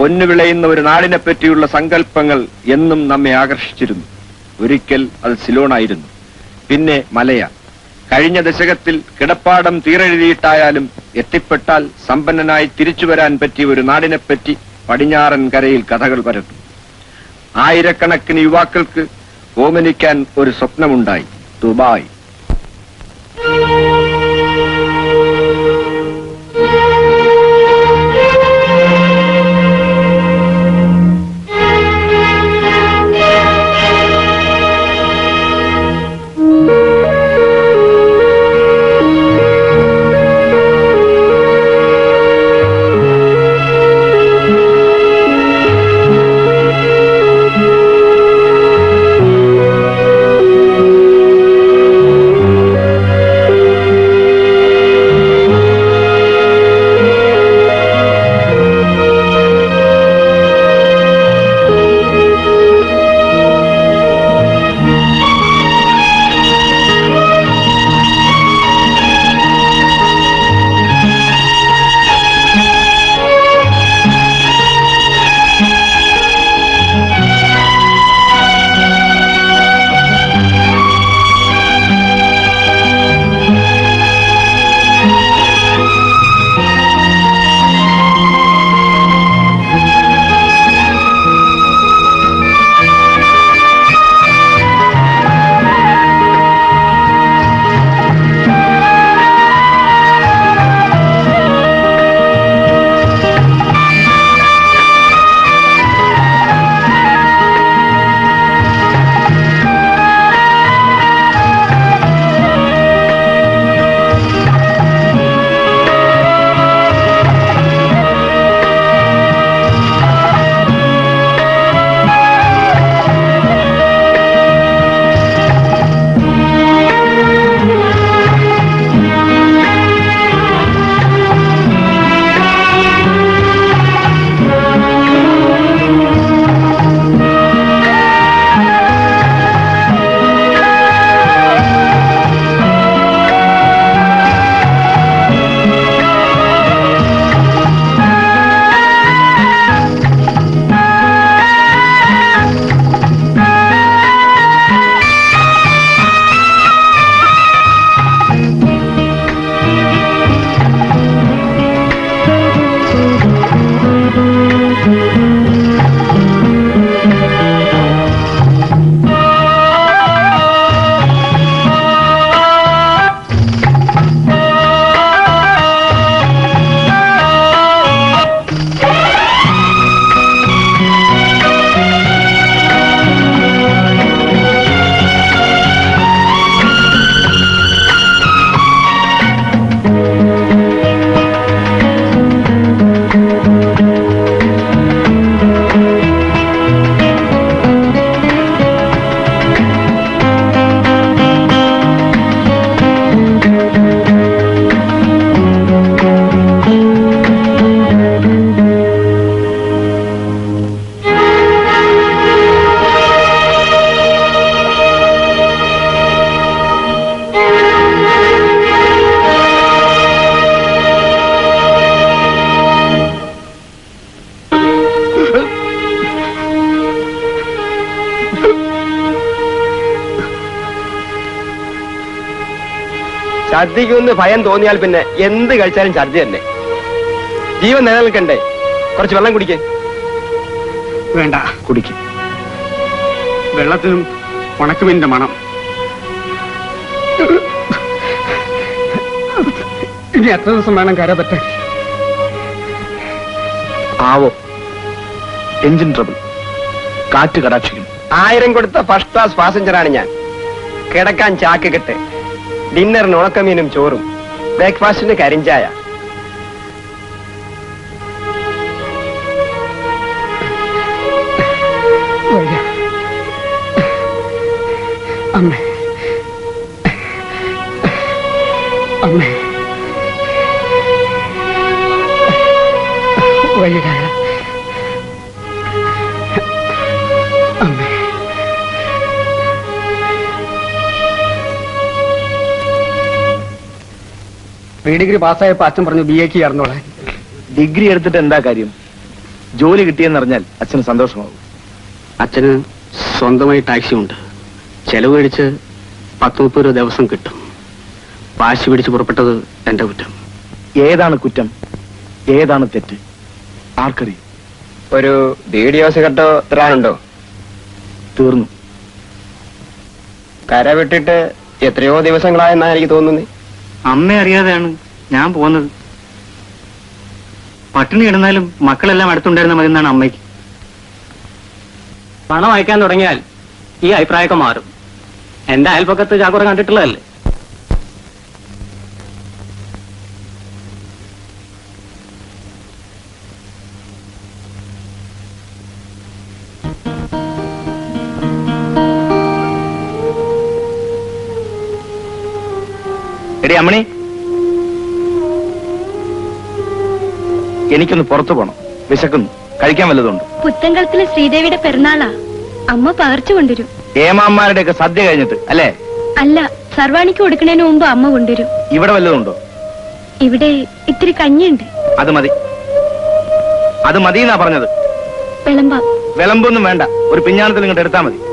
പൊന്നു വിളയുന്ന ഒരു നാടിനെ പറ്റിയുള്ള സങ്കല്പങ്ങൾ എന്നും നമ്മെ ആകർഷിച്ചിരുന്നു ഒരിക്കൽ അത് സിലോണായിരുന്നു പിന്നെ മലയ കഴിഞ്ഞ ദശകത്തിൽ കിടപ്പാടം തീരെഴുതിയിട്ടായാലും എത്തിപ്പെട്ടാൽ സമ്പന്നനായി തിരിച്ചു വരാൻ പറ്റിയ ഒരു നാടിനെപ്പറ്റി പടിഞ്ഞാറൻ കരയിൽ കഥകൾ പരത്തും ആയിരക്കണക്കിന് യുവാക്കൾക്ക് ഓമനിക്കാൻ ഒരു സ്വപ്നമുണ്ടായി ദുബായ് ഛർദിക്കുമെന്ന് ഭയം തോന്നിയാൽ പിന്നെ എന്ത് കഴിച്ചാലും ഛർദി തന്നെ ജീവൻ നിലനിൽക്കണ്ടേ കുറച്ച് വെള്ളം കുടിക്കേ വേണ്ട കുടിക്കും വെള്ളത്തിനും ഉണക്കുമീനിന്റെ മണം ഇനി എത്ര ദിവസം വേണം കര പറ്റാൻ ആവോ എഞ്ചിൻ ട്രബിൾ കാറ്റ് കടാക്ഷിക്കും ആയിരം കൊടുത്ത ഫസ്റ്റ് ക്ലാസ് പാസഞ്ചറാണ് ഞാൻ കിടക്കാൻ ചാക്ക് കെട്ട് ഡിന്നറിന് ഉണക്കമീനും ചോറും ബ്രേക്ക്ഫാസ്റ്റിന് കരിഞ്ചായ വയ്യ. അമ്മേ അമ്മേ വയ്യ അമ്മേ പ്രീ ഡിഗ്രി പാസ്സായപ്പോ അച്ഛൻ പറഞ്ഞു ബി എക്ക് ചേർന്നോളാൻ ഡിഗ്രി എടുത്തിട്ട് എന്താ കാര്യം ജോലി കിട്ടിയെന്നറിഞ്ഞാൽ അച്ഛന് സന്തോഷമാവും അച്ഛന് സ്വന്തമായി ടാക്സി ഉണ്ട് ചെലവ് കഴിച്ച് പത്ത് മുപ്പത് രൂപ ദിവസം കിട്ടും വാശി പിടിച്ച് പുറപ്പെട്ടത് എന്റെ കുറ്റം ഏതാണ് കുറ്റം ഏതാണ് തെറ്റ് ആർക്കറിയും ഒരു വീഡിയോ സിഗരറ്റോ തരാനുണ്ടോ തീർന്നു കര വിട്ടിട്ട് എത്രയോ ദിവസങ്ങളായെന്നാ എനിക്ക് തോന്നുന്നത് അമ്മ അറിയാതെയാണ് ഞാൻ പോകുന്നത് പട്ടിണി കിടന്നാലും മക്കളെല്ലാം അടുത്തുണ്ടായിരുന്ന മതി എന്നാണ് അമ്മയ്ക്ക് പണം അയക്കാൻ തുടങ്ങിയാൽ ഈ അഭിപ്രായമൊക്കെ മാറും എന്റെ അയൽപ്പക്കത്ത് ചാക്കുറ കണ്ടിട്ടുള്ളതല്ലേ എടി അമ്മണി എനിക്കൊന്ന് പുറത്തു പോണം വിശക്കുന്നു കഴിക്കാൻ വല്ലതുണ്ട് പുത്തൻകുളത്തിലെ ശ്രീദേവിയുടെ പെരുന്നാളാ അമ്മ പകർച്ചു കൊണ്ടുവരും ഏമാന്മാരുടെ ഒക്കെ സദ്യ കഴിഞ്ഞിട്ട് അല്ലേ അല്ല സർവാണിക്ക് കൊടുക്കണതിന് മുമ്പ് അമ്മ കൊണ്ടുവരും ഇവിടെ വല്ലതുണ്ടോ ഇവിടെ ഇത്തിരി കഞ്ഞിയുണ്ട് അത് മതി അത് മതി എന്നാ പറഞ്ഞത് വിളമ്പാം വിളമ്പൊന്നും വേണ്ട ഒരു പിഞ്ഞാണത്തിൽ ഇങ്ങോട്ട് എടുത്താൽ മതി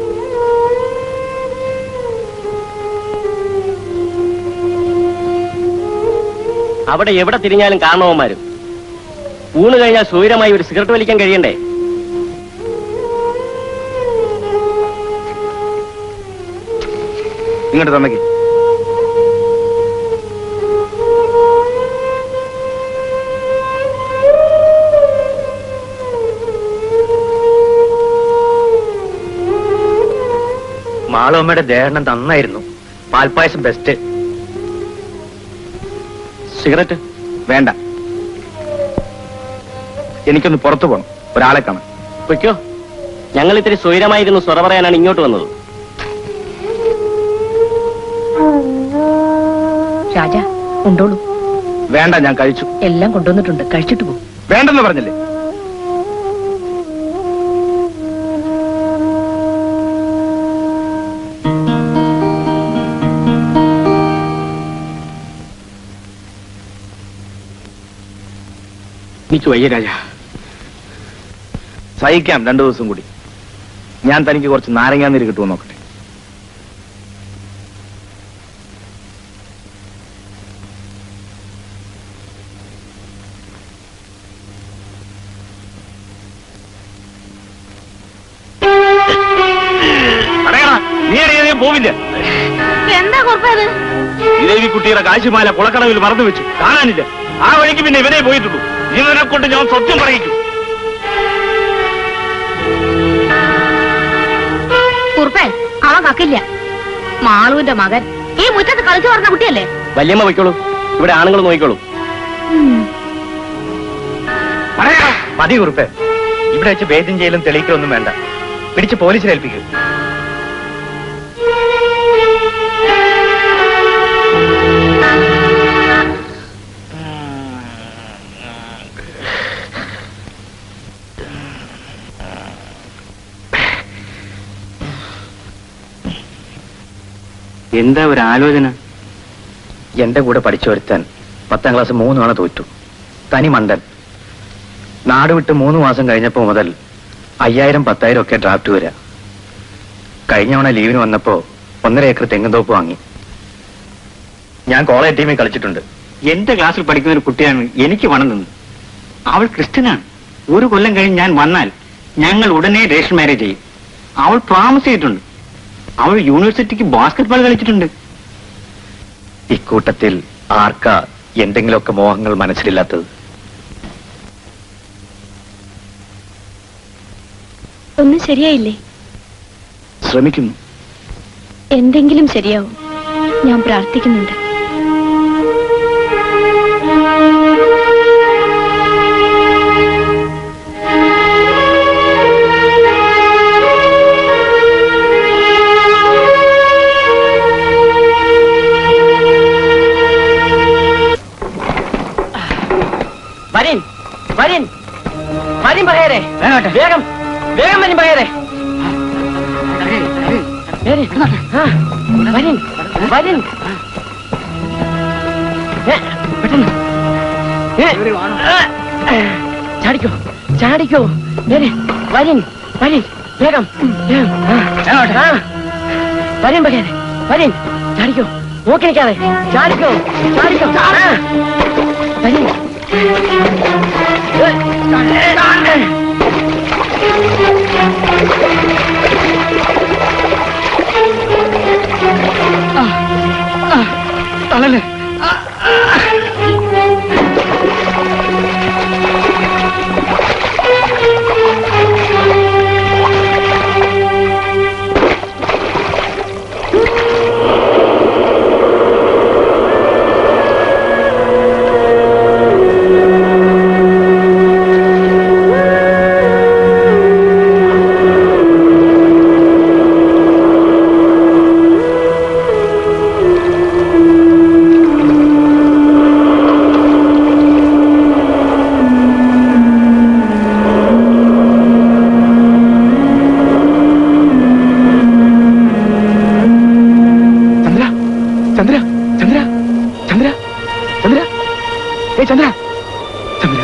അവിടെ എവിടെ തിരിഞ്ഞാലും കാരണവന്മാരും ഊണ് കഴിഞ്ഞാൽ സൂര്യമായി ഒരു സിഗരറ്റ് വലിക്കാൻ കഴിയണ്ടേ ഇങ്ങോട്ട് തന്നേക്ക് മാളമ്മയുടെ ദേഹണം നന്നായിരുന്നു പാൽപ്പായസം ബെസ്റ്റ് സിഗരറ്റ് വേണ്ട എനിക്കൊന്ന് പുറത്തു പോകണം ഒരാളെ കാണാൻ പൊയ്ക്കോ ഞങ്ങൾ ഇത്തിരി സ്വൈരമായിരുന്നു സ്വറ പറയാനാണ് ഇങ്ങോട്ട് വന്നത് രാജ ഉണ്ടോളൂ വേണ്ട ഞാൻ കഴിച്ചു എല്ലാം കൊണ്ടുവന്നിട്ടുണ്ട് കഴിച്ചിട്ട് പോകും വേണ്ടെന്ന് പറഞ്ഞില്ലേ എനിക്ക് വയ്യ രാജ സഹിക്കാം രണ്ടു ദിവസം കൂടി ഞാൻ തനിക്ക് കുറച്ച് നാരങ്ങാനീര് കിട്ടുമോ നോക്കട്ടെ പറയടാ, നീ എടീ പോവില്ല എന്താ കുഴപ്പത് ഇതേവി കുട്ടിയുടെ കാശുമാല കുളക്കടവിൽ മറന്നു വെച്ചു കാണാനില്ല ആ വഴിക്ക് പിന്നെ ഇവനെ പോയിട്ടുള്ളൂ ഇവനെ കൊണ്ട് ഞാൻ സത്യം പറയിക്കും കുറുപ്പേ അവൻ കക്കില്ല മാളുവിന്റെ മകൻ ഈ മുറ്റത്ത് കളിച്ചു പറഞ്ഞ കുട്ടിയല്ലേ വല്യമ്മ പൊയ്ക്കോളൂ ഇവിടെ ആണുങ്ങൾ നോക്കിക്കോളൂ മതി കുറുപ്പേ ഇവിടെ വെച്ച് ഭേദ്യം ചെയ്യലും തെളിയിക്കലൊന്നും വേണ്ട പിടിച്ച് പോലീസിൽ ഏൽപ്പിക്കൂ എന്താ ഒരു ആലോചന എന്റെ കൂടെ പഠിച്ചൊരുത്താൻ പത്താം ക്ലാസ് മൂന്ന് തവണ തോറ്റു തനി മണ്ടൻ നാട് വിട്ട് മൂന്ന് മാസം കഴിഞ്ഞപ്പോ മുതൽ അയ്യായിരം പത്തായിരം ഒക്കെ ഡ്രാഫ്റ്റ് വരാ കഴിഞ്ഞ തവണ ലീവിന് വന്നപ്പോ ഒന്നര ഏക്കർ തെങ്ങുംതോപ്പ് വാങ്ങി ഞാൻ കോളേജ് ടീമിൽ കളിച്ചിട്ടുണ്ട് എന്റെ ക്ലാസ്സിൽ പഠിക്കുന്ന ഒരു കുട്ടിയാണ് എനിക്ക് പണം തന്നത് അവൾ ക്രിസ്ത്യനാണ് ഒരു കൊല്ലം കഴിഞ്ഞ് ഞാൻ വന്നാൽ ഞങ്ങൾ ഉടനെ രജിസ്റ്റർ മാരേജ് ചെയ്യും അവൾ പ്രോമിസ് ചെയ്തിട്ടുണ്ട് അവൾ യൂണിവേഴ്സിറ്റിക്ക് ബാസ്കറ്റ്ബോൾ കളിച്ചിട്ടുണ്ട് ഇക്കൂട്ടത്തിൽ ആർക്കാ എന്തെങ്കിലുമൊക്കെ മോഹങ്ങൾ മനസ്സിലില്ലാത്തത് ഒന്നും ശരിയായില്ലേ ശ്രമിക്കുന്നു എന്തെങ്കിലും ശരിയാവും ഞാൻ പ്രാർത്ഥിക്കുന്നുണ്ട് വരിൻ വരിൻ വരിൻ പറയരെ വേഗം വേഗം വരിൻ പറയരെ വരിൻ. ആ, വരിൻ വരിൻ ഏ, പെട്ടെന്ന് ഏ, ആ, ചാടിക്കോ ചാടിക്കോ വരി വരിൻ വരിൻ വേഗം വേഗം. ആ. ആ. വരിൻ ബഗേനെ വരിൻ ചാടിക്കോ നോക്കി നിൽക്കാതെ ചാടിക്കോ ചാടിക്കോ ആ. വരിൻ തളല്ലേ ചന്ദ്ര ചന്ദ്ര ചന്ദ്ര ചന്ദ്ര ചന്ദ്ര ഏ ചന്ദ്ര ചന്ദ്ര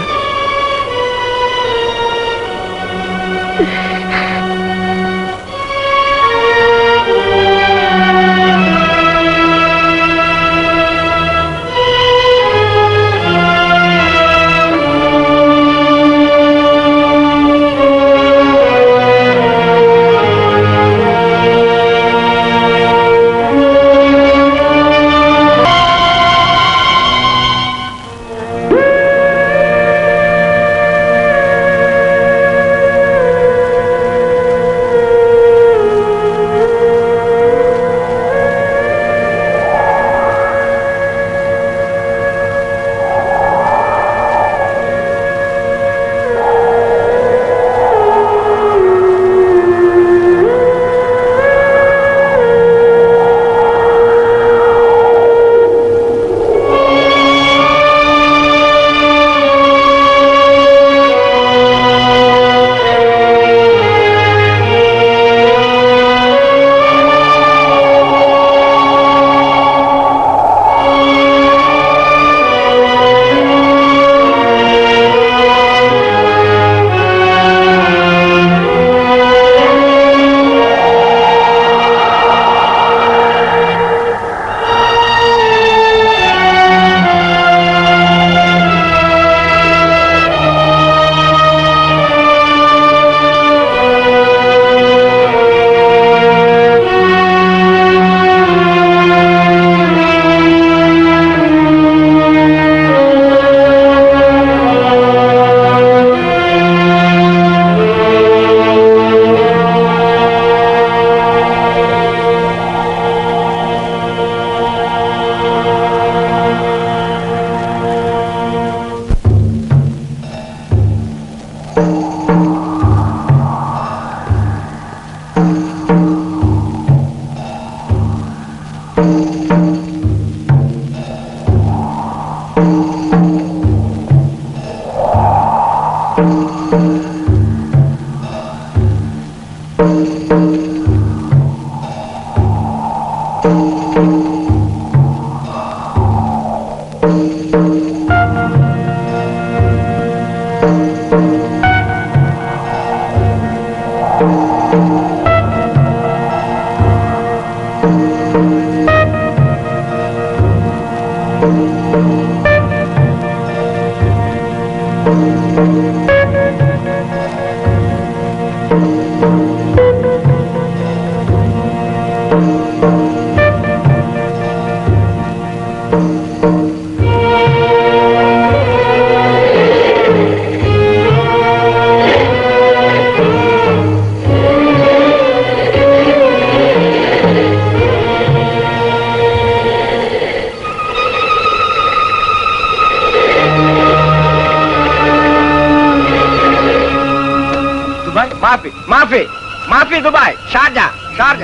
ദുബായ് മാഫി മാഫി മാഫി Dubai Sharjah Sharjah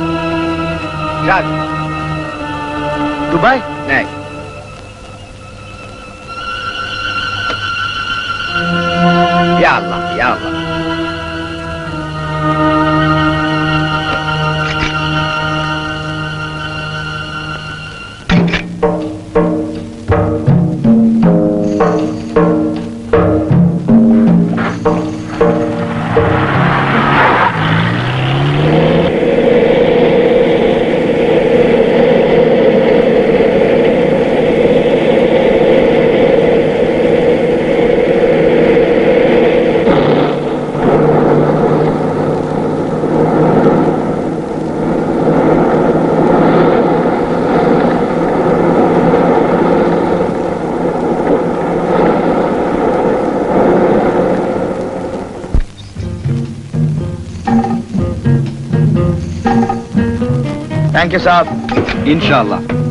Sharjah Dubai نعم يا الله يا الله thank you sir ഇൻഷാല്ല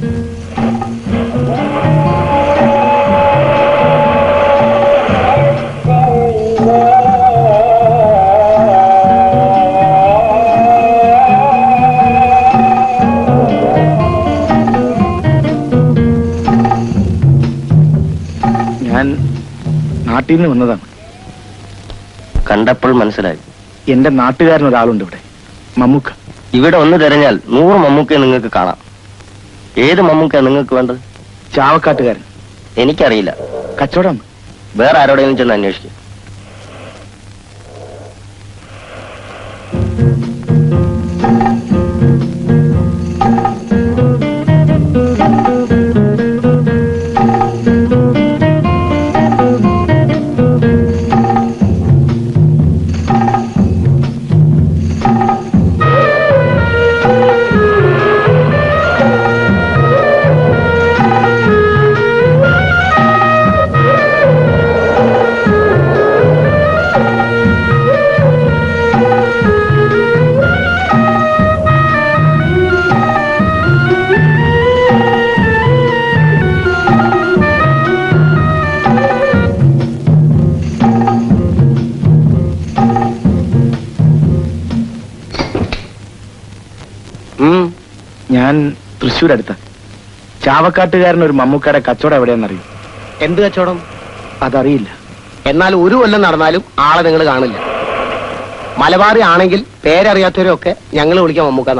ഞാൻ നാട്ടിൽ നിന്ന് വന്നതാണ് കണ്ടപ്പോൾ മനസ്സിലായി എന്റെ നാട്ടുകാരൻ ഒരാളുണ്ട് ഇവിടെ മമ്മൂക്ക ഇവിടെ ഒന്ന് തിരഞ്ഞാൽ നൂറ് മമ്മൂക്കെ നിങ്ങൾക്ക് കാണാം ഏത് മമ്മൂക്ക നിങ്ങൾക്ക് വേണ്ടത് ചാവക്കാട്ടുകാരൻ എനിക്കറിയില്ല കച്ചവടം വേറെ ആരോടെങ്കിലും ചെന്ന് അന്വേഷിക്കും ഞാൻ തൃശ്ശൂർ അടുത്ത ചാവക്കാട്ടുകാരൻ ഒരു മമ്മൂക്കയുടെ കച്ചവടം എവിടെയെന്നറിയും എന്ത് കച്ചവടം അതറിയില്ല എന്നാൽ ഒരു കൊല്ലം നടന്നാലും ആളെ നിങ്ങൾ കാണില്ല മലബാറി ആണെങ്കിൽ പേരറിയാത്തവരൊക്കെ ഞങ്ങൾ വിളിക്കാൻ മമ്മൂക്കാന്നാ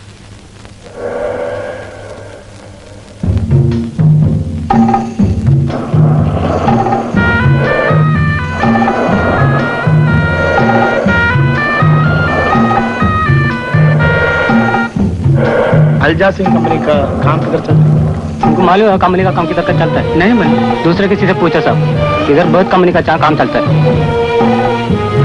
अलजा सिंह कंपनी का काम किधर चल रहा है उनको मालूम है कंपनी का काम किधर का चलता है नहीं मैं दूसरे किसी से पूछा सब इधर बहुत कंपनी का चा- काम चलता है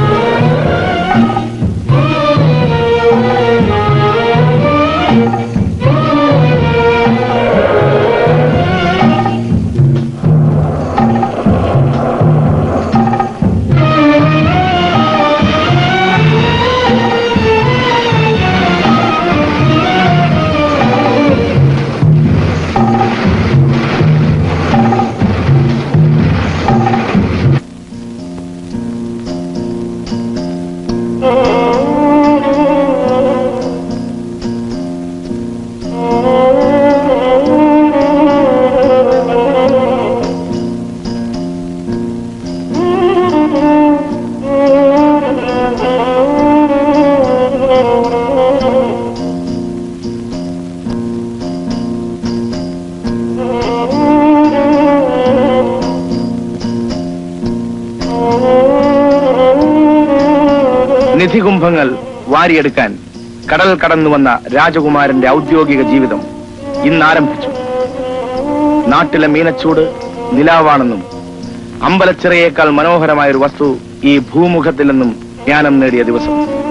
നിധികുംഭങ്ങൾ വാരിയെടുക്കാൻ കടൽ കടന്നു വന്ന രാജകുമാരന്റെ ഔദ്യോഗിക ജീവിതം ഇന്ന് ആരംഭിച്ചു നാട്ടിലെ മീനച്ചൂട് നിലാവാണെന്നും അമ്പലച്ചിറയേക്കാൾ മനോഹരമായ ഒരു വസ്തു ഈ ഭൂമുഖത്തിൽ നിന്നും ജ്ഞാനം നേടിയ ദിവസം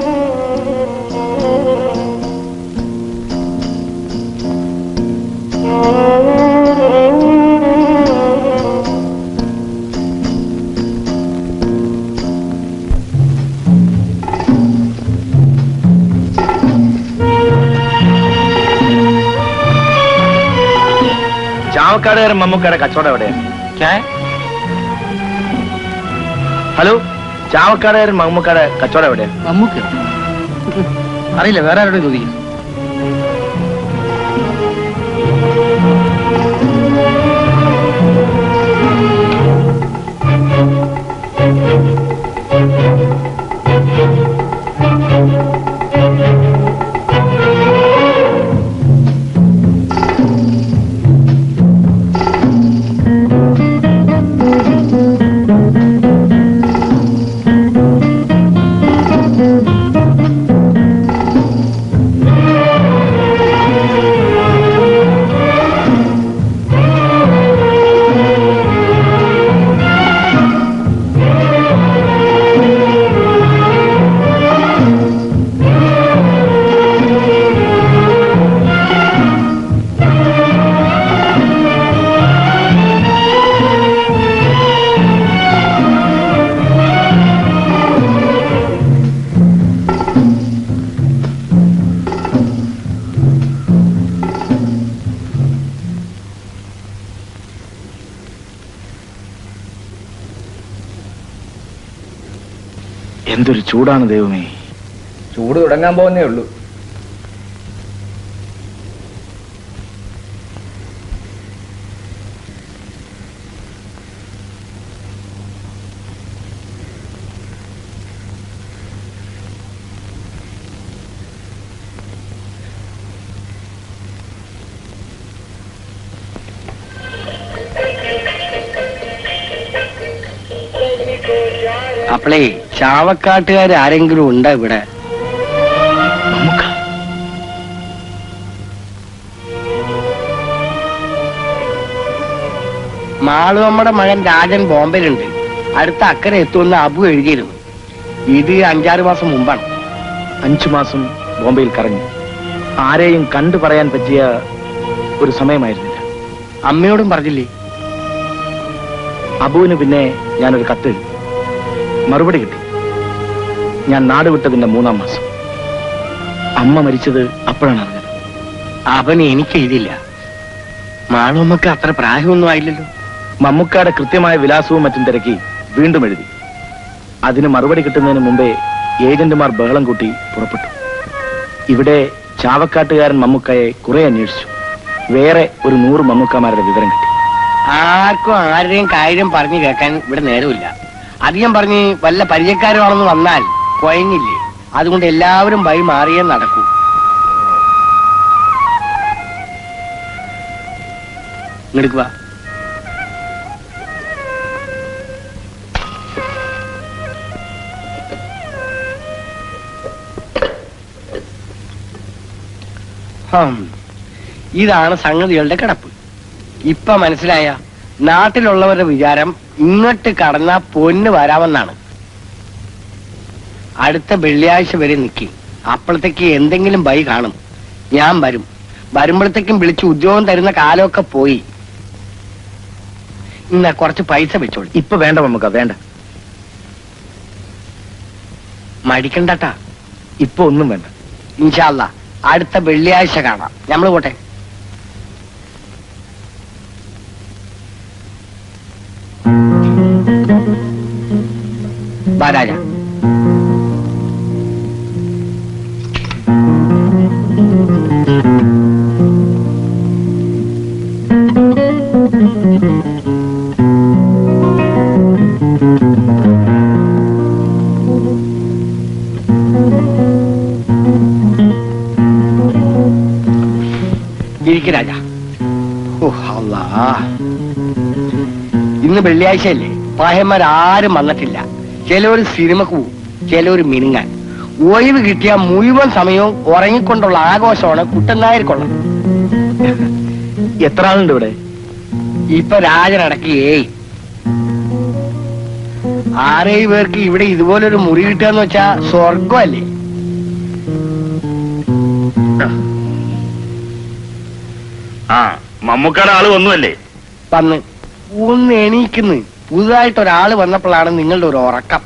ചാവക്കാടുകാരൻ മമ്മൂക്കയുടെ കച്ചവടം എവിടെയാണ് ഹലോ ചാവക്കാടുകാരൻ മമ്മൂക്കയുടെ കച്ചവടം എവിടെയാണ് മമ്മൂക്ക് അറിയില്ല വേറെ ആരോടും ചോദിക്കും എന്തൊരു ചൂടാണ് ദൈവമേ ചൂട് തുടങ്ങാൻ പോകുന്നേ ഉള്ളൂ അപ്പളേ ചാവക്കാട്ടുകാർ ആരെങ്കിലും ഉണ്ടോ ഇവിടെ മാളുവമ്മയുടെ മകൻ രാജൻ ബോംബെയിലുണ്ട് അടുത്ത അക്കരെ എത്തുമെന്ന് അബു എഴുതിയിരുന്നു ഇത് അഞ്ചാറ് മാസം മുമ്പാണ് അഞ്ചു മാസം ബോംബെയിൽ കറങ്ങി ആരെയും കണ്ടു പറയാൻ പറ്റിയ ഒരു സമയമായിരുന്നില്ല അമ്മയോടും പറഞ്ഞില്ലേ അബുവിന് പിന്നെ ഞാനൊരു കത്ത് എഴുതി മറുപടി കിട്ടി ഞാൻ നാട് വിട്ടതിന്റെ മൂന്നാം മാസം അമ്മ മരിച്ചത് അപ്പോഴാണ് അറിഞ്ഞത് അവൻ എനിക്ക് എഴുതില്ല മാളുവമ്മക്ക് അത്ര പ്രായമൊന്നും ആയില്ലല്ലോ മമ്മൂക്കായുടെ കൃത്യമായ വിലാസവും മറ്റും തിരക്കി വീണ്ടും എഴുതി അതിന് മറുപടി കിട്ടുന്നതിന് മുമ്പേ ഏജന്റുമാർ ബഹളം കൂട്ടി പുറപ്പെട്ടു ഇവിടെ ചാവക്കാട്ടുകാരൻ മമ്മൂക്കയെ കുറെ അന്വേഷിച്ചു വേറെ ഒരു നൂറ് മമ്മൂക്കമാരുടെ വിവരം കിട്ടി ആർക്കും ആരുടെയും കാര്യം പറഞ്ഞു കേൾക്കാൻ ഇവിടെ നേരമില്ല അധികം പറഞ്ഞ് വല്ല പരിചയക്കാരുമാണെന്ന് വന്നാൽ കുഴങ്ങില്ലേ അതുകൊണ്ട് എല്ലാവരും വഴി മാറിയേ നടക്കൂ ഇങ്ങോട്ട് വാ ഹം. ഇതാണ് സംഗതികളുടെ കിടപ്പ് ഇപ്പൊ മനസ്സിലായ നാട്ടിലുള്ളവരുടെ വിചാരം ഇങ്ങോട്ട് കടന്ന പൊന്ന് വരാമെന്നാണ് അടുത്ത വെള്ളിയാഴ്ച വരെ നിൽക്കും അപ്പോഴത്തേക്ക് എന്തെങ്കിലും ബൈ കാണും ഞാൻ വരും വരുമ്പോഴത്തേക്കും വിളിച്ച് ഉദ്യോഗം തരുന്ന കാലമൊക്കെ പോയി ഇന്ന കുറച്ച് പൈസ വെച്ചോളൂ ഇപ്പൊ വേണ്ട മമ്മൂക്ക വേണ്ട മടിക്കണ്ടട്ടാ ഇപ്പൊ ഒന്നും വേണ്ട ഇൻഷാല്ല അടുത്ത വെള്ളിയാഴ്ച കാണാം നമ്മൾ പോട്ടെ വാ രാജ ഇരിക്ക് രാജ ഓ അല്ലാ ഇന്ന് വെള്ളിയാഴ്ചയല്ലേ പായന്മാരാരും വന്നിട്ടില്ല ചിലവർ സിനിമക്ക് പോവും ചിലവർ മിനുങ്ങാൻ ഒഴിവ് കിട്ടിയ മുഴുവൻ സമയവും ഉറങ്ങിക്കൊണ്ടുള്ള ആഘോഷമാണ് കുട്ടൻ നായർക്കുള്ളത് എത്ര ആളുണ്ട് ഇവിടെ ഇപ്പൊ രാജനടക്കി ഏയ് ആറേഴ് പേർക്ക് ഇവിടെ ഇതുപോലൊരു മുറി കിട്ടുക വെച്ചാ സ്വർഗമല്ലേ ആ മമ്മൂക്കയുടെ ആള് ഒന്നുമല്ലേ വന്ന് ഒന്ന് എണീക്കുന്നു പുതുതായിട്ട് ഒരാള് വന്നപ്പോഴാണ് നിങ്ങളുടെ ഒരു ഉറക്കം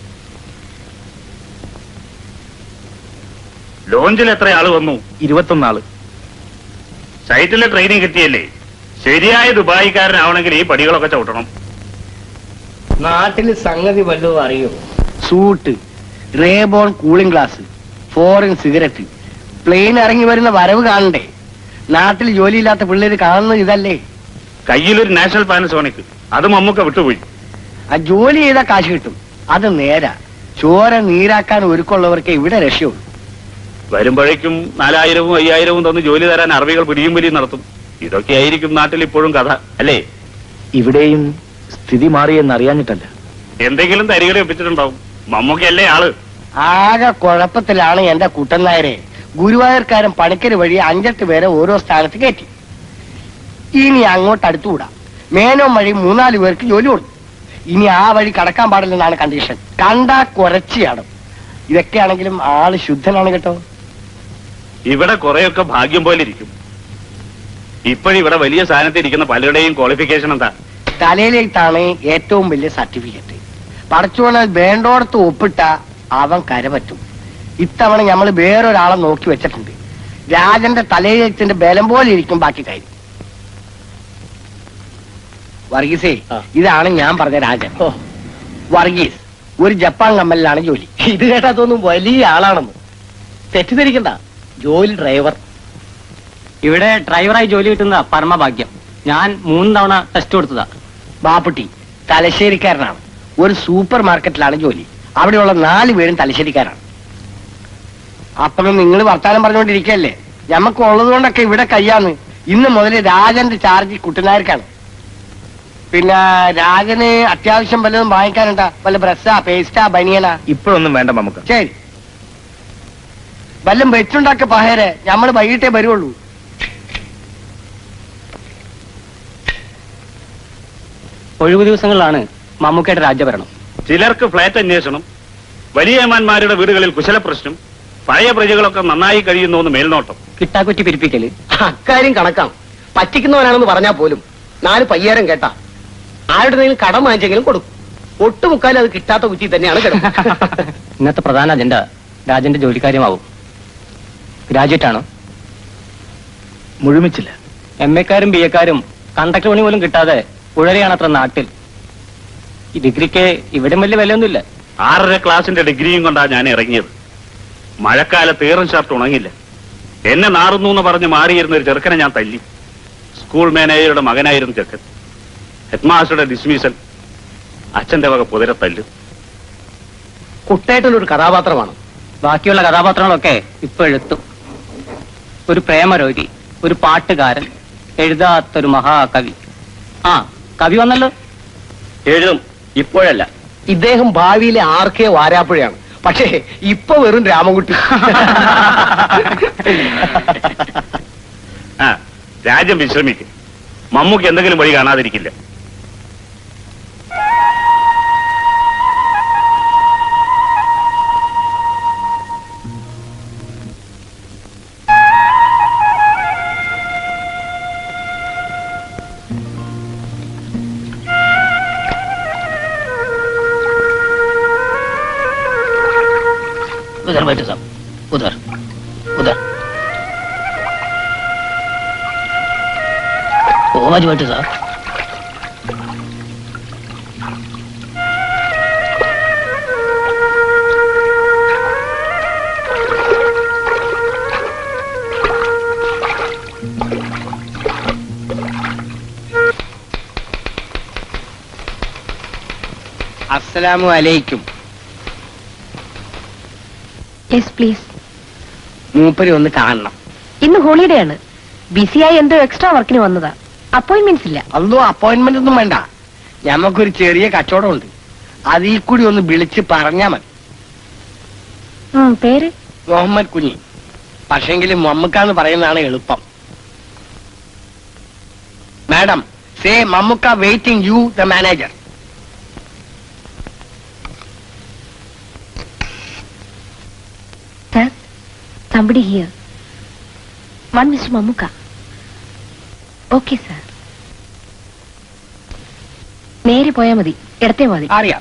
ലോഞ്ചിൽ എത്ര ആള് വന്നു ഇരുപത്തൊന്നാള് സൈറ്റിലെ ട്രെയിനിങ് കിട്ടിയല്ലേ ശരിയായ ദുബായിക്കാരനാവണമെങ്കിൽ ഈ പടികളൊക്കെ ചവിട്ടണം നാട്ടില് സംഗതി വല്ലതും അറിയോ suit Rayban cooling glass foreign cigarette plane ഇറങ്ങി വരുന്ന വരവ് കാണണ്ടേ നാട്ടിൽ ജോലിയില്ലാത്ത പിള്ളേര് കാണുന്നത് ഇതല്ലേ കയ്യിലൊരു നാഷണൽ പാനസോണിക് അത് മമ്മൂക്ക വിട്ടുപോയി ആ ജോലി ചെയ്താൽ കാശ് കിട്ടും അത് നേരാ ചോര നീരാക്കാൻ ഒരുക്കമുള്ളവർക്ക് ഇവിടെ രക്ഷയുള്ളൂ വരുമ്പോഴേക്കും നാലായിരവും അയ്യായിരവും തന്ന് ജോലി തരാൻ അറബികൾ പിടിയും വലിയും നടത്തും ഇതൊക്കെയായിരിക്കും നാട്ടിൽ ഇപ്പോഴും കഥ അല്ലേ ഇവിടെയും സ്ഥിതി മാറിയെന്ന് അറിയാഞ്ഞിട്ടല്ല എന്തെങ്കിലും തരികളെ ഒപ്പിച്ചിട്ടുണ്ടാവും മമ്മൂക്കയല്ലേ ആള് ആകെ കുഴപ്പത്തിലാണ് എന്റെ കുട്ടൻ നായരെ ഗുരുവായൂർക്കാരൻ പണിക്കര് വഴി അഞ്ചെട്ട് പേരെ ഓരോ സ്ഥാനത്ത് കയറ്റി ഇനി അങ്ങോട്ട് അടുത്തുകൂടാ മേനോൻ വഴി മൂന്നാല് പേർക്ക് ജോലി കൊടുത്തു ഇനി ആ വഴി കടക്കാൻ പാടില്ലെന്നാണ് കണ്ടീഷൻ കണ്ടാ കുറച്ചിയാണ് ഇതൊക്കെയാണെങ്കിലും ആള് ശുദ്ധനാണ് കേട്ടോ ഇവിടെ കുറെയൊക്കെ ഭാഗ്യം പോലെ ഇരിക്കും ഇപ്പോഴിവിടെ വലിയ സ്ഥാനത്ത് ഇരിക്കുന്ന പലരുടെയും ക്വാളിഫിക്കേഷൻ എന്താ തലയിലേത്താണ് ഏറ്റവും വലിയ സർട്ടിഫിക്കറ്റ് പടച്ചോണൽ വേണ്ടോടത്ത് ഒപ്പിട്ട അവൻ കരപറ്റും ഇത്തവണ നമ്മൾ വേറൊരാളെ നോക്കി വെച്ചിട്ടുണ്ട് രാജന്റെ തലയെഴുത്തിന്റെ ബലം പോലെ ഇരിക്കും ബാക്കി കാര്യം വർഗീസേ ഇതാണ് ഞാൻ പറഞ്ഞ രാജൻ വർഗീസ് ഒരു ജപ്പാൻ കമ്പനിയിലാണ് ജോലി ഇത് കേട്ടാ തോന്നും വലിയ ആളാണെന്ന് തെറ്റിദ്ധരിക്കണ്ട ജോലി ഡ്രൈവർ ഇവിടെ ഡ്രൈവറായി ജോലി കിട്ടുന്ന പരമഭാഗ്യം ഞാൻ മൂന്ന് തവണ ടെസ്റ്റ് കൊടുത്തതാ ബാപ്പുട്ടി തലശ്ശേരിക്കാരനാണ് ഒരു സൂപ്പർ മാർക്കറ്റിലാണ് ജോലി അവിടെയുള്ള നാല് പേരും തലശ്ശേരിക്കാരാണ് അപ്പം നിങ്ങൾ വർത്താനം പറഞ്ഞുകൊണ്ടിരിക്കല്ലേ ഞമ്മക്ക് ഉള്ളത് കൊണ്ടൊക്കെ ഇവിടെ കയ്യാന്ന് ഇന്ന് മുതൽ രാജന്റെ ചാർജ് കുട്ടനാർക്കാണ് പിന്നെ രാജന് അത്യാവശ്യം വല്ലതും വാങ്ങിക്കാനുണ്ടാ വല്ല ബ്രസ്സാ പേസ്റ്റാ ബനിയനാ ഇപ്പോഴൊന്നും വേണ്ട നമുക്ക് ശരി വല്ലം വെച്ചുണ്ടാക്ക പഹേരെ ഞമ്മള് വൈകിട്ടേ വരുള്ളൂ ഒഴിവു ദിവസങ്ങളിലാണ് മമ്മൂക്കയുടെ രാജ്യഭരണം ചിലർക്ക് ഫ്ലാറ്റ് അന്വേഷണം വലിയ ഏമാന്മാരുടെ വീടുകളിൽ കുശലപ്രശ്നം പഴയ പ്രജകളൊക്കെ നന്നായി കഴിയുന്നു എന്ന് മേൽനോട്ടം കിട്ടാക്കുറ്റി പിരിപ്പിക്കല് അക്കാര്യം കണക്കാണ് പറ്റിക്കുന്നവനാണെന്ന് പറഞ്ഞാൽ പോലും നാല് പയ്യാരം കേട്ടാ ആരുടെ കടം വാങ്ങിച്ചെങ്കിലും കൊടുക്കും ഒട്ടുമുക്കാലും അത് കിട്ടാത്ത കുറ്റി തന്നെയാണ് കിടക്കുന്നത് ഇന്നത്തെ പ്രധാന അജണ്ട രാജന്റെ ജോലിക്കാര്യമാവും ഗ്രാജുവേറ്റ് ആണോ മുഴുമിച്ചില്ല എം എക്കാരും ബി എക്കാരും കണ്ടക്ടർ പണി പോലും കിട്ടാതെ ഉഴരെയാണ് അത്ര നാട്ടിൽ ഈ ഡിഗ്രിക്ക് ഇവിടെ വലിയ വിലയൊന്നുമില്ല ആറര ക്ലാസിന്റെ ഡിഗ്രിയും കൊണ്ടാണ് ഞാൻ ഇറങ്ങിയത് മഴക്കാലത്ത് ഏറും ഷർട്ട് ഉണങ്ങില്ല എന്നെ നാറുന്നു എന്ന് പറഞ്ഞ് മാറിയിരുന്ന ഒരു ചെറുക്കനെ ഞാൻ തല്ലി സ്കൂൾ മാനേജറുടെ മകനായിരുന്നു ചെറുക്കൻ ഹെഡ്മാസ്റ്ററുടെ ഡിസ്മിസൽ അച്ഛന്റെ വക പുതിര തല്ലു കുട്ടേട്ടൻ ഒരു കഥാപാത്രമാണ് ബാക്കിയുള്ള കഥാപാത്രങ്ങളൊക്കെ ഇപ്പൊ എഴുത്തും ഒരു പ്രേമരോഗി ഒരു പാട്ടുകാരൻ എഴുതാത്തൊരു മഹാകവി ആ കവി വന്നല്ലോ എഴുതും ഇപ്പോഴല്ല ഇദ്ദേഹം ഭാവിയിലെ ആർക്കെ വാരാപ്പുഴയാണ് പക്ഷേ ഇപ്പൊ വെറും രാമൻകുട്ടി ആ രാജ്യം വിശ്രമിക്കും മമ്മൂക്ക് എന്തെങ്കിലും വഴി കാണാതിരിക്കില്ല उधर बैठो साहब उधर उधर ओ आज बैठो साहब അസ്സലാമു അലൈക്കും യെസ് പ്ലീസ് മൂപ്പരി ഒന്ന് കാണണം ഇന്ന് ഹോളിഡേ ആണ് ബിസിയായി എന്തോ എക്സ്ട്രാ വർക്കിന് വന്നതാ അപ്പോയിന്റ്മെന്റ്സ് ഇല്ല അല്ലോ അപ്പോയിന്റ്മെന്റ് ഒന്നും വേണ്ട ഞമ്മക്കൊരു ചെറിയ കച്ചവടം ഉണ്ട് അതിൽ കൂടി ഒന്ന് വിളിച്ച് പറഞ്ഞാ മതി ഉം, പേര് മുഹമ്മദ് കുഞ്ഞി പക്ഷെങ്കിലും മമ്മുക്കാന്ന് പറയുന്നതാണ് എളുപ്പം madam say Mammukka waiting you the manager sir somebody here one mister Mammukka okay sir നേരെ പോയാ മതി ഇടത്തെ മതി അറിയാം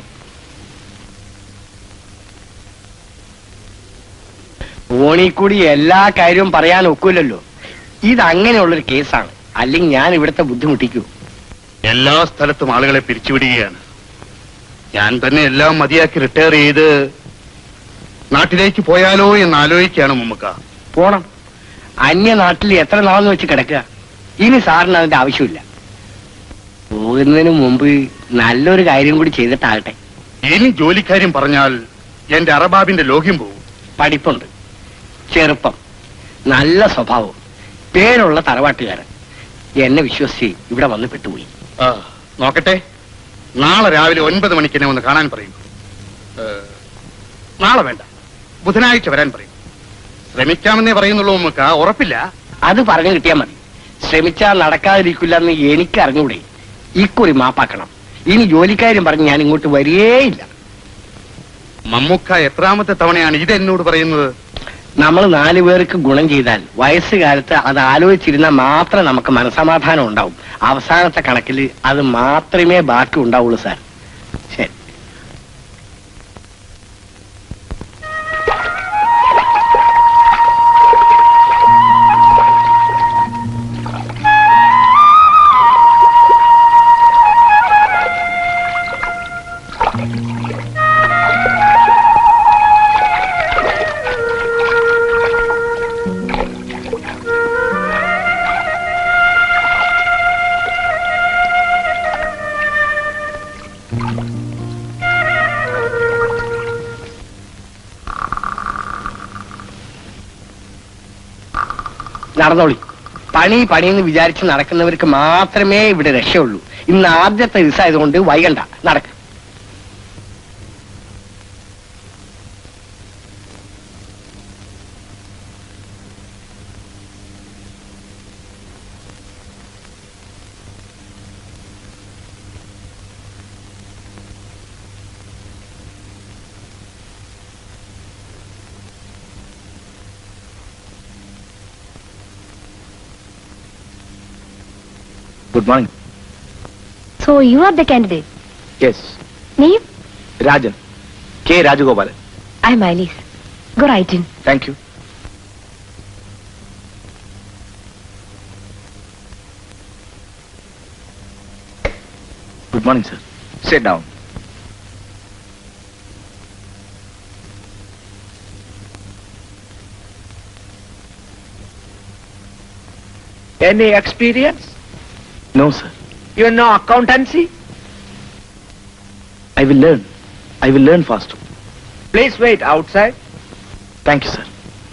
ഫോണിൽ കൂടി എല്ലാ കാര്യവും പറയാൻ ഒക്കില്ലല്ലോ ഇത് അങ്ങനെയുള്ളൊരു കേസാണ് അല്ലെങ്കിൽ ഞാൻ ഇവിടുത്തെ ബുദ്ധിമുട്ടിക്കൂ എല്ലാ സ്ഥലത്തും ആളുകളെ പിരിച്ചുവിടുകയാണ് ഞാൻ തന്നെ എല്ലാം മതിയാക്കി റിട്ടയർ ചെയ്ത് നാട്ടിലേക്ക് പോയാലോ എന്ന് ആലോചിക്കുകയാണ് മമ്മക്ക പോണം അന്യനാട്ടിൽ എത്ര നാളെന്ന് വെച്ച് കിടക്കുക ഇനി സാറിന് അതിന്റെ ആവശ്യമില്ല പോകുന്നതിന് മുമ്പ് നല്ലൊരു കാര്യം കൂടി ചെയ്തിട്ടാകട്ടെ ഇനി ജോലിക്കാര്യം പറഞ്ഞാൽ എന്റെ അറബാബിന്റെ ലോഹ്യം പോകും പഠിപ്പുണ്ട് ചെറുപ്പം നല്ല സ്വഭാവം പേരുള്ള തറവാട്ടുകാരൻ എന്നെ വിശ്വസിച്ച് ഇവിടെ വന്ന് പെട്ടുപോയി ആ, നോക്കട്ടെ നാളെ രാവിലെ ഒൻപത് മണിക്ക് എന്നെ ഒന്ന് കാണാൻ പറയും ഏ, നാളെ വേണ്ട ബുധനാഴ്ച വരാൻ പറയും ശ്രമിക്കാമെന്നേ പറയുന്നുള്ളൂ നമുക്ക് ഉറപ്പില്ല അത് പറഞ്ഞു കിട്ടിയാൽ മതി ശ്രമിച്ചാൽ നടക്കാതിരിക്കില്ല എന്ന് എനിക്ക് അറിഞ്ഞൂടെ ഇക്കുറി മാപ്പാക്കണം ഇനി ജോലിക്കാരും പറഞ്ഞ് ഞാൻ ഇങ്ങോട്ട് വരികേയില്ല മമ്മൂക്ക എത്രാമത്തെ തവണയാണ് ഇത് എന്നോട് പറയുന്നത് നമ്മൾ നാലു പേർക്ക് ഗുണം ചെയ്താൽ വയസ്സുകാലത്ത് അത് ആലോചിച്ചിരുന്നാൽ മാത്രമേ നമുക്ക് മനസമാധാനം ഉണ്ടാവും അവസാനത്തെ കണക്കിൽ അത് മാത്രമേ ബാക്കി ഉണ്ടാവുള്ളൂ സാർ ശരി നടന്നോളി പണി പണിയെന്ന് വിചാരിച്ച് നടക്കുന്നവർക്ക് മാത്രമേ ഇവിടെ രക്ഷയുള്ളൂ ഇന്ന് ആദ്യത്തെ ദിവസമായതുകൊണ്ട് വൈകണ്ട നടക്ക good morning so you are the candidate yes name Rajan K Rajagopalan I M ഐലീസ് go right in thank you good morning sir sit down Any experience? No sir You know accountancy? I will learn I will learn fast Please wait outside. Thank you sir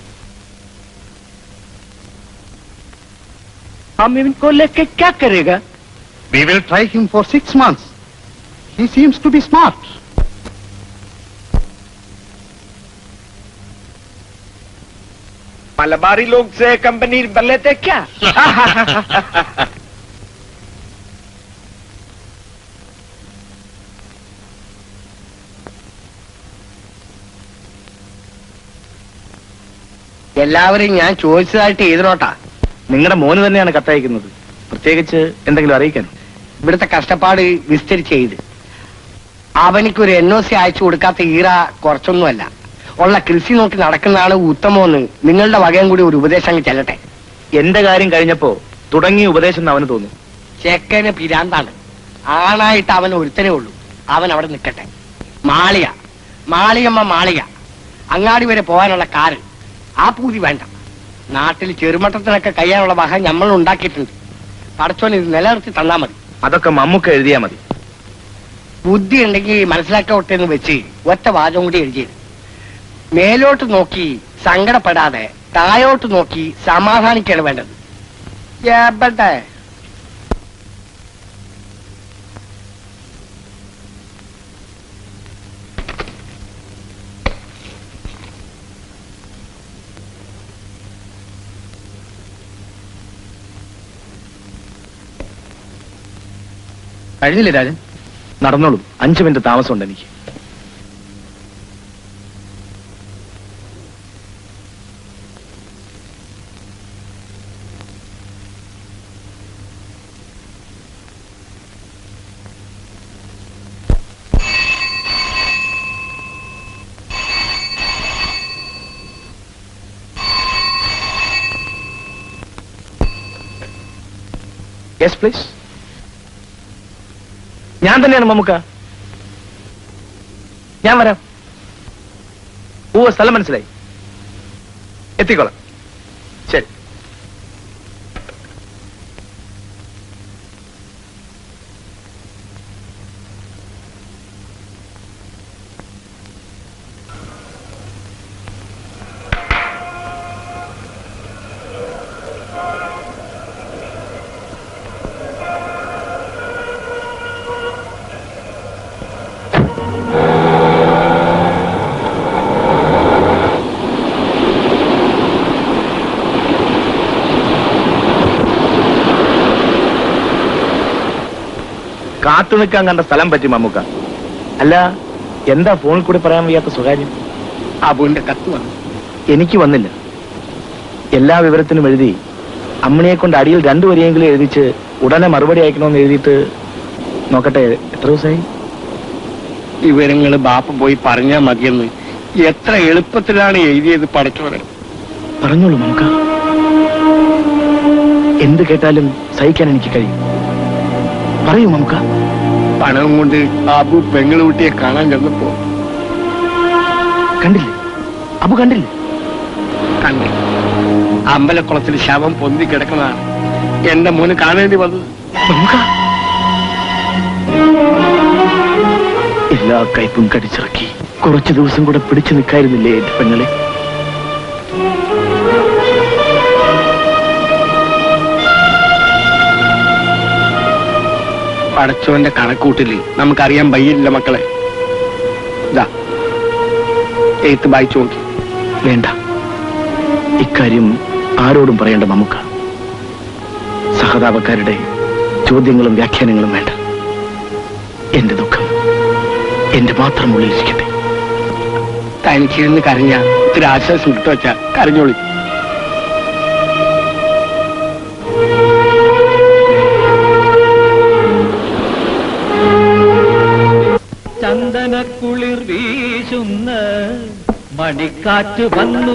हम इनको लेके क्या करेगा We will try him for six months. He seems to be smart. Malabari लोग से company बन लेते क्या എല്ലാവരും ഞാൻ ചോദിച്ചതായിട്ട് എഴുതണോട്ടാ നിങ്ങളുടെ മോന് തന്നെയാണ് കത്തയക്കുന്നത് പ്രത്യേകിച്ച് എന്തെങ്കിലും അറിയിക്കാൻ ഇവിടുത്തെ കഷ്ടപ്പാട് വിസ്തരിച്ച് എഴുത് അവനിക്കൊരു എൻ ഒ സി അയച്ചു കൊടുക്കാത്ത ഈറ കുറച്ചൊന്നുമല്ല ഉള്ള കൃഷി നോക്കി നടക്കുന്നതാണ് ഉത്തമമെന്ന് നിങ്ങളുടെ വകയും കൂടി ഒരു ഉപദേശം അങ്ങ് ചെല്ലട്ടെ എന്റെ കാര്യം കഴിഞ്ഞപ്പോ തുടങ്ങിയ ഉപദേശം എന്ന് അവന് തോന്നി ചെക്കന് പിരാന്താണ് ആണായിട്ട് അവൻ ഒരുത്തനേ ഉള്ളൂ അവൻ അവിടെ നിൽക്കട്ടെ മാളിക മാളിയമ്മ മാളിക അങ്ങാടി വരെ പോകാനുള്ള കാറ് ആ പൂതി വേണ്ട നാട്ടിൽ ചെറുമട്ടത്തിനൊക്കെ കഴിയാനുള്ള വക നമ്മൾ ഉണ്ടാക്കിയിട്ടുണ്ട് പടച്ചോൻ ഇത് നിലനിർത്തി തന്നാ മതി അതൊക്കെ മമ്മൂക്ക എഴുതിയാ മതി ബുദ്ധി ഉണ്ടെങ്കിൽ മനസ്സിലാക്കട്ടെ എന്ന് വെച്ച് ഒറ്റ വാചകം കൂടി എഴുതിയത് മേലോട്ട് നോക്കി സങ്കടപ്പെടാതെ താഴോട്ട് നോക്കി സമാധാനിക്കാണ് വേണ്ടത് എവിടെ കഴിഞ്ഞില്ലേ രാജൻ നടന്നോളൂ അഞ്ചു മിനിറ്റ് താമസമുണ്ട് എനിക്ക് യെസ് പ്ലീസ് ഞാൻ തന്നെയാണ് മമ്മുക്ക ഞാൻ വരാം ഓ സ്ഥലം മനസ്സിലായി എത്തിക്കോളാം ശരി കാത്തു നിൽക്കാൻ കണ്ട സ്ഥലം പറ്റി മമ്മുക്ക അല്ല എന്താ ഫോണിൽ കൂടി പറയാൻ വയ്യാത്ത സ്വകാര്യം അബുവിന്റെ കത്ത് വന്നു എനിക്ക് വന്നില്ല എല്ലാ വിവരത്തിനും എഴുതി അമ്മിണിയെ കൊണ്ട് അടിയിൽ രണ്ടു വരിയെങ്കിലും എഴുതിച്ച് ഉടനെ മറുപടി അയക്കണമെന്ന് എഴുതിയിട്ട് നോക്കട്ടെ എത്ര ദിവസമായി വിവരങ്ങൾ ബാപ്പ പോയി പറഞ്ഞാ മതിയെന്ന് എത്ര എളുപ്പത്തിലാണ് എഴുതിയത് പടച്ചോനെ പറഞ്ഞോളൂ നമുക്ക് എന്ത് കേട്ടാലും സഹിക്കാൻ എനിക്ക് കഴിയും പറയൂ നമുക്ക് പണവും കൊണ്ട് അബു പെങ്ങളുകുട്ടിയെ കാണാൻ ചെന്നപ്പോ കണ്ടില്ലേ അബു കണ്ടില്ലേ കണ്ടു അമ്പലക്കുളത്തിൽ ശവം പൊന്തി കിടക്കുന്നതാണ് എന്റെ മോന് കാണേണ്ടി വന്നത് നമുക്ക് എല്ലാ കയ്പും കടിച്ചിറക്കി കുറച്ചു ദിവസം കൂടെ പിടിച്ചു നിൽക്കായിരുന്നില്ലേ എന്റെ പെങ്ങളെ പടച്ചോന്റെ കണക്കൂട്ടില് നമുക്കറിയാൻ വയ്യില്ല മക്കളെ ഇതാ എഴുത്ത് വായിച്ചു നോക്കി വേണ്ട ഇക്കാര്യം ആരോടും പറയേണ്ട മമ്മൂക്ക സഹതാപക്കാരുടെ ചോദ്യങ്ങളും വ്യാഖ്യാനങ്ങളും വേണ്ട എന്റെ ദുഃഖം എന്റെ മാത്രം ഉള്ളിലിരിക്കട്ടെ തനിച്ചിരുന്ന് കരഞ്ഞ ഇത്തിരി ആശ്വാസം കിട്ടു വെച്ചാ കരഞ്ഞോളി ചന്ദനക്കുളിർ വീശുന്ന മണിക്കാറ്റ് വന്നു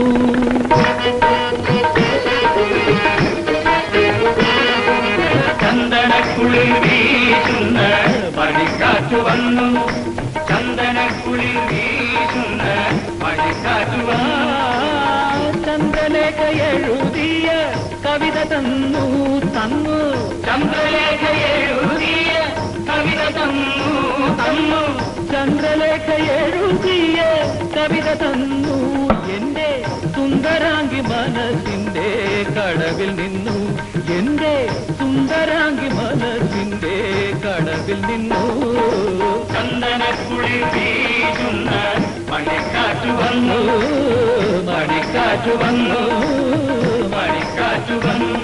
ചന്ദനക്കുളിർ വീശുന്ന മണിക്കാറ്റ് വന്നു ചന്ദനക്കുളിർ വീശുന്ന മണിക്കാറ്റ് വന്നു ചന്ദ്രലേഖ എഴുതിയ കവിത തന്നു തന്നു ചന്ദ്രലേഖ എഴുതിയ കവിത തന്നു തന്നു ചന്ദ്രലേഖ എഴുതിയ കവിത തന്നു എന്റെ സുന്ദരാംഗി മനസ്സിന്റെ കടവിൽ നിന്നു എന്റെ സുന്ദരാംഗി മനസ്സിന്റെ കടവിൽ നിന്നു ചന്ദനക്കുളി വീഴുന്ന മണിക്കാറ്റ് വന്നു മണിക്കാറ്റ് വന്നു മണിക്കാറ്റ് വന്നു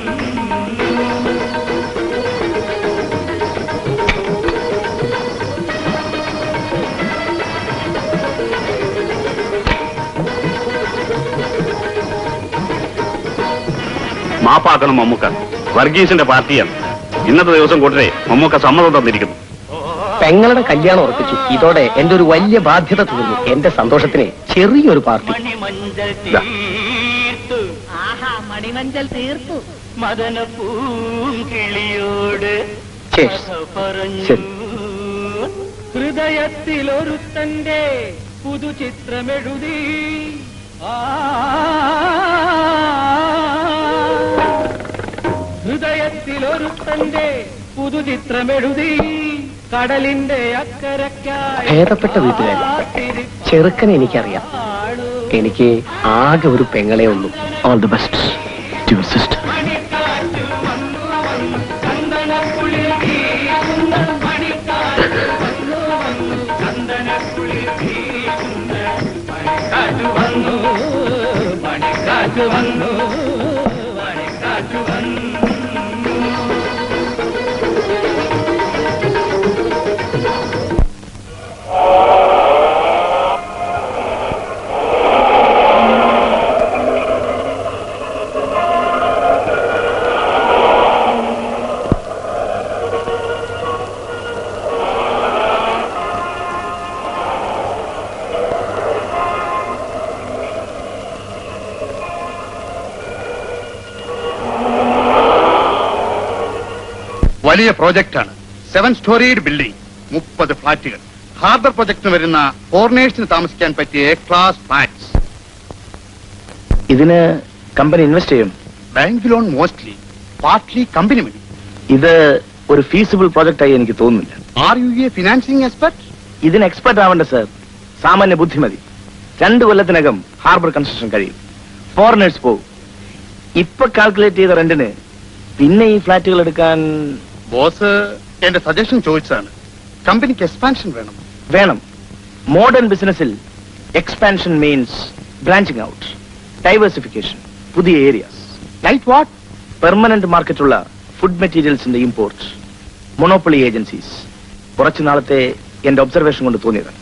മാപ്പാക്കണം മമ്മൂക്ക വർഗീസിന്റെ പാർട്ടിയാണ് ഇന്നത്തെ ദിവസം കൂട്ടരെ മമ്മൂക്ക സമ്മതം തന്നിരിക്കുന്നു പെങ്ങളുടെ കല്യാണം ഉറപ്പിച്ചു ഇതോടെ എന്റെ ഒരു വലിയ ബാധ്യത തീർന്നു എന്റെ സന്തോഷത്തിന് ചെറിയൊരു പാർട്ടി ദാ. ആഹാ മണിമഞ്ചൽ തീർത്തു മദന പൂങ്കിളിയോട് Cheers. പറഞ്ഞു ശരി. ഹൃദയത്തിലൊരുത്തന്റെ പുതുചിത്രമെഴുതി ആ ഹൃദയത്തിലൊരുത്തന്റെ പുതുചിത്രമെഴുതി കടലിന്റെ അക്കരക്കായി ഭേദപ്പെട്ട വീട്ടുകാരി ചെറുക്കനെ എനിക്കറിയാം എനിക്ക് ആകെ ഒരു പെങ്ങളെ ഉള്ളൂ all the best to your sister കാറ്റ് വന്നു മണിക്കാറ്റ് വന്നു മണിക്കാറ്റ് വന്നു വലിയ പ്രോജക്റ്റാണ് സെവൻ സ്റ്റോറീഡ് ബിൽഡിംഗ് മുപ്പത് ഫ്ളാറ്റുകൾ ഹാർബർ പ്രൊജക്ടിന് വരുന്ന ഫോറിനേഴ്സിന് താമസിക്കാൻ പറ്റിയ എ ക്ലാസ് ഫ്ലാറ്റ്സ് ഇതിന് കമ്പനി ഇൻവെസ്റ്റ് ചെയ്യും bank loan mostly partly company money ഇത് ഒരു ഫീസിബിൾ പ്രോജക്റ്റായി എനിക്ക് തോന്നുന്നില്ല are you a financing expert ഇതിന് എക്സ്പെർട്ട് ആവേണ്ട സർ സാമാന്യ ബുദ്ധിമതി രണ്ടു കൊല്ലത്തിനകം ഹാർബർ കൺസ്ട്രക്ഷൻ കഴിയും ഫോറിനേഴ്സ് പോകും ഇപ്പൊ കാൽക്കുലേറ്റ് ചെയ്ത റെന്റിന് പിന്നെ ഈ ഫ്ലാറ്റുകൾ എടുക്കാൻ ബോസ് എന്റെ സജഷൻ ചോദിച്ചതാണ് കമ്പനിക്ക് എക്സ്പാൻഷൻ വേണം വേണം മോഡേൺ ബിസിനസ്സിൽ expansion means branching out diversification പുതിയ ഏരിയാസ് ലൈറ്റ് വാട്ട് പെർമനന്റ് മാർക്കറ്റുള്ള ഫുഡ് മെറ്റീരിയൽസിന്റെ ഇമ്പോർട്ട് മൊണോപ്പൊളി ഏജൻസീസ് കുറച്ചു നാളത്തെ എന്റെ ഒബ്സർവേഷൻ കൊണ്ട് തോന്നിയതാണ്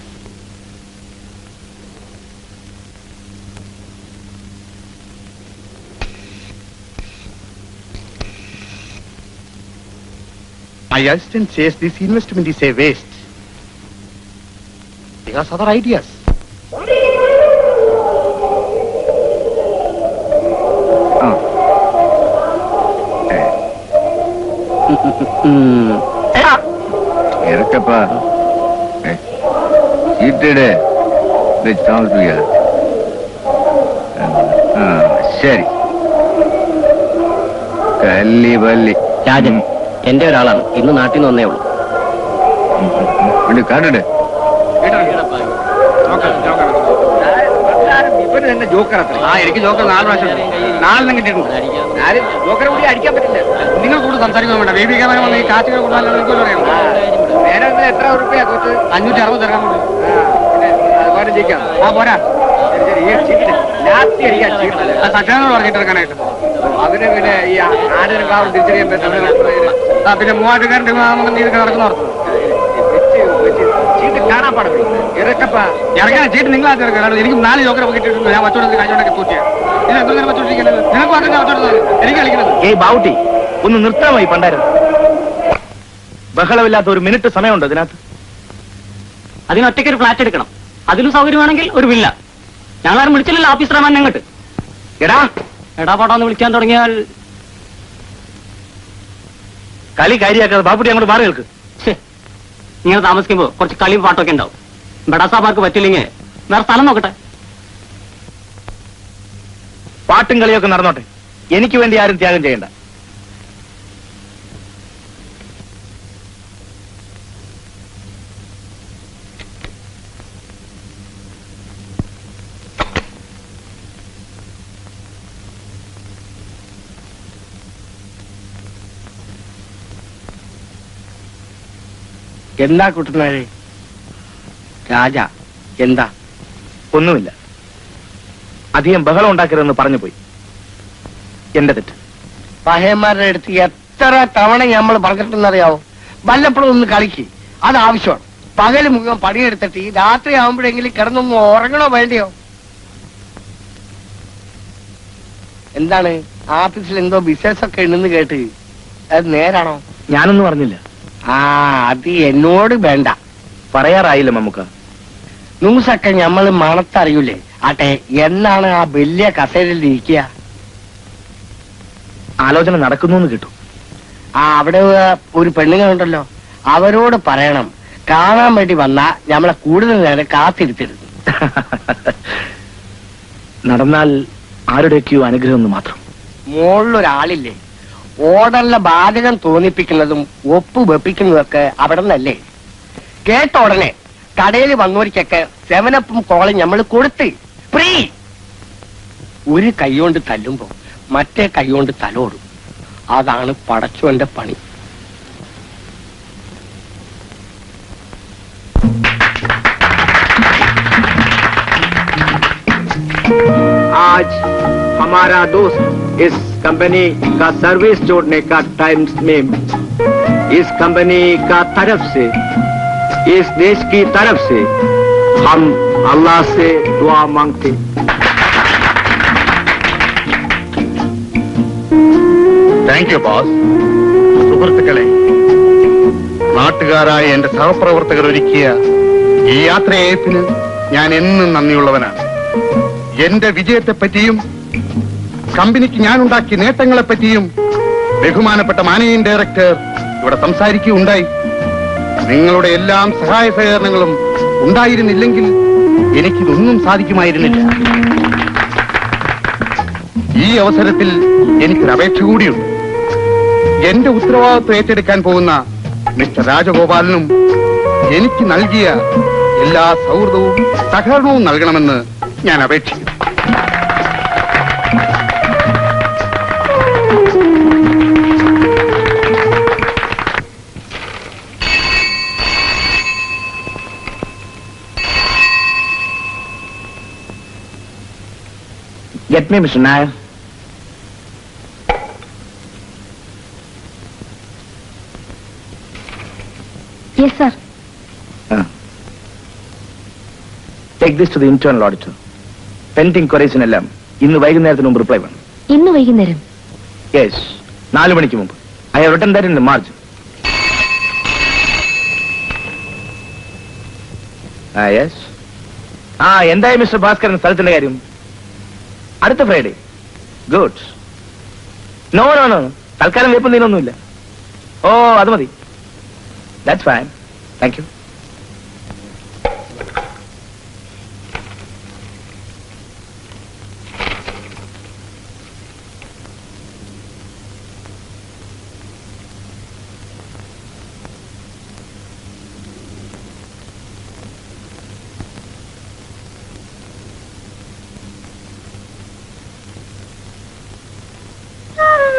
My assistant says this investment is a waste. He has other ideas. ഇറക്കപ്പാ ചീട്ടിടെ താമസിപ്പിക്ക ആ ശരി കല്ലി പല്ലി രാജൻ എന്റെ ഒരാളാണ് ഇന്ന് നാട്ടിൽ നിന്ന് വന്നേ ഉള്ളൂ ഇവിടെ കാട്ടിടെ ആ എനിക്ക് ജോക്കർ നാല് പ്രാവശ്യം നാലെണ്ണം കിട്ടിയിട്ടുണ്ട് ആരും ജോക്കറെ കൂടി അടിക്കാൻ പറ്റില്ല നിങ്ങൾ കൂടുതൽ സംസാരിക്കാൻ വേണ്ട ബേബി ക്യാമറ വന്ന് ഈ കാറ്റുകൾ കൂടുതൽ നിങ്ങൾക്ക് അറിയാം നേരെ ഇതിന് എത്ര ഉറുപ്പിയാ തോറ്റ് അഞ്ഞൂറ്റി അറുപത് ഇറങ്ങാൻ കൊണ്ട് അതുപോലെ ജയിക്കാം ആ പോരാ ശരി ശരി ഈ ചീട്ട് ലാസ്റ്റ് അടിക്കാൻ ചീട്ടില്ല ആ സച്ചാനോട് പറഞ്ഞിട്ട് ഇറങ്ങാനായിട്ട് അവര് പിന്നെ ഈ ആടിനും കാവും തിരിച്ചറിയാൻ പറ്റുന്ന ആ പിന്നെ മൂവാറ്റുകാരൻ്റെ ഇതൊക്കെ നടക്കുന്ന ഓർത്തു ചീട്ട് കാണാൻ പാടില്ല ഇറക്കപ്പാ ഇറങ്ങാൻ ചീട്ട് നിങ്ങൾ ആദ്യം ഇറങ്ങാൻ എനിക്ക് നാല് ജോക്കർ കിട്ടിയിട്ടുണ്ട് ഞാൻ വച്ചോടത്തിൽ കഴിഞ്ഞോണ്ടൊക്കെ തൂറ്റിയ ഇത് എത്ര നേരം വച്ചോണ്ടിരിക്കുന്നത് നിങ്ങൾക്ക് മാത്രം ഞാൻ വച്ചോടുന്നത് എനിക്ക് കളിക്കുന്നത് ഏയ് ബാവുട്ടി ഒന്ന് നിർത്താമോ ഈ പണ്ടാരം ബഹളമില്ലാത്ത ഒരു മിനിറ്റ് സമയമുണ്ടോ ഇതിനകത്ത് അതിന് ഒറ്റയ്ക്ക് ഒരു ഫ്ലാറ്റ് എടുക്കണം അതിലും സൗകര്യമാണെങ്കിൽ ഒരു വില്ല ഞങ്ങളാരും വിളിച്ചില്ലല്ലോ ഓഫീസർ മാൻ ഞങ്ങട്ട് എടാ എടാ പാടാന്ന് വിളിക്കാൻ തുടങ്ങിയാൽ കളി കാര്യാക്കാതെ ബാപ്പുട്ടി അങ്ങോട്ട് മാറി നിൽക്ക് ശ്ശേ, നിങ്ങൾ താമസിക്കുമ്പോ കുറച്ച് കളിയും പാട്ടൊക്കെ ഉണ്ടാവും ബഡാസാമാർക്ക് പറ്റില്ലെങ്കിൽ വേറെ സ്ഥലം നോക്കട്ടെ പാട്ടും കളിയൊക്കെ നടന്നോട്ടെ എനിക്ക് വേണ്ടി ആരും ത്യാഗം ചെയ്യണ്ട എന്താ കുട്ടനാരെ രാജ എന്താ ഒന്നുമില്ല അധികം ബഹളം ഉണ്ടാക്കരുതെന്ന് പറഞ്ഞു പോയി എന്റെ തെറ്റ് പഹയന്മാരുടെ അടുത്ത് എത്ര തവണ നമ്മൾ പറഞ്ഞിട്ടുണ്ടെന്നറിയാവോ വല്ലപ്പോഴും ഒന്ന് കളിക്ക് അത് ആവശ്യമാണ് പകല് മുഴുവൻ പണിയെടുത്തിട്ട് ഈ രാത്രി ആവുമ്പോഴെങ്കിലും കിടന്നൊന്ന് ഉറങ്ങണോ വേണ്ടിയോ എന്താണ് ആഫീസിൽ എന്തോ ബിസിനസ് ഒക്കെ ഉണ്ടെന്ന് കേട്ട് അത് നേരാണോ ഞാനൊന്നും പറഞ്ഞില്ല ആ അത് എന്നോട് വേണ്ട പറയാറായില്ല മമ്മൂക്ക ന്യൂസൊക്കെ നമ്മൾ മണത്തറിയൂലേ ആട്ടെ എന്നാണ് ആ വലിയ കസേരയിൽ ഇരിക്കുക ആലോചന നടക്കുന്നു എന്ന് കിട്ടും ആ അവിടെ ഒരു പെണ്ണുങ്ങളുണ്ടല്ലോ അവരോട് പറയണം കാണാൻ വേണ്ടി വന്നാ നമ്മളെ കൂടുതൽ നേരം കാത്തിരുത്തരുത് നടന്നാൽ ആരുടെയൊക്കെയോ അനുഗ്രഹം എന്ന് മാത്രം മുകളിലൊരാളില്ലേ ഓർഡറിലെ ബാധകം തോന്നിപ്പിക്കുന്നതും ഒപ്പ് വെപ്പിക്കുന്നതൊക്കെ അവിടെ നിന്നല്ലേ കേട്ട ഉടനെ കടയിൽ വന്നോരിക്കൊക്കെ സെവനപ്പും കോളും നമ്മൾ കൊടുത്ത് ഫ്രീ ഒരു കൈകൊണ്ട് തല്ലുമ്പോ മറ്റേ കൈകൊണ്ട് തലോടും അതാണ് പടച്ചോന്റെ പണി आज हमारा दोस्त इस कंपनी का सर्विस जोड़ने का टाइम में इस कंपनी का तरफ से इस देश की तरफ से हम अल्लाह से दुआ मांगते താങ്ക് യു ബോസ് സുഹൃത്തുക്കളെ നാട്ടുകാരായ എന്റെ സഹപ്രവർത്തകർ ഒരുക്കിയ ഈ യാത്രയയപ്പിന് ഞാൻ എന്നും നന്ദിയുള്ളവനാണ് എന്റെ വിജയത്തെപ്പറ്റിയും കമ്പനിക്ക് ഞാൻ ഉണ്ടാക്കിയ നേട്ടങ്ങളെ പറ്റിയും ബഹുമാനപ്പെട്ട മാനേജിംഗ് ഡയറക്ടർ ഇവിടെ സംസാരിക്കുകയുണ്ടായി നിങ്ങളുടെ എല്ലാം സഹായ സഹകരണങ്ങളും ഉണ്ടായിരുന്നില്ലെങ്കിൽ എനിക്കിതൊന്നും സാധിക്കുമായിരുന്നില്ല ഈ അവസരത്തിൽ എനിക്കൊരു അപേക്ഷ കൂടിയുണ്ട് എന്റെ ഉത്തരവാദിത്വം ഏറ്റെടുക്കാൻ പോകുന്ന മിസ്റ്റർ രാജഗോപാലനും എനിക്ക് നൽകിയ എല്ലാ സൗഹൃദവും സഹകരണവും നൽകണമെന്ന് ഞാൻ അപേക്ഷിക്കുന്നു Get me, Mr. Nair. Yes sir Take this to the internal auditor. Pending ക്വറീസിനെല്ലാം ഇന്ന് വൈകുന്നേരത്തിന് മുമ്പ് റിപ്ലൈ വേണം ഇന്ന് വൈകുന്നേരം യെസ് നാല് മണിക്ക് മുമ്പ് I have written that in the margin ആ യെസ് ആ എന്തായി മിസ്റ്റർ ഭാസ്കരൻ സ്ഥലത്തിന്റെ കാര്യം അടുത്ത Friday good no no no തൽക്കാലം വേപ്പം നീനൊന്നുമില്ല ഓ അത് മതി ദാറ്റ്സ് ഫൈൻ താങ്ക് യു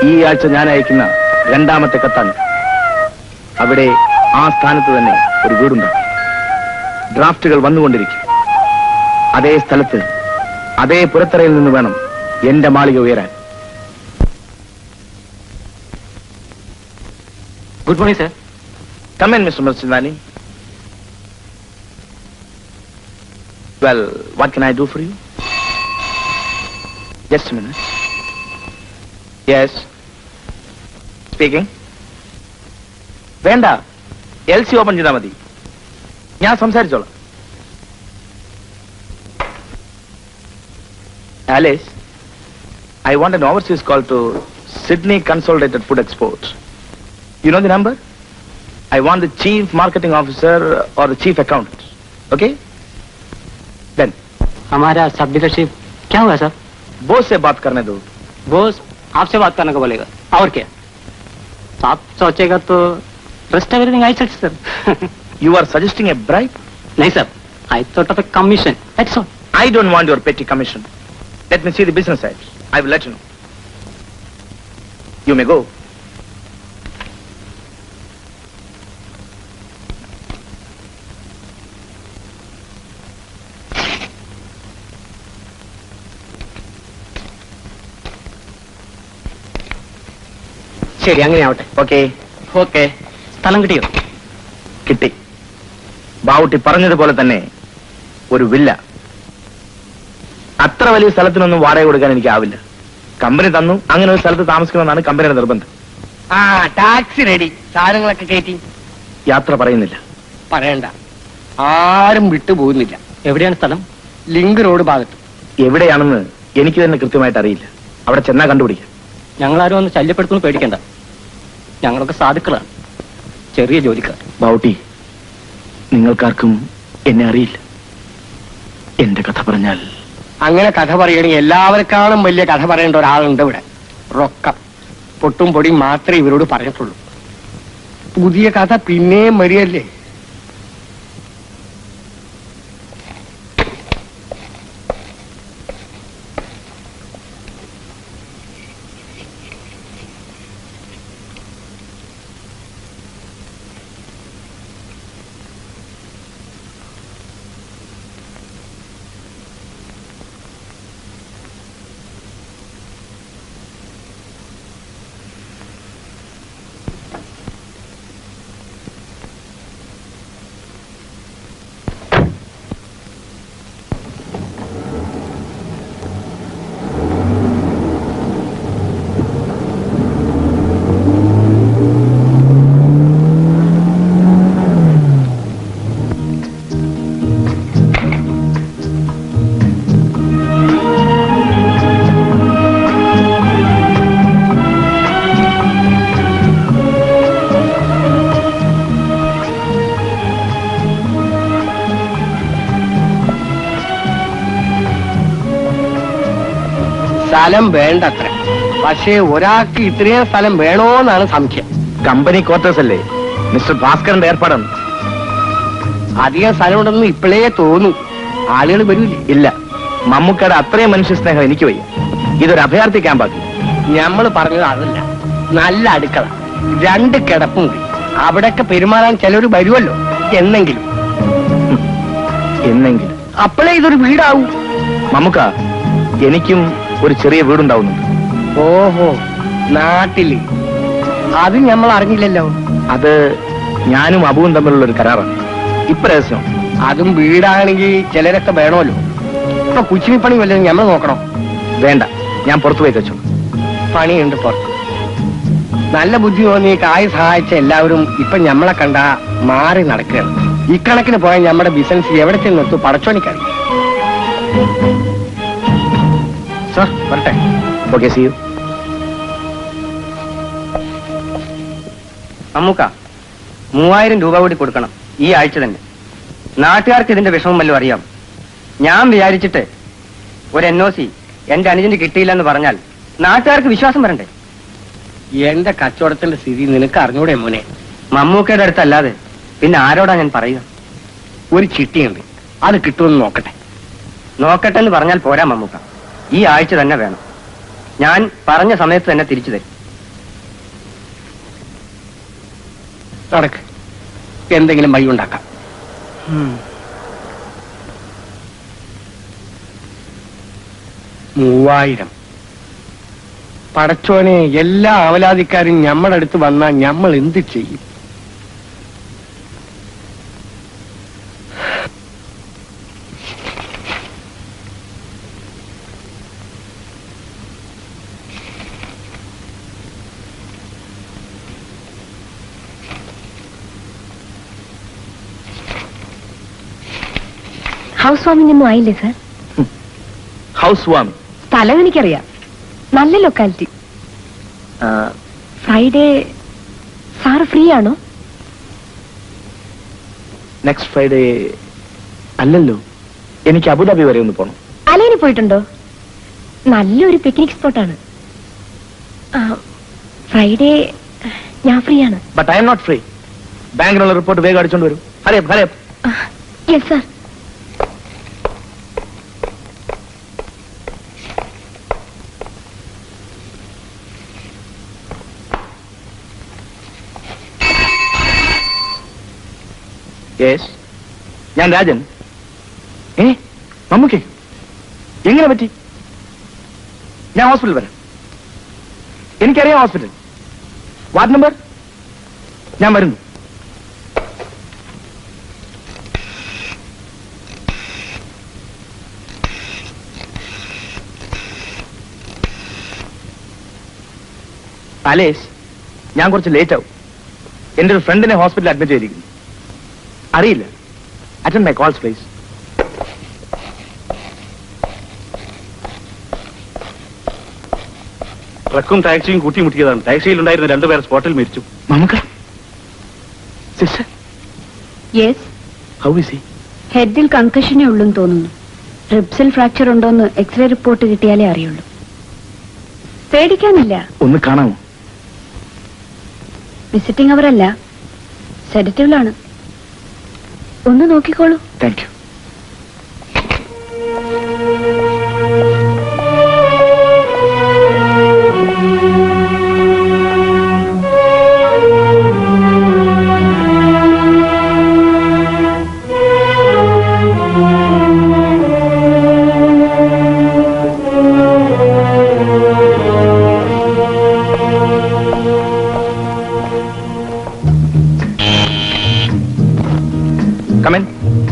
ഈ ആഴ്ച ഞാൻ അയക്കുന്ന രണ്ടാമത്തെ കത്താണ് അവിടെ ആ സ്ഥാനത്ത് തന്നെ ഒരു വീടുണ്ട് ഡ്രാഫ്റ്റുകൾ വന്നുകൊണ്ടിരിക്കും അതേ സ്ഥലത്ത് അതേ പുറത്തറയിൽ നിന്ന് വേണം എന്റെ മാളിക ഉയരാൻ good morning sir Come in, Mr. Merchandani. Well, what can I do for you? Just a minute. Yes. Speaking. വേണ്ട എൽ സി ഓപ്പൺ ചെയ്താൽ മതി ഞാൻ സംസാരിച്ചോളാം Alice I want an overseas call to Sydney Consolidated Food Export. You know the number? I want the chief marketing officer or the chief accountant. Okay? Then. हमारा सब dealership क्या हुआ sir Bose से बात करने दो बोस आपसे बात करने को बोलेगा और क्या आप सोचेगा तो rest everything I set sir You are suggesting a bribe? नहीं sir I thought of a commission that's all I don't want your petty commission. Let me see the business side. I will let you know. You may go. ശരി അങ്ങനെ ആവട്ടെ okay okay സ്ഥലം കിട്ടിയോ കിട്ടി ബാവുട്ടി പറഞ്ഞതുപോലെ തന്നെ ഒരു വില്ല അത്ര വലിയ സ്ഥലത്തിനൊന്നും വാടക കൊടുക്കാൻ എനിക്കാവില്ല കമ്പനി തന്നു അങ്ങനെ ഒരു സ്ഥലത്ത് താമസിക്കണമെന്നാണ് കമ്പനിയുടെ നിർബന്ധം ആ ടാക്സി റെഡി സാധനങ്ങളൊക്കെ കയറ്റി യാത്ര പറയുന്നില്ല പറയണ്ട ആരും വിട്ടുപോകുന്നില്ല എവിടെയാണ് സ്ഥലം ലിങ്ക് റോഡ് ഭാഗത്ത് എവിടെയാണെന്ന് എനിക്ക് തന്നെ കൃത്യമായിട്ട് അറിയില്ല അവിടെ ചെന്നാ കണ്ടുപിടിക്കാം ഞങ്ങളാരും ഒന്ന് ശല്യപ്പെടുത്തുന്നു പേടിക്കണ്ട ഞങ്ങളൊക്കെ സാധുക്കളാണ് ചെറിയ ജോലിക്കാർ ബൗട്ടി നിങ്ങൾക്കാർക്കും എന്നെ അറിയില്ല എന്റെ കഥ പറഞ്ഞാൽ അങ്ങനെ കഥ പറയുകയാണെങ്കിൽ എല്ലാവർക്കാളും വലിയ കഥ പറയേണ്ട ഒരാളുണ്ട് ഇവിടെ റൊക്കം പൊട്ടും പൊടിയും മാത്രമേ ഇവരോട് പറഞ്ഞിട്ടുള്ളൂ പുതിയ കഥ പിന്നെയും വരികയല്ലേ സ്ഥലം വേണ്ടത്ര പക്ഷേ ഒരാൾക്ക് ഇത്രയും സ്ഥലം വേണോന്നാണ് സംശയം കമ്പനി ക്വാർട്ടേഴ്സ് അല്ലേ മിസ്റ്റർ ഭാസ്കറിന്റെ ഏർപ്പാടാണ് അധികം സ്ഥലമുണ്ടെന്ന് ഇപ്പോഴേ തോന്നു ആളുകൾ വരൂലേ ഇല്ല മമ്മൂക്കയുടെ അത്രയും മനുഷ്യ സ്നേഹം എനിക്ക് വയ്യ ഇതൊരു അഭയാർത്ഥി ക്യാമ്പാക്കി നമ്മൾ പറഞ്ഞത് അതല്ല നല്ല അടുക്കള രണ്ട് കിടപ്പുണ്ട് അവിടെയൊക്കെ പെരുമാറാൻ ചിലർ വരുമല്ലോ എന്നെങ്കിലും എന്നെങ്കിലും അപ്പോഴേ ഇതൊരു വീടാവൂ മമ്മൂക്ക എനിക്കും ഒരു ചെറിയ വീടുണ്ടാവുന്നുണ്ട് ഓഹോ നാട്ടില് അത് നമ്മൾ അറിഞ്ഞില്ലല്ലോ അത് ഞാനും അബുവും തമ്മിലുള്ള ഒരു കരാറാണ് ഇപ്പൊ രഹസ്യം അതും വീടാണെങ്കിൽ ചിലരൊക്കെ വേണമല്ലോ ഇപ്പൊ കുച്ചിനിപ്പണി വല്ലതും നമ്മൾ നോക്കണം വേണ്ട ഞാൻ പുറത്തു പോയി വെച്ചു പണിയുണ്ട് പുറത്ത് നല്ല ബുദ്ധി തോന്നി കായ് സഹായിച്ച എല്ലാവരും ഇപ്പൊ ഞമ്മളെ കണ്ട മാറി നടക്കുകയാണ് ഇക്കണക്കിന് പോയാൽ നമ്മുടെ ബിസിനസ് എവിടെ ചെന്നെത്തു പടച്ചോണിക്കാണ് സർ വരട്ടെ ഓക്കെ സി യു അമ്മുക്ക മൂവായിരം രൂപ കൂടി കൊടുക്കണം ഈ ആഴ്ച തന്നെ നാട്ടുകാർക്ക് ഇതിന്റെ വിഷമം വല്ലതും അറിയാം ഞാൻ വിചാരിച്ചിട്ട് ഒരു എൻ ഒ സി എന്റെ അനുജന് കിട്ടിയില്ലെന്ന് പറഞ്ഞാൽ നാട്ടുകാർക്ക് വിശ്വാസം വരണ്ടേ എന്റെ കച്ചവടത്തിന്റെ സ്ഥിതി നിനക്ക് അറിഞ്ഞൂടെ മോനെ മമ്മൂക്കയുടെ അടുത്തല്ലാതെ പിന്നെ ആരോടാ ഞാൻ പറയുക ഒരു ചിട്ടിയുണ്ട് അത് കിട്ടുമെന്ന് നോക്കട്ടെ നോക്കട്ടെ എന്ന് പറഞ്ഞാൽ പോരാ മമ്മൂക്ക ഈ ആഴ്ച തന്നെ വേണം ഞാൻ പറഞ്ഞ സമയത്ത് തന്നെ തിരിച്ചു തരും നടക്ക് എന്തെങ്കിലും വഴി ഉണ്ടാക്കാം മൂവായിരം പടച്ചോനെ എല്ലാ അവലാതിക്കാരും ഞമ്മടെ അടുത്ത് വന്നാൽ ഞമ്മൾ എന്ത് ചെയ്യും ഹൗസ് വാമിംഗ് ഒന്നും ആയില്ലേ സാർ ഹൗസ് വാമി സ്ഥലം എനിക്കറിയാം നല്ല ലൊക്കാലിറ്റി ഫ്രൈഡേ സാറ് ഫ്രീ ആണോ നെക്സ്റ്റ് ഫ്രൈഡേ അല്ലല്ലോ എനിക്ക് അബുദാബി വരെ ഒന്ന് പോകണം അലൈന് പോയിട്ടുണ്ടോ നല്ലൊരു പിക്നിക് സ്പോട്ടാണ് ഫ്രൈഡേ ഞാൻ ഫ്രീ ആണ് but I am not free ബാങ്കിനുള്ള റിപ്പോർട്ട് വേഗം അടിച്ചോണ്ട് വരും ഹരേ ഹരേ യെസ് സാർ യെസ് ഞാൻ രാജൻ ഏ മമ്മൂക്കെ എങ്ങനെ പറ്റി ഞാൻ ഹോസ്പിറ്റൽ വരാം എനിക്കറിയാം ഹോസ്പിറ്റൽ വാർഡ് നമ്പർ ഞാൻ വരുന്നു അലേസ് ഞാൻ കുറച്ച് ലേറ്റ് ആവും എന്റെ ഒരു ഫ്രണ്ടിനെ ഹോസ്പിറ്റലിൽ അഡ്മിറ്റ് ചെയ്തിരിക്കുന്നു അറിയില്ല അറ്റൻഡ് മൈ കോൾസ് പ്ലീസ് ട്രക്കും ടാക്സിയും കൂട്ടിമുട്ടിയതാണ് ടാക്സിയിൽ ഉണ്ടായിരുന്ന രണ്ടുപേർ സ്പോട്ടിൽ മരിച്ചു Mammukka sister yes how is he ഹെഡിൽ കൺകഷനേ ഉള്ളൂന്ന് തോന്നുന്നു റിബ്സിൽ ഫ്രാക്ചർ ഉണ്ടോന്ന് എക്സ്റേ റിപ്പോർട്ട് കിട്ടിയാലേ അറിയുള്ളൂ പേടിക്കാനില്ല ഒന്ന് കാണാമോ വിസിറ്റിംഗ് അവരല്ല സെഡറ്റീവിലാണ് ഒന്ന് നോക്കിക്കോളൂ thank you come in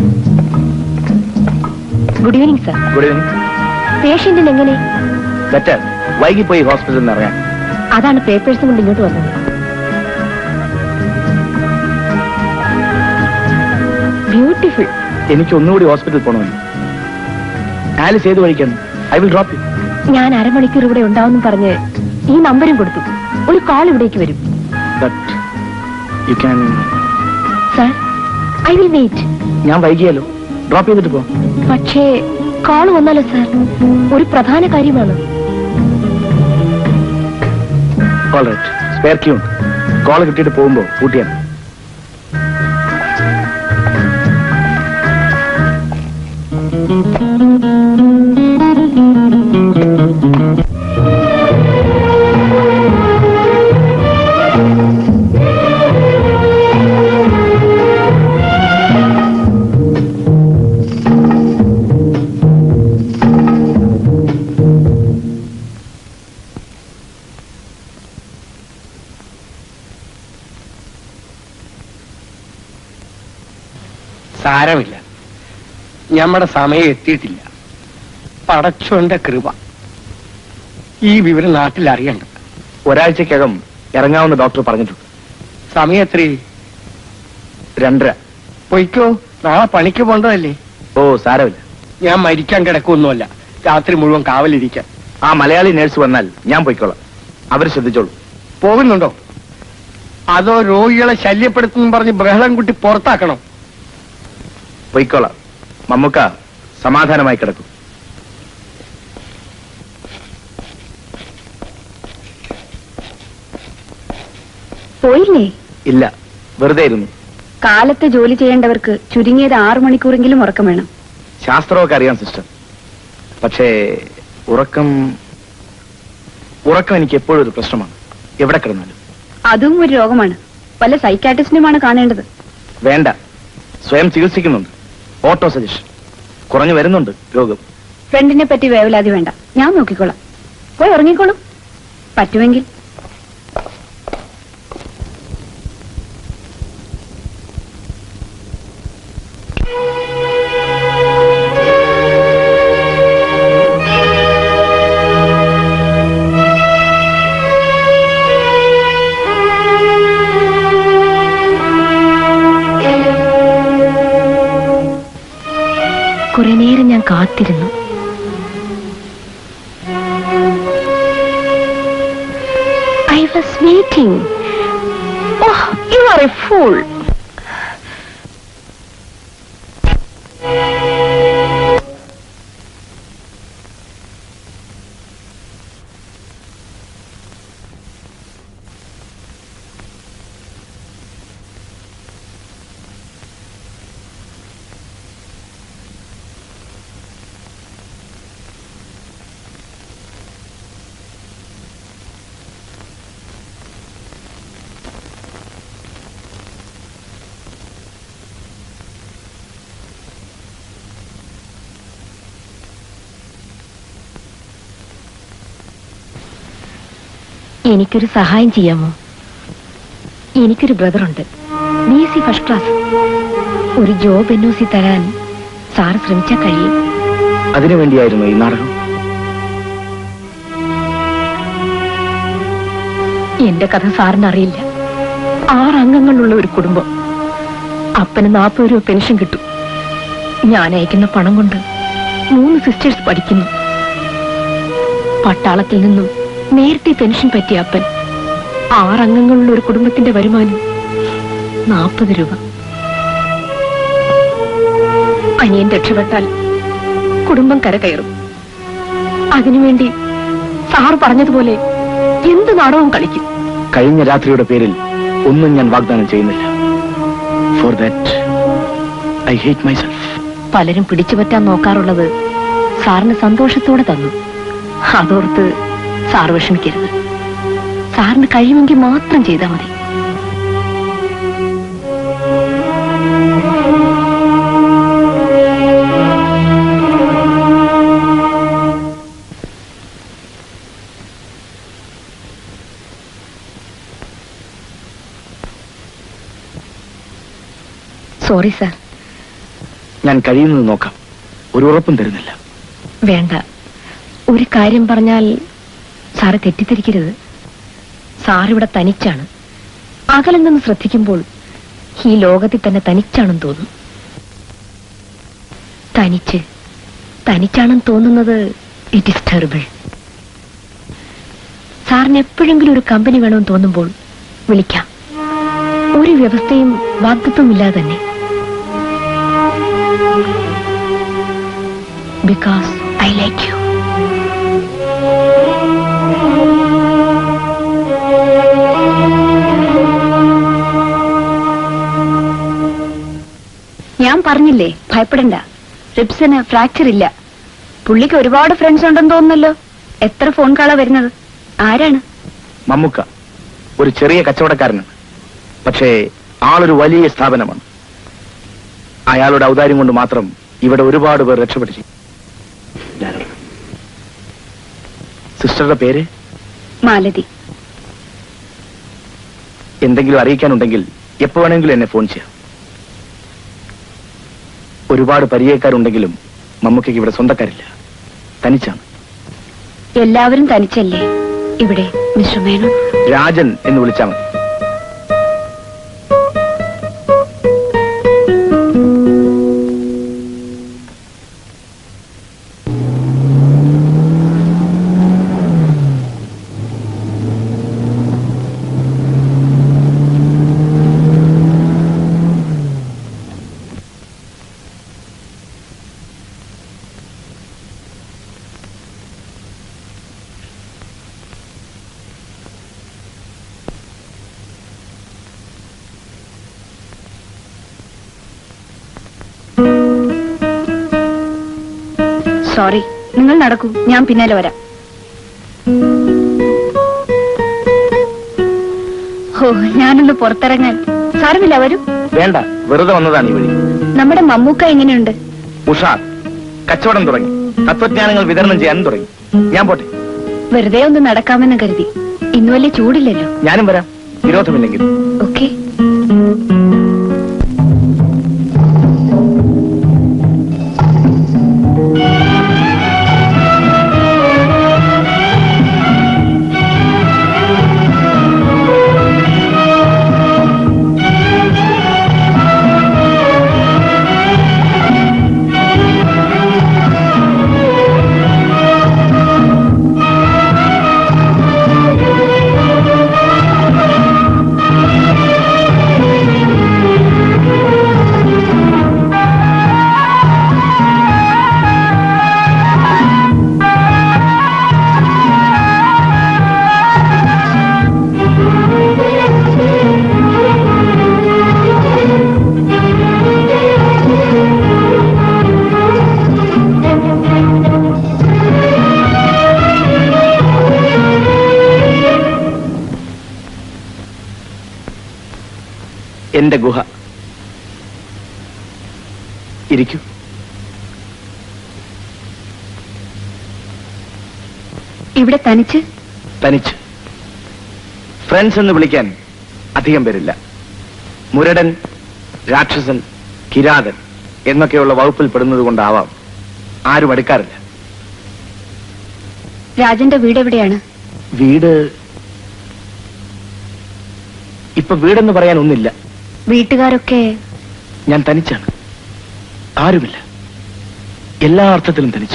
good evening sir good evening പേഷ്യന്റിന് എങ്ങനെ ബെറ്റർ വൈകിപ്പോയി ഹോസ്പിറ്റലിൽ നിന്ന് ഇറങ്ങാൻ അതാണ് പേപ്പേഴ്സും കൊണ്ട് ഇങ്ങോട്ട് വന്നത് ബ്യൂട്ടിഫുൾ എനിക്ക് ഒന്നുകൂടി ഹോസ്പിറ്റലിൽ പോകണമെന്ന് ആലിസ് ഏത് വഴിക്കാണ് ഐ വിൽ ഡ്രോപ്പ് യു ഞാൻ അരമണിക്കൂർ ഇവിടെ ഉണ്ടാവും പറഞ്ഞ് ഈ നമ്പരും കൊടുത്തു ഒരു കോൾ ഇവിടേക്ക് വരും but you can sir I will wait ഞാൻ വൈകിയാലോ ഡ്രോപ്പ് ചെയ്തിട്ട് പോ പക്ഷേ കോൾ വന്നാലോ സാർ ഒരു പ്രധാന കാര്യമാണ് ഓൾ റൈറ്റ് സ്പെയർ ക്യൂ ഉണ്ട് കോൾ കിട്ടിയിട്ട് പോകുമ്പോൾ കൂട്ടിയാണ് സാരമില്ല ഞമ്മടെ സമയം എത്തിയിട്ടില്ല പടച്ചോന്റെ കൃപ ഈ വിവരം നാട്ടിൽ അറിയണ്ട ഒരാഴ്ചക്കകം ഇറങ്ങാവുന്ന ഡോക്ടർ പറഞ്ഞിട്ടുണ്ട് സമയം എത്രേ രണ്ടര പൊയ്ക്കോ നാളെ പണിക്ക് പോണ്ടതല്ലേ ഓ സാരമില്ല ഞാൻ മരിക്കാൻ കിടക്കൊന്നുമല്ല രാത്രി മുഴുവൻ കാവലിരിക്കാൻ ആ മലയാളി നേഴ്സ് വന്നാൽ ഞാൻ പോയിക്കോളാം അവർ ശ്രദ്ധിച്ചോളൂ പോകുന്നുണ്ടോ അതോ രോഗികളെ ശല്യപ്പെടുത്തുന്നു പറഞ്ഞ് ബഹളം കുട്ടി പുറത്താക്കണം പൊയ്ക്കോളാം മമ്മൂക്ക സമാധാനമായി കിടക്കും പോയില്ലേ ഇല്ല വെറുതെ ഇരുന്നു കാലത്ത് ജോലി ചെയ്യേണ്ടവർക്ക് ചുരുങ്ങിയത് ആറു മണിക്കൂറെങ്കിലും ഉറക്കം വേണം ശാസ്ത്രമൊക്കെ അറിയാം സിസ്റ്റർ പക്ഷേ ഉറക്കം ഉറക്കം എനിക്ക് എപ്പോഴും ഒരു പ്രശ്നമാണ് എവിടെ കിടന്നാലും അതും ഒരു രോഗമാണ് വല്ല സൈക്കാട്രിസ്റ്റിനുമാണ് കാണേണ്ടത് വേണ്ട സ്വയം ചികിത്സിക്കുന്നുണ്ട് ഓട്ടോ സജഷൻ കുറഞ്ഞു വരുന്നുണ്ട് രോഗം ഫ്രണ്ടിനെ പറ്റി വേവലാതി വേണ്ട ഞാൻ നോക്കിക്കോളാം പോയി ഉറങ്ങിക്കോളും പറ്റുമെങ്കിൽ കുറെ നേരം ഞാൻ കാത്തിരുന്നു I was waiting oh you are a fool എനിക്കൊരു സഹായം ചെയ്യാമോ എനിക്കൊരു ബ്രദറുണ്ട് B S C first class ഒരു ജോബ് എൻ ഒ സി തരാൻ സാർ ശ്രമിച്ചാൽ കഴിയും അതിനു വേണ്ടിയായിരുന്നു ഈ നാടകം എന്റെ കഥ സാറിന് അറിയില്ല ആറ് അംഗങ്ങളുള്ള ഒരു കുടുംബം അപ്പന് നാൽപ്പത് രൂപ പെൻഷൻ കിട്ടും ഞാൻ അയക്കുന്ന പണം കൊണ്ട് മൂന്ന് സിസ്റ്റേഴ്സ് പഠിക്കുന്നു പട്ടാളത്തിൽ നിന്നും നേരത്തെ പെൻഷൻ പറ്റിയ അപ്പൻ ആറംഗങ്ങളുള്ള ഒരു കുടുംബത്തിന്റെ വരുമാനം നാൽപ്പത് രൂപ അനിയൻ രക്ഷപ്പെട്ടാൽ കുടുംബം കരകയറും അതിനുവേണ്ടി സാർ പറഞ്ഞതുപോലെ എന്ത് നാടകവും കളിക്കും കഴിഞ്ഞ രാത്രിയുടെ പേരിൽ ഒന്നും ഞാൻ വാഗ്ദാനം ചെയ്യുന്നില്ല for that I hate myself പലരും പിടിച്ചു പറ്റാൻ നോക്കാറുള്ളത് സാറിന് സന്തോഷത്തോടെ തന്നു അതോർത്ത് സാർ വിഷമിക്കരുത് സാറിന് കഴിയുമെങ്കിൽ മാത്രം ചെയ്താൽ മതി സോറി സാർ ഞാൻ കഴിയുന്നത് നോക്കാം ഒരു ഉറപ്പും തരുന്നില്ല വേണ്ട ഒരു കാര്യം പറഞ്ഞാൽ സാറ് തെറ്റിദ്ധരിക്കരുത് സാർ ഇവിടെ തനിച്ചാണ് അകലെ നിന്ന് ശ്രദ്ധിക്കുമ്പോൾ ഈ ലോകത്തിൽ തന്നെ തനിച്ചാണെന്ന് തോന്നും തനിച്ച് തനിച്ചാണെന്ന് തോന്നുന്നത് ഇറ്റ് ഇസ് ടെറിബിൾ സാറിന് എപ്പോഴെങ്കിലും ഒരു കമ്പനി വേണമെന്ന് തോന്നുമ്പോൾ വിളിക്കാം ഒരു വ്യവസ്ഥയും വാഗ്ദത്വം ഇല്ലാതെ തന്നെ ബിക്കോസ് ഐ ലൈക്ക് യു ഞാൻ പറഞ്ഞില്ലേ ഭയപ്പെടണ്ട റിപ്സിന് ഫ്രാക്ചർ ഇല്ല പുള്ളിക്ക് ഒരുപാട് ഫ്രണ്ട്സ് ഉണ്ടെന്ന് തോന്നുന്നല്ലോ എത്ര ഫോൺ കാളാ വരുന്നത് ആരാണ് മമ്മുക്ക ഒരു ചെറിയ കച്ചവടക്കാരനാണ് പക്ഷേ ആളൊരു വലിയ സ്ഥാപനമാണ് അയാളുടെ ഔദാര്യം കൊണ്ട് മാത്രം ഇവിടെ ഒരുപാട് പേർ രക്ഷപ്പെട്ടു സിസ്റ്ററുടെ പേര് മാലതി എന്തെങ്കിലും അറിയിക്കാനുണ്ടെങ്കിൽ എപ്പോ വേണമെങ്കിലും എന്നെ ഫോൺ ചെയ്യാം ഒരുപാട് പരിചയക്കാരുണ്ടെങ്കിലും മമ്മൂക്കയ്ക്ക് ഇവിടെ സ്വന്തക്കാരില്ല തനിച്ചാണ് എല്ലാവരും തനിച്ചല്ലേ ഇവിടെ മിസ്റ്റർ മേനോൻ രാജൻ എന്ന് വിളിച്ചാൽ മതി സോറി നിങ്ങൾ നടക്കൂ ഞാൻ പിന്നാലെ വരാം ഹോ ഞാനൊന്ന് പുറത്തിറങ്ങാൻ സാരമില്ല വരൂ വേണ്ട വെറുതെ വന്നതാണ് ഈ വഴി നമ്മുടെ മമ്മൂക്ക എങ്ങനെയുണ്ട് ഉഷാർ കച്ചവടം തുടങ്ങി തത്വജ്ഞാനങ്ങൾ വിതരണം ചെയ്യാനും തുടങ്ങി ഞാൻ പോട്ടെ വെറുതെ ഒന്ന് നടക്കാമെന്ന് കരുതി ഇന്ന് വലിയ ചൂടില്ലല്ലോ ഞാനും വരാം വിരോധമില്ലെങ്കിൽ ഓക്കെ എന്റെ ഗുഹ ഇരിക്കൂ ഇവിടെ തനിച്ച് തനിച്ച് ഫ്രണ്ട്സ് എന്ന് വിളിക്കാൻ അധികം പേരില്ല മുരടൻ രാക്ഷസൻ കിരാതൻ എന്നൊക്കെയുള്ള വകുപ്പിൽ പെടുന്നത് കൊണ്ടാവാം ആരും അടുക്കാറില്ല രാജന്റെ വീട് എവിടെയാണ് വീട് ഇപ്പൊ വീടെന്ന് പറയാൻ ഒന്നില്ല വീട്ടുകാരൊക്കെ ഞാൻ തനിച്ചാണ് ആരുമില്ല എല്ലാ അർത്ഥത്തിലും തനിച്ച്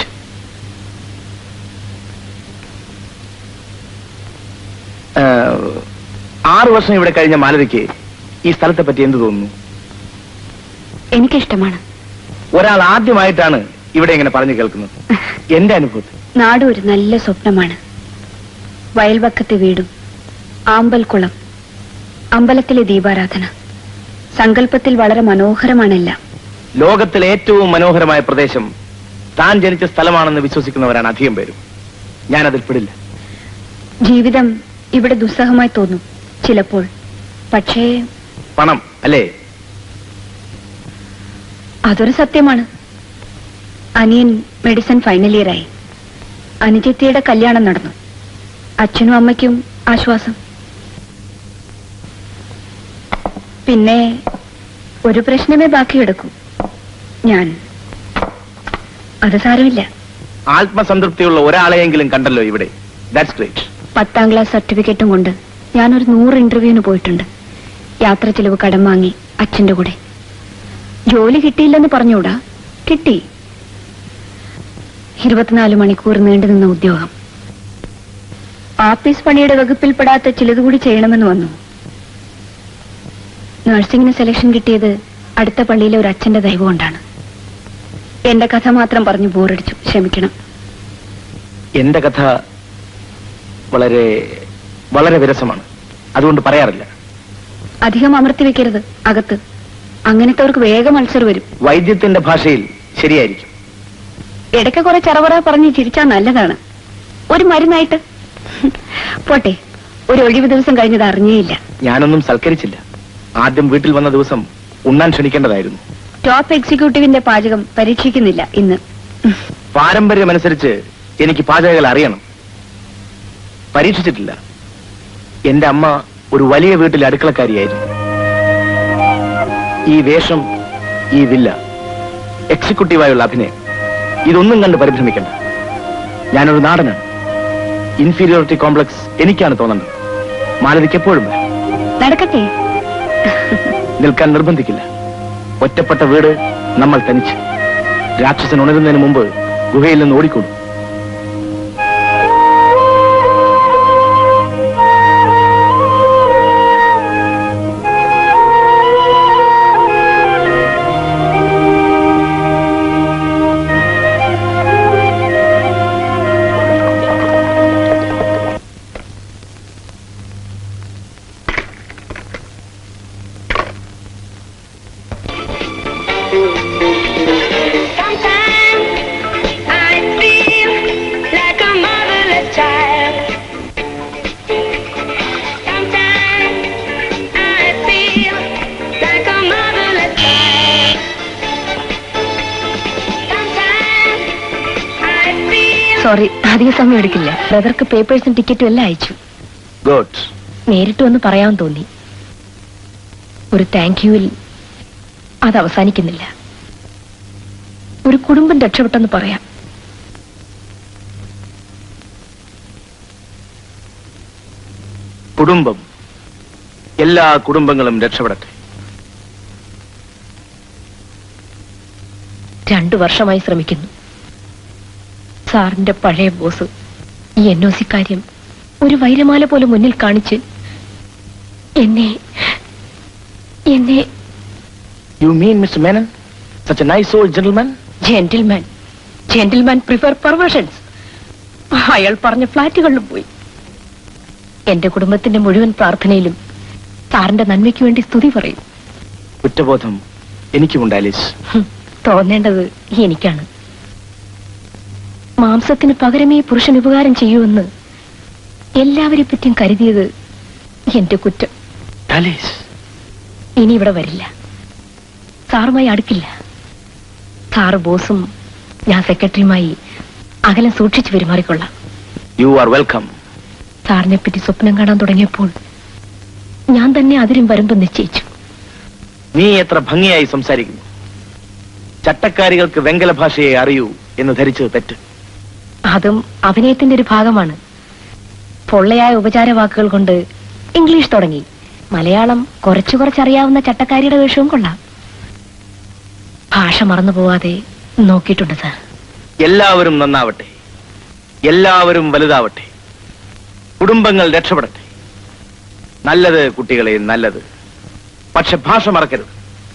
ആ, ആറു വർഷം ഇവിടെ കഴിഞ്ഞ മാലതിക്ക് ഈ സ്ഥലത്തെ പറ്റി എന്ത് തോന്നുന്നു എനിക്കിഷ്ടമാണ് ഒരാൾ ആദ്യമായിട്ടാണ് ഇവിടെ ഇങ്ങനെ പറഞ്ഞു കേൾക്കുന്നത് എന്റെ അനുഭവത്തിൽ നാട് ഒരു നല്ല സ്വപ്നമാണ് വയൽവക്കത്തെ വീടും ആമ്പൽക്കുളം അമ്പലത്തിലെ ദീപാരാധന സങ്കല്പത്തിൽ വളരെ മനോഹരമാണെല്ലാം ലോകത്തിലെ ഏറ്റവും മനോഹരമായ പ്രദേശം താൻ ജനിച്ച സ്ഥലമാണെന്ന് വിശ്വസിക്കുന്നവരാണ് അധികം പേരും ഞാനതിൽ പെടില്ല ജീവിതം ഇവിടെ ദുസ്സഹമായി തോന്നും ചിലപ്പോൾ പക്ഷേ പണം അല്ലേ അതൊരു സത്യമാണ് അനിയൻ മെഡിസിൻ ഫൈനൽ ഇയറായി അനുജത്തിയുടെ കല്യാണം നടന്നു അച്ഛനും അമ്മയ്ക്കും ആശ്വാസം പിന്നെ ഒരു പ്രശ്നമേ ബാക്കി കിടക്കൂ ഞാൻ അത് സാരമില്ല ആത്മസംതൃപ്തിയുള്ള ഒരാളെയെങ്കിലും കണ്ടല്ലോ ഇവിടെ ദാറ്റ്സ് ഗ്രേറ്റ് പത്താം ക്ലാസ് സർട്ടിഫിക്കറ്റും കൊണ്ട് ഞാനൊരു നൂറ് ഇന്റർവ്യൂവിന് പോയിട്ടുണ്ട് യാത്ര ചെലവ് കടം വാങ്ങി അച്ഛന്റെ കൂടെ ജോലി കിട്ടിയില്ലെന്ന് പറഞ്ഞൂടാ കിട്ടി ഇരുപത്തിനാല് മണിക്കൂർ നീണ്ടു നിന്ന ഉദ്യോഗം ആഫീസ് പണിയുടെ വകുപ്പിൽപ്പെടാത്ത ചിലത് കൂടി ചെയ്യണമെന്ന് വന്നു നഴ്സിംഗിന് സെലക്ഷൻ കിട്ടിയത് അടുത്ത പള്ളിയിലെ ഒരു അച്ഛന്റെ ദൈവം കൊണ്ടാണ് എന്റെ കഥ മാത്രം പറഞ്ഞു ബോറടിച്ചു ക്ഷമിക്കണം എന്റെ കഥ വളരെ വളരെ വിരസമാണ് അതുകൊണ്ട് പറയാറില്ല അധികം അമർത്തി വെക്കരുത് അകത്ത് അങ്ങനത്തെവർക്ക് വേഗം മത്സർ വരും വൈദ്യത്തിന്റെ ഭാഷയിൽ ശരിയായിരിക്കും ഇടയ്ക്ക് കുറെ ചറവറ പറഞ്ഞ് ചിരിച്ചാ നല്ലതാണ് ഒരു മരുന്നായിട്ട് പോട്ടെ ഒരു ഒഴിവ് ദിവസം കഴിഞ്ഞത് അറിഞ്ഞേയില്ല ഞാനൊന്നും സൽക്കരിച്ചില്ല ആദ്യം വീട്ടിൽ വന്ന ദിവസം ഉണ്ണാൻ ക്ഷണിക്കേണ്ടതായിരുന്നു ടോപ്പ് എക്സിക്യൂട്ടീവിന്റെ പാചകം പരീക്ഷിക്കുന്നില്ല ഇന്ന് പാരമ്പര്യമനുസരിച്ച് എനിക്ക് പാചകങ്ങൾ അറിയണം പരീക്ഷിച്ചിട്ടില്ല എന്റെ അമ്മ ഒരു വലിയ വീട്ടിലെ അടുക്കളക്കാരിയായിരുന്നു ഈ വേഷം ഈ വില്ല എക്സിക്യൂട്ടീവായുള്ള അഭിനയം ഇതൊന്നും കണ്ട് പരിഭ്രമിക്കണ്ട ഞാനൊരു നാടനാണ് ഇൻഫീരിയോറിറ്റി കോംപ്ലക്സ് എനിക്കാണ് തോന്നുന്നത് മാലതിക്ക് എപ്പോഴും വരാം. നടക്കട്ടെ നിൽക്കാൻ നിർബന്ധിക്കില്ല ഒറ്റപ്പെട്ട വീട് നമ്മൾ തനിച്ച് രാക്ഷസൻ ഉണരുന്നതിന് മുമ്പ് ഗുഹയിൽ നിന്ന് ഓടിക്കൊള്ളു Sometimes I feel സോറി അധിക സമയം എടുക്കില്ല ബ്രദർക്ക് പേപ്പേഴ്സും ടിക്കറ്റും എല്ലാം അയച്ചു ഗുഡ് നേരിട്ട് വന്ന് പറയാൻ തോന്നി ഒരു താങ്ക് യുവിൽ അത് അവസാനിക്കുന്നില്ല ഒരു കുടുംബം രക്ഷപ്പെട്ടെന്ന് പറയാം കുടുംബം എല്ലാ കുടുംബങ്ങളും രക്ഷപ്പെടട്ടെ രണ്ടു വർഷമായി ശ്രമിക്കുന്നു സാറിന്റെ പഴയ ബോസ് ഈ എൻ ഒ സി കാര്യം ഒരു വൈരമാല പോലെ മുന്നിൽ കാണിച്ച് എന്നെ എന്നെ you mean mister Menon such a nice old gentleman gentleman gentleman prefer perversions അയാൾ പറഞ്ഞ ഫ്ലാറ്റുകളിലും പോയി എന്റെ കുടുംബത്തിന്റെ മുഴുവൻ പ്രാർത്ഥനയിലും സാറിന്റെ നന്മയ്ക്ക് വേണ്ടി സ്തുതി പറയും കുറ്റബോധം എനിക്കുമുണ്ട് ആലീസ് ഹും, തോന്നേണ്ടത് എനിക്കാണ് മാംസത്തിന് പകരമേ പുരുഷൻ ഉപകാരം ചെയ്യുമെന്ന് എല്ലാവരെ പറ്റിയും കരുതിയത് എന്റെ കുറ്റം ആലീസ് ഇനി ഇവിടെ വരില്ല സാറുമായി അടുക്കില്ല സാറ് ബോസും ഞാൻ സെക്രട്ടറിയുമായി അകലം സൂക്ഷിച്ചു പെരുമാറിക്കൊള്ളാം യു ആർ വെൽക്കം സാറിനെ പറ്റി സ്വപ്നം കാണാൻ തുടങ്ങിയപ്പോൾ ഞാൻ തന്നെ അതിരും വരുമ്പം നിശ്ചയിച്ചു നീ എത്ര ഭംഗിയായി സംസാരിക്കുന്നു ചട്ടക്കാരികൾക്ക് വെങ്കല ഭാഷയെ അറിയൂ എന്ന് ധരിച്ചത് തെറ്റ് അതും അഭിനയത്തിന്റെ ഒരു ഭാഗമാണ് പൊള്ളയായ ഉപചാര വാക്കുകൾ കൊണ്ട് ഇംഗ്ലീഷ് തുടങ്ങി മലയാളം കുറച്ചു കുറച്ചറിയാവുന്ന ചട്ടക്കാരിയുടെ വേഷവും കൊള്ളാം ഭാഷ മറന്നു പോവാതെ നോക്കിയിട്ടുണ്ട് സാർ എല്ലാവരും നന്നാവട്ടെ എല്ലാവരും വലുതാവട്ടെ കുടുംബങ്ങൾ രക്ഷപ്പെടട്ടെ നല്ലത് കുട്ടികളെ നല്ലത് പക്ഷെ ഭാഷ മറക്കരുത്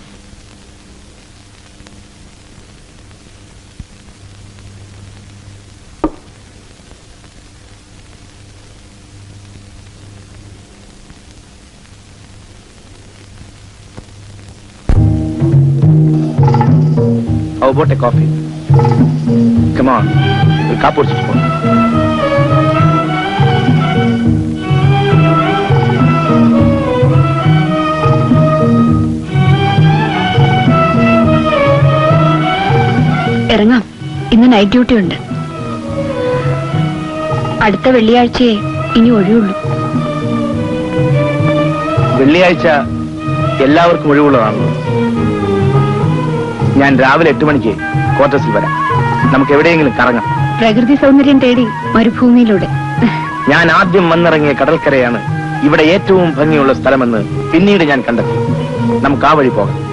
How about a coffee? Come on, ഒരു കാപ്പ് കുടിച്ചിട്ട് പോ ഇറങ്ങാം ഇന്ന് നൈറ്റ് ഡ്യൂട്ടി ഉണ്ട് അടുത്ത വെള്ളിയാഴ്ചയെ ഇനി ഒഴിവുള്ളൂ വെള്ളിയാഴ്ച എല്ലാവർക്കും ഒഴിവുള്ളതാണല്ലോ ഞാൻ രാവിലെ എട്ട് മണിക്ക് ക്വാർട്ടേഴ്സിൽ വരാം നമുക്ക് എവിടെയെങ്കിലും കറങ്ങാം പ്രകൃതി സൗന്ദര്യം തേടി മരുഭൂമിയിലൂടെ ഞാൻ ആദ്യം വന്നിറങ്ങിയ കടൽക്കരയാണ് ഇവിടെ ഏറ്റവും ഭംഗിയുള്ള സ്ഥലമെന്ന് പിന്നീട് ഞാൻ കണ്ടെത്തി നമുക്ക് ആ വഴി പോകാം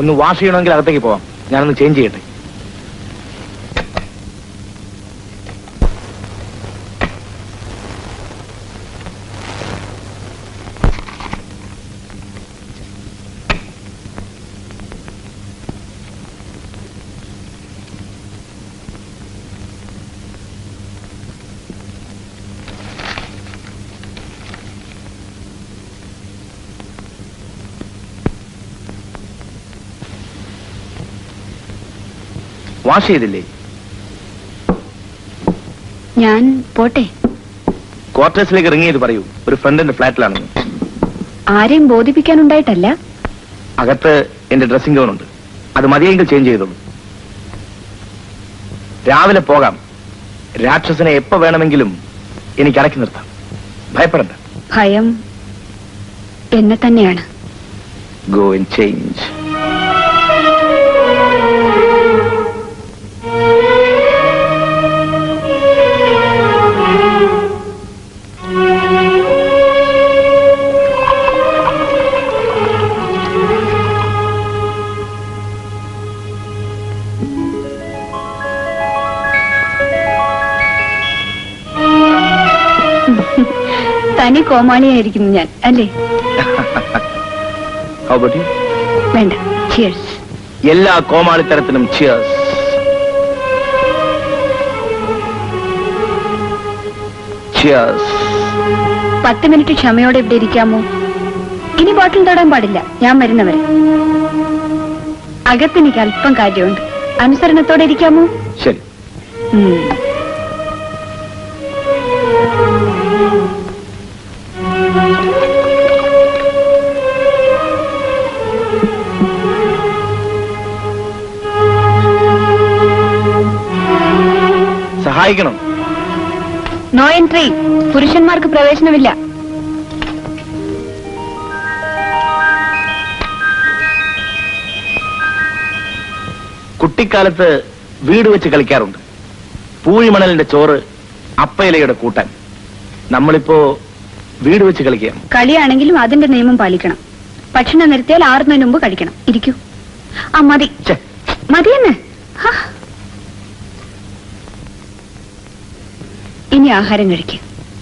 ഒന്ന് വാഷ് ചെയ്യണമെങ്കിൽ അകത്തേക്ക് പോവാം ഞാനൊന്ന് ചേഞ്ച് ചെയ്യട്ടെ വാഷ് ചെയ്തില്ലേ ഞാൻ പോട്ടെ ക്വാർട്ടേഴ്സിലേക്ക് ഇറങ്ങിയത് പറയൂ ഒരു ഫ്രണ്ടിന്റെ ഫ്ലാറ്റിലാണെന്ന് ആരെയും ബോധിപ്പിക്കാനുണ്ടായിട്ടല്ല അകത്ത് എന്റെ ഡ്രസ്സിംഗ് ഗൗൺ ഉണ്ട് അത് മതിയെങ്കിൽ ചേഞ്ച് ചെയ്തോളൂ രാവിലെ പോകാം രാക്ഷസനെ എപ്പോ വേണമെങ്കിലും എനിക്ക് അടക്കി നിർത്താം ഭയപ്പെടണ്ട ഭയം എന്നെ തന്നെയാണ് ഗോ ആൻഡ് ചേഞ്ച് തനി കോമാളിയായിരിക്കുന്നു ഞാൻ അല്ലേ How about you? വേണ്ട ചിയേഴ്സ് എല്ലാ കോമാളിത്തരത്തിനും ചിയേഴ്സ് ചിയേഴ്സ് പത്ത് മിനിറ്റ് ക്ഷമയോടെ ഇവിടെ ഇരിക്കാമോ ഇനി ബോട്ടിൽ തൊടാൻ പാടില്ല ഞാൻ വരുന്നവരെ അകത്തെനിക്ക് അല്പം കാര്യമുണ്ട് അനുസരണത്തോടെ ഇരിക്കാമോ ശരി ഉം. സഹായിക്കണം നോ എൻട്രി പുരുഷന്മാർക്ക് പ്രവേശനമില്ല കുട്ടിക്കാലത്ത് വീട് വെച്ച് കളിക്കാറുണ്ട് പൂഴിമണലിന്റെ ചോറ് അപ്പയിലയുടെ കൂട്ടാൻ നമ്മളിപ്പോ വീട് വെച്ച് കളിക്കുകയാണ് കളിയാണെങ്കിലും അതിന്റെ നിയമം പാലിക്കണം ഭക്ഷണം നിർത്തിയാൽ ആറുന്നതിന് മുമ്പ് കഴിക്കണം ഇരിക്കൂ ആ മതി മതിയെന്ന് ഹാ. ഇനി ആഹാരം കഴിക്കുക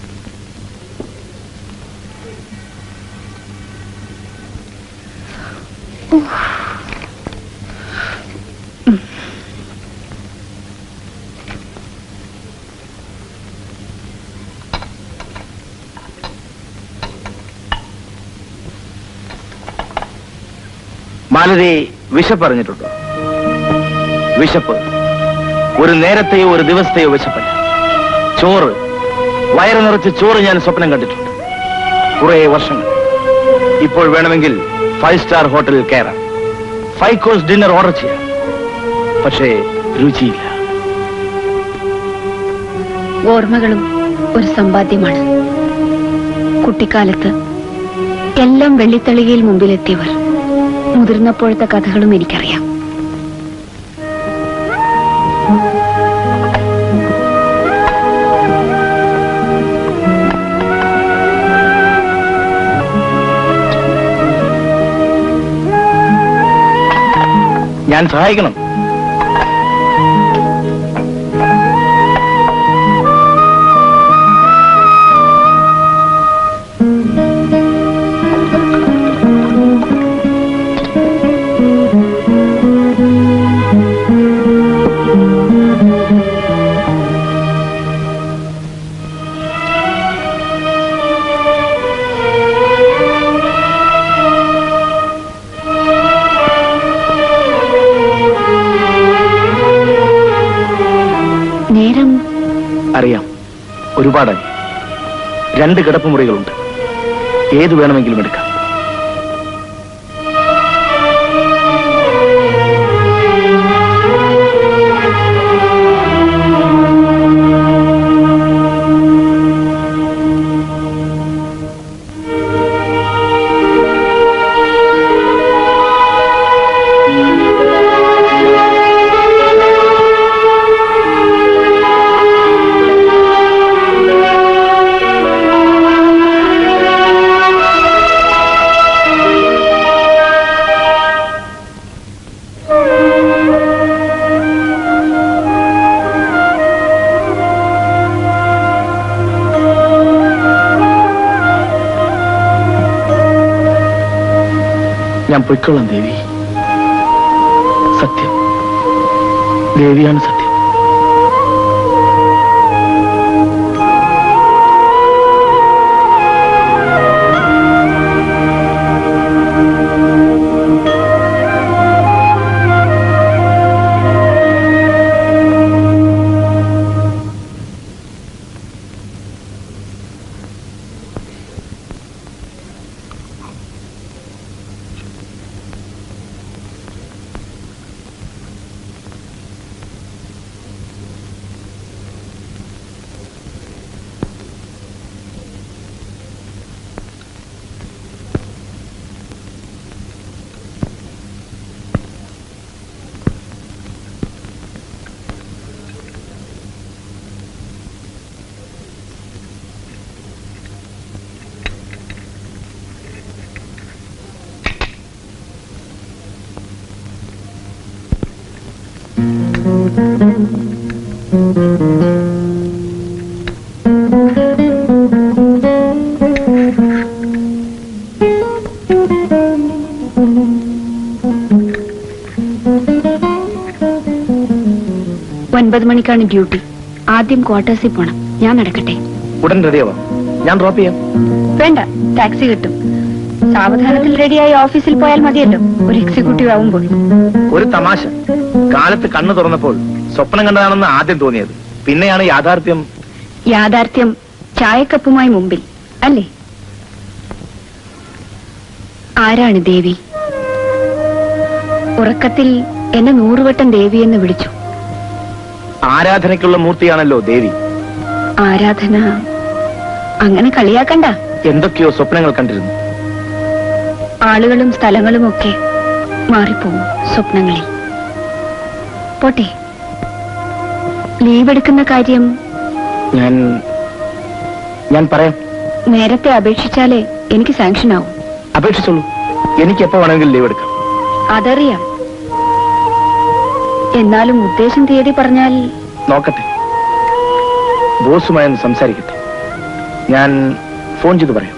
മാലതി വിശപ്പറിഞ്ഞിട്ടുണ്ടോ വിശപ്പ് ഒരു നേരത്തെയോ ഒരു ദിവസത്തെയോ വിശപ്പല്ല ചോറ് വയറ് നിറച്ച് ചോറ് ഞാൻ സ്വപ്നം കണ്ടിട്ടുണ്ട് കുറെ വർഷങ്ങൾ ഇപ്പോൾ വേണമെങ്കിൽ ഫൈവ് സ്റ്റാർ ഹോട്ടലിൽ കയറാം ഫൈവ് കോഴ്സ് ഡിന്നർ ഓർഡർ ചെയ്യാം പക്ഷേ രുചിയില്ല ഓർമ്മകളും ഒരു സമ്പാദ്യമാണ് കുട്ടിക്കാലത്ത് എല്ലാം വെള്ളിത്തളികയിൽ മുമ്പിലെത്തിയവർ മുതിർന്നപ്പോഴത്തെ കഥകളും എനിക്കറിയാം ഞാൻ സഹായിക്കണം നേരം അറിയാം ഒരുപാടായി രണ്ട് കിടപ്പുമുറികളുണ്ട് ഏത് വേണമെങ്കിലും എടുക്കാം ഞാൻ പൊയ്ക്കൊള്ളാം ദേവി സത്യം ദേവിയാണ് സത്യം ഒൻപത് മണിക്കാണ് ഡ്യൂട്ടി ആദ്യം ക്വാർട്ടേഴ്സിൽ പോണം ഞാൻ നടക്കട്ടെ ഉടൻ റെഡിയാവാം ഞാൻ ഡ്രോപ്പ് ചെയ്യാം വേണ്ട ടാക്സി കിട്ടും സാവധാനത്തിൽ റെഡിയായി ഓഫീസിൽ പോയാൽ മതിയല്ലോ ഒരു എക്സിക്യൂട്ടീവ് ആവുമ്പോൾ ഒരു തമാശ കാലത്ത് കണ്ണു തുറന്നപ്പോൾ സ്വപ്നം കണ്ടതാണെന്ന് ആദ്യം തോന്നിയത് പിന്നെയാണ് യാഥാർത്ഥ്യം യാഥാർത്ഥ്യം ചായക്കപ്പുമായി മുമ്പിൽ അല്ലേ ആരാണ് ദേവി ഉറക്കത്തിൽ എന്നെ നൂറുവട്ടം ദേവി എന്ന് വിളിച്ചു ആരാധനയ്ക്കുള്ള മൂർത്തിയാണല്ലോ ദേവി ആരാധന അങ്ങനെ കളിയാക്കണ്ട എന്തൊക്കെയോ സ്വപ്നങ്ങൾ കണ്ടിരുന്നു ആളുകളും സ്ഥലങ്ങളും ഒക്കെ മാറിപ്പോവും സ്വപ്നങ്ങളിൽ പോട്ടെ ലീവ് എടുക്കുന്ന കാര്യം ഞാൻ ഞാൻ പറയാം നേരത്തെ അപേക്ഷിച്ചാലേ എനിക്ക് സാങ്ഷൻ ആവും അപേക്ഷിച്ചോളൂ എനിക്ക് എപ്പോ വേണമെങ്കിലും ലീവ് എടുക്കാം അതറിയാം എന്നാലും ഉദ്ദേശം തീയതി പറഞ്ഞാൽ നോക്കട്ടെ ബോസുമായി ഒന്ന് സംസാരിക്കട്ടെ ഞാൻ ഫോൺ ചെയ്ത് പറയാം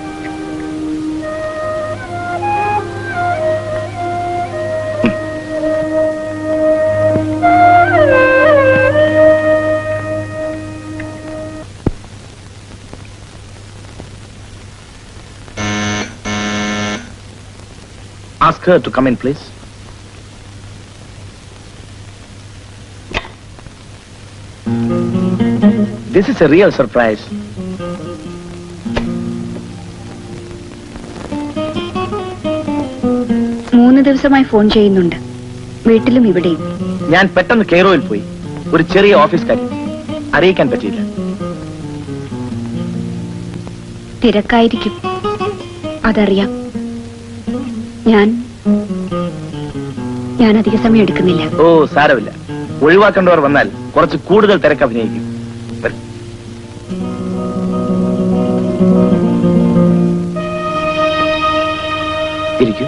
Ask her to come in, please. This is a real surprise. മൂന്ന് ദിവസമായി ഫോൺ ചെയ്യുന്നുണ്ട് വീട്ടിലും ഇവിടെയും ഞാൻ പെട്ടെന്ന് കെയറോയിൽ പോയി ഒരു ചെറിയ ഓഫീസ് കാര്യം അറിയിക്കാൻ പറ്റിയില്ല തിരക്കായിരിക്കും അതറിയാം ഞാൻ ഞാൻ അധിക സമയം എടുക്കുന്നില്ല ഓ സാരമില്ല ഒഴിവാക്കേണ്ടവർ വന്നാൽ കുറച്ച് കൂടുതൽ തിരക്ക് അഭിനയിക്കും വരൂ. ഇരിക്കൂ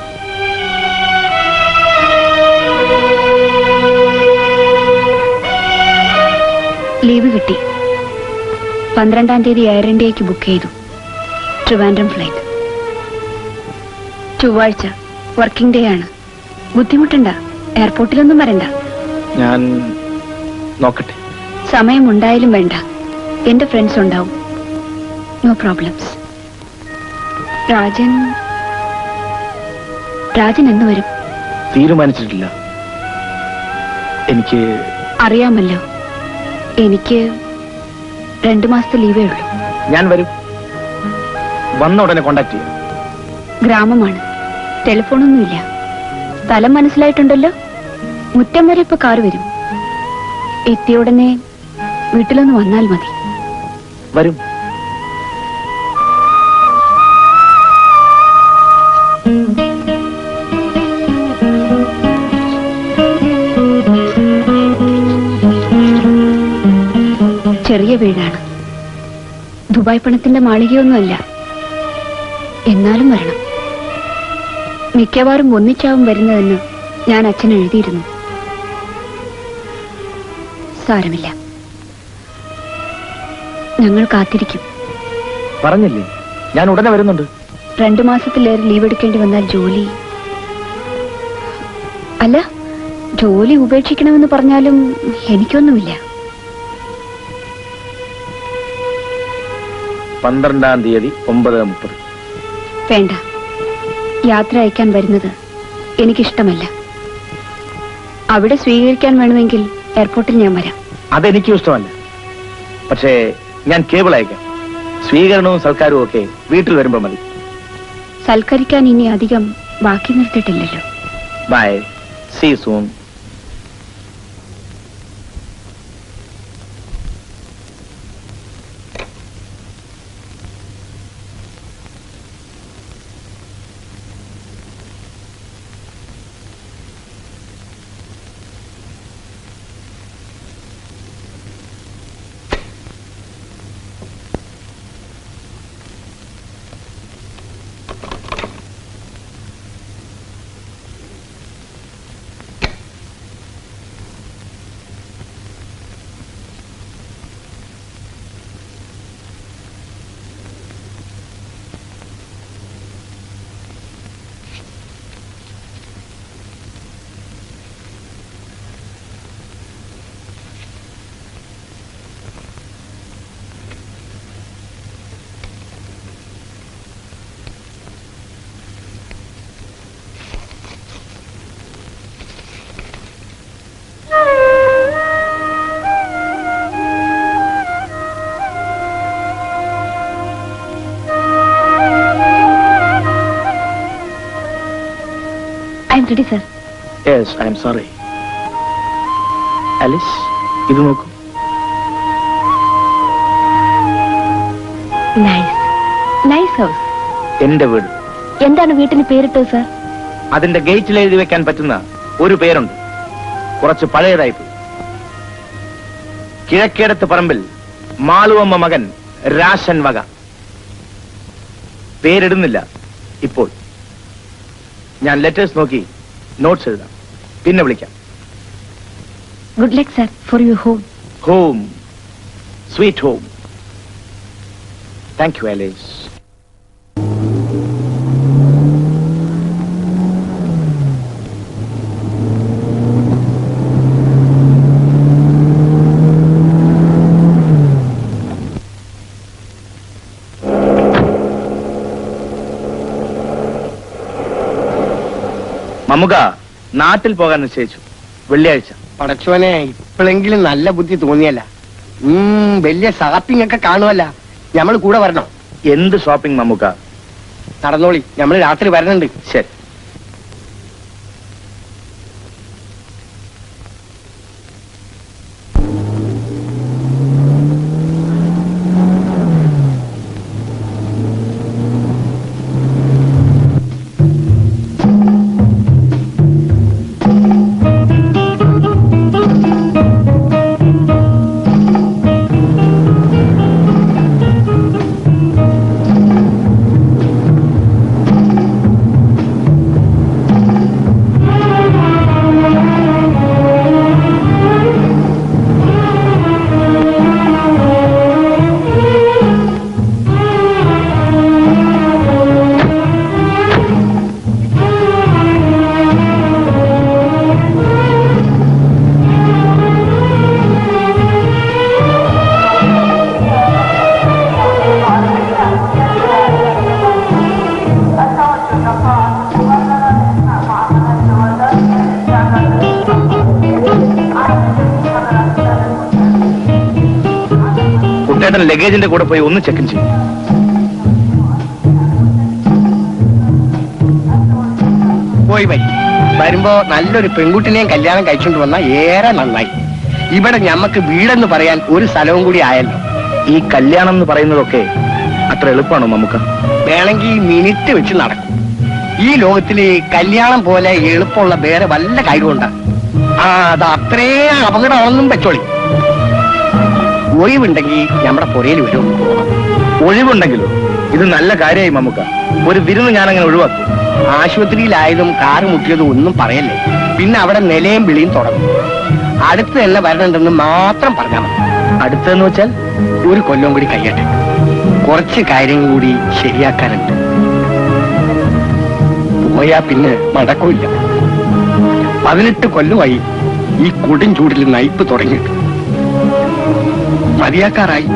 ലീവ് കിട്ടി പന്ത്രണ്ടാം തീയതി എയർ ഇന്ത്യക്ക് ബുക്ക് ചെയ്തു ട്രിവാൻഡ്രം ഫ്ലൈറ്റ് ചൊവ്വാഴ്ച വർക്കിംഗ് ഡേ ആണ് ബുദ്ധിമുട്ടുണ്ട എയർപോർട്ടിലൊന്നും വരണ്ട ഞാൻ നോക്കട്ടെ സമയമുണ്ടായാലും വേണ്ട എന്റെ ഫ്രണ്ട്സ് ഉണ്ടാവും നോ പ്രോബ്ലംസ് രാജൻ രാജൻ എന്ന് വരും തീരുമാനിച്ചിട്ടില്ല എനിക്ക് അറിയാമല്ലോ എനിക്ക് രണ്ടു മാസത്തെ ലീവേ ഉള്ളൂ ഞാൻ വരും വന്ന ഉടനെ കോണ്ടാക്ട് ചെയ്യാം ഗ്രാമമാണ് ടെലിഫോണൊന്നുമില്ല സ്ഥലം മനസ്സിലായിട്ടുണ്ടല്ലോ മുറ്റം വരെ ഇപ്പൊ കാറ് വരും എത്തിയ ഉടനെ വീട്ടിലൊന്ന് വന്നാൽ മതി വരും ചെറിയ വീടാണ് ദുബായ് പണത്തിന്റെ മാളികയൊന്നുമല്ല എന്നാലും വരണം മിക്കവാറും ഒന്നിച്ചാവും വരുന്നതെന്ന് ഞാൻ അച്ഛൻ എഴുതിയിരുന്നു സാരമില്ല ഞങ്ങൾ കാത്തിരിക്കും പറഞ്ഞില്ലേ ഞാൻ ഉടനെ വരുന്നുണ്ട് രണ്ടു മാസത്തിലേറെ ലീവ് എടുക്കേണ്ടി വന്നാൽ ജോലി അല്ല ജോലി ഉപേക്ഷിക്കണമെന്ന് പറഞ്ഞാലും എനിക്കൊന്നുമില്ല പന്ത്രണ്ടാം തീയതി ഒമ്പത് മുപ്പത് വേണ്ട യാത്ര അയക്കാൻ വരുന്നത് എനിക്കിഷ്ടമല്ല അവിടെ സ്വീകരിക്കാൻ വേണമെങ്കിൽ എയർപോർട്ടിൽ ഞാൻ വരാം അതെനിക്കും ഇഷ്ടമല്ല പക്ഷേ ഞാൻ കേബിൾ അയക്കാം സ്വീകരണവും സൽക്കാരവും ഒക്കെ വീട്ടിൽ വരുമ്പോ മതി സൽക്കരിക്കാൻ ഇനി അധികം ബാക്കി നിർത്തിയിട്ടില്ലല്ലോ bye see soon I am ready sir yes I am sorry Alice ഇത് നോക്കൂ നൈസ് നൈസ് ഹൗസ് എന്റെ വീട് എന്താണ് വീട്ടിന് പേരിട്ടത് സർ അതിന്റെ ഗേറ്റിൽ എഴുതി വെക്കാൻ പറ്റുന്ന ഒരു പേരുണ്ട് കുറച്ച് പഴയതായിപ്പോയി കിഴക്കേടത്ത് പറമ്പിൽ മാളുവമ്മ മകൻ രാശൻ വക പേരിടുന്നില്ല ഇപ്പോൾ ഞാൻ ലെറ്റേഴ്സ് നോക്കി നോട്ട്സ് എഴുതാം പിന്നെ വിളിക്കാം good luck sir for you home home sweet home thank you Alice Mammukka നാട്ടിൽ പോകാൻ നിശ്ചയിച്ചു വെള്ളിയാഴ്ച പടച്ചോനെ ഇപ്പോഴെങ്കിലും നല്ല ബുദ്ധി തോന്നിയല്ല ഉം വലിയ ഷാപ്പിംഗ് ഒക്കെ കാണുമല്ല നമ്മൾ കൂടെ വരണോ എന്ത് ഷോപ്പിംഗ് മമ്മുക നടന്നോളി നമ്മൾ രാത്രി വരണുണ്ട് ശരി കുട്ടേട്ടൻ ലഗേജിന്റെ കൂടെ പോയി ഒന്ന് ചെക്ക് ചെയ്യും പോയി വരി വരുമ്പോ നല്ലൊരു പെൺകുട്ടിനെയും കല്യാണം കഴിച്ചുകൊണ്ട് വന്ന ഏറെ നന്നായി ഇവിടെ ഞമ്മക്ക് വീടെന്ന് പറയാൻ ഒരു സ്ഥലവും കൂടി ആയല്ലോ ഈ കല്യാണം എന്ന് പറയുന്നതൊക്കെ അത്ര എളുപ്പമാണോ നമുക്ക് വേണമെങ്കിൽ മിനിറ്റ് വെച്ച് നടക്കും ഈ ലോകത്തില് കല്യാണം പോലെ എളുപ്പമുള്ള വേറെ വല്ല കാര്യമുണ്ടാ ആ അത് അത്രേ അപകടമാണെന്നും വെച്ചോളി ഒഴിവുണ്ടെങ്കിൽ നമ്മുടെ പുരയിൽ വരും ഒഴിവുണ്ടെങ്കിലോ ഇത് നല്ല കാര്യമായി മമ്മുക്ക ഒരു വിരുന്ന് ഞാൻ അങ്ങനെ ഒഴിവാക്കും ആശുപത്രിയിലായതും കാറ് മുട്ടിയതും ഒന്നും പറയല്ലേ പിന്നെ അവിടെ നിലയും വിളിയും തുടങ്ങും അടുത്ത് തന്നെ വരണുണ്ടെന്ന് മാത്രം പറഞ്ഞാൽ മതി അടുത്തെന്ന് വെച്ചാൽ ഒരു കൊല്ലം കൂടി കഴിയട്ടെ കുറച്ച് കാര്യങ്ങൾ കൂടി ശരിയാക്കാനുണ്ട് പോയാ പിന്നെ നടക്കൂല പതിനെട്ട് കൊല്ലമായി ഈ കൊടും ചൂടിൽ നയിപ്പ് തുടങ്ങിയിട്ട് മതിയാക്കാറായി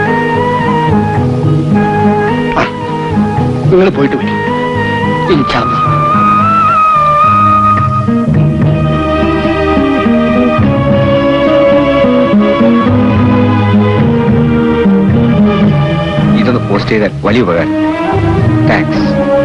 നിങ്ങൾ പോയിട്ട് വരും ഇൻഷാല്ല ഇതൊന്ന് പോസ്റ്റ് ചെയ്താൽ വലിയ ഉപകാരം താങ്ക്സ്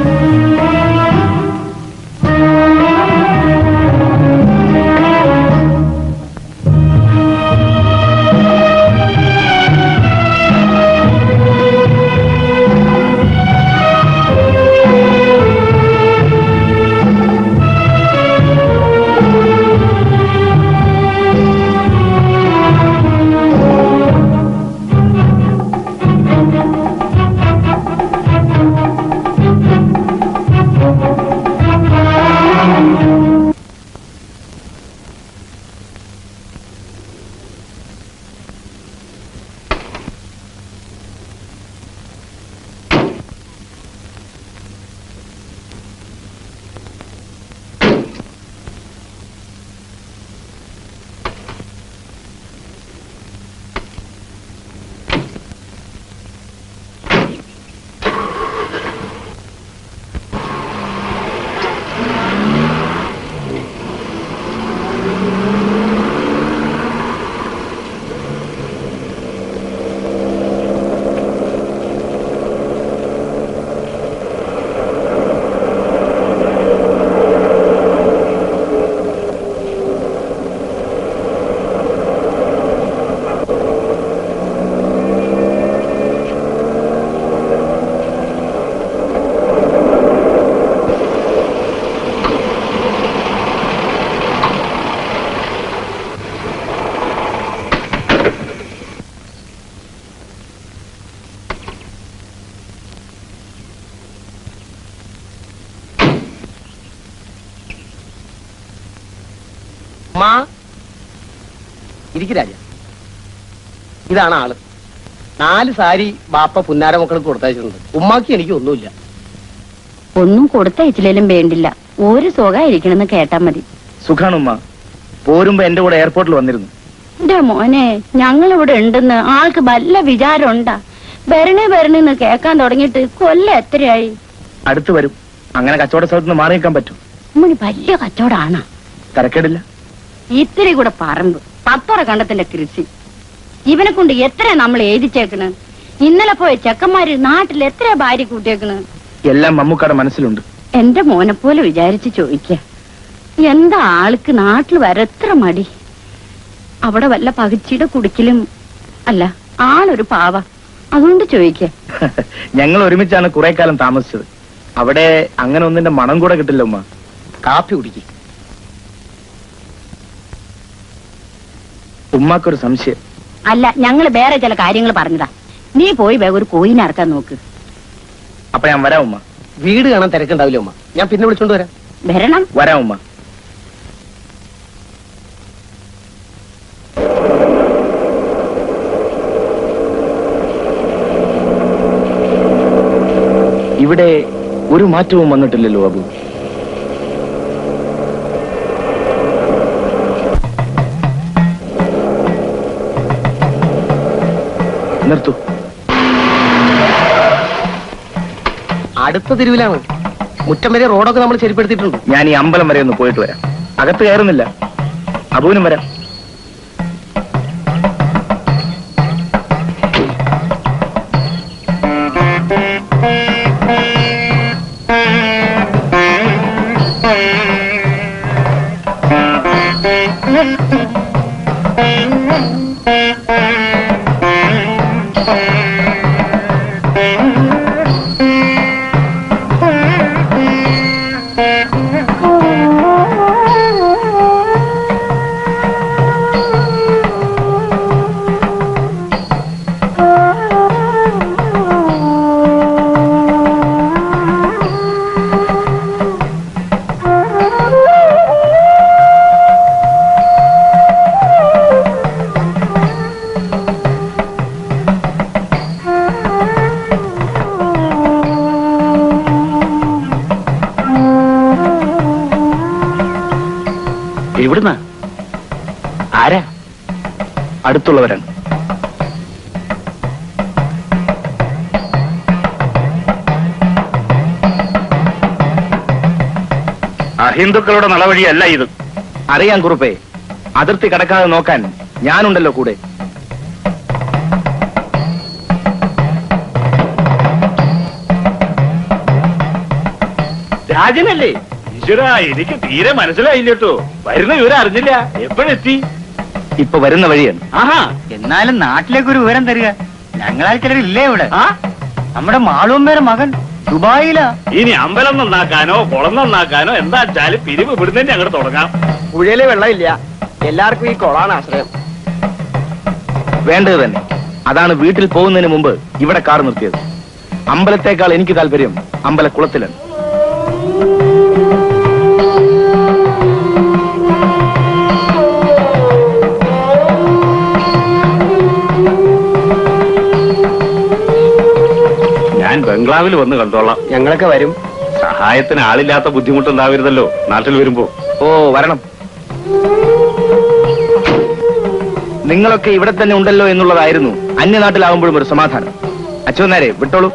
മാ ഇരിക്കു രാജ ഇതാണ് ആള് നാല് സാരി ബാപ്പ പുന്നാര മക്കൾക്ക് കൊടുത്തയച്ചിട്ടുണ്ട് ഉമ്മാക്കി എനിക്ക് ഒന്നുമില്ല ഒന്നും കൊടുത്തയച്ചില്ലേലും വേണ്ടില്ല ഒരു സുഖമായിരിക്കണമെന്ന് കേട്ടാ മതി സുഖാണുമ്മ പോരുമ്പോ എന്റെ കൂടെ എയർപോർട്ടിൽ വന്നിരുന്നു എന്റെ മോനെ ഞങ്ങൾ ഇവിടെ ഉണ്ടെന്ന് ആൾക്ക് വല്ല വിചാരം ഉണ്ടാ വരണേ വരണേന്ന് കേക്കാൻ തുടങ്ങിയിട്ട് കൊല്ലം എത്രയായി അടുത്ത് വരും അങ്ങനെ കച്ചവട സ്ഥലത്ത് നിന്ന് മാറി നിൽക്കാൻ പറ്റും ഉമ്മണി വലിയ കച്ചവടാണ് തരക്കേടില്ല ഇത്തിരി കൂടെ പറമ്പ് പത്തോറ കണ്ടത്തിന്റെ കൃഷി ഇവനെ കൊണ്ട് എത്ര നമ്മൾ എഴുതിച്ചേക്കണ് ഇന്നലെ പോയ ചെക്കന്മാര് നാട്ടിൽ എത്ര ഭാര്യ കൂട്ടിയേക്കണ് എല്ലാം മമ്മൂക്കയുടെ മനസ്സിലുണ്ട് എന്റെ മോനെ പോലെ വിചാരിച്ച് ചോദിക്ക എന്താ ആൾക്ക് നാട്ടിൽ വരെത്ര മടി അവിടെ വല്ല പകിച്ചിയുടെ കുടിക്കലും അല്ല ആളൊരു പാവ അതുകൊണ്ട് ചോദിക്ക ഞങ്ങൾ ഒരുമിച്ചാണ് കുറെ കാലം താമസിച്ചത് അവിടെ അങ്ങനെ ഒന്നിന്റെ മണം കൂടെ കിട്ടില്ല ഉമ്മ കാപ്പി കുടിക്കും ഉമ്മാക്കൊരു സംശയം അല്ല ഞങ്ങൾ വേറെ ചില കാര്യങ്ങൾ പറഞ്ഞതാ നീ പോയി വേഗം ഒരു കോയിനെ ഇറക്കാൻ നോക്ക് അപ്പൊ ഞാൻ വരാം ഉമ്മ വീട് കാണാൻ തിരക്കുണ്ടാവില്ല ഉമ്മ ഞാൻ പിന്നെ വിളിച്ചോണ്ട് വരാം വരണം വരാം ഉമ്മ ഇവിടെ ഒരു മാറ്റവും വന്നിട്ടില്ലല്ലോ അബു നിർത്തു അടുത്ത തെരുവിലാണ് മുറ്റം വരെ റോഡൊക്കെ നമ്മൾ ശരിപ്പെടുത്തിയിട്ടുണ്ട് ഞാൻ ഈ അമ്പലം വരെ ഒന്ന് പോയിട്ട് വരാം അകത്ത് കയറുന്നില്ല അബുവിനും വരാം എവിടുന്നാ ആരാ അടുത്തുള്ളവരാണ് അഹിന്ദുക്കളുടെ നടവഴിയല്ല ഇത് അറിയാം കുറുപ്പേ അതിർത്തി കടക്കാതെ നോക്കാൻ ഞാനുണ്ടല്ലോ കൂടെ രാജനല്ലേ ഈശ്വര എനിക്ക് തീരെ മനസ്സിലായില്ല കേട്ടോ വരുന്ന വിവരം അറിഞ്ഞില്ല എപ്പോഴെത്തി ഇപ്പൊ വരുന്ന വഴിയാണ് ആഹാ എന്നാലും നാട്ടിലേക്ക് ഒരു വിവരം തരിക ഞങ്ങളാൽ ചിലരില്ലേ ഇവിടെ നമ്മുടെ മാളൂമ്മയുടെ മകൻ ദുബായിലാ ഇനി അമ്പലം നന്നാക്കാനോ കുളം നന്നാക്കാനോ എന്താ വെച്ചാല് പിരിവ് ഇവിടുന്ന് അങ്ങോട്ട് തുടങ്ങാം പുഴയില് വെള്ളമില്ല എല്ലാവർക്കും ഈ കൊളാണ് ആശ്രയം വേണ്ടത് തന്നെ അതാണ് വീട്ടിൽ പോകുന്നതിന് മുമ്പ് ഇവിടെ കാർ നിർത്തിയത് അമ്പലത്തേക്കാൾ എനിക്ക് താല്പര്യം അമ്പലക്കുളത്തിലാണ് ഞാൻ ബംഗ്ലാവിൽ വന്ന് കണ്ടോളാം ഞങ്ങളൊക്കെ വരും സഹായത്തിന് ആളില്ലാത്ത ബുദ്ധിമുട്ടുണ്ടാവരുതല്ലോ നാട്ടിൽ വരുമ്പോ ഓ വരണം നിങ്ങളൊക്കെ ഇവിടെ തന്നെ ഉണ്ടല്ലോ എന്നുള്ളതായിരുന്നു അന്യനാട്ടിലാവുമ്പോഴും ഒരു സമാധാനം അച്ഛനാരെ വിട്ടോളൂ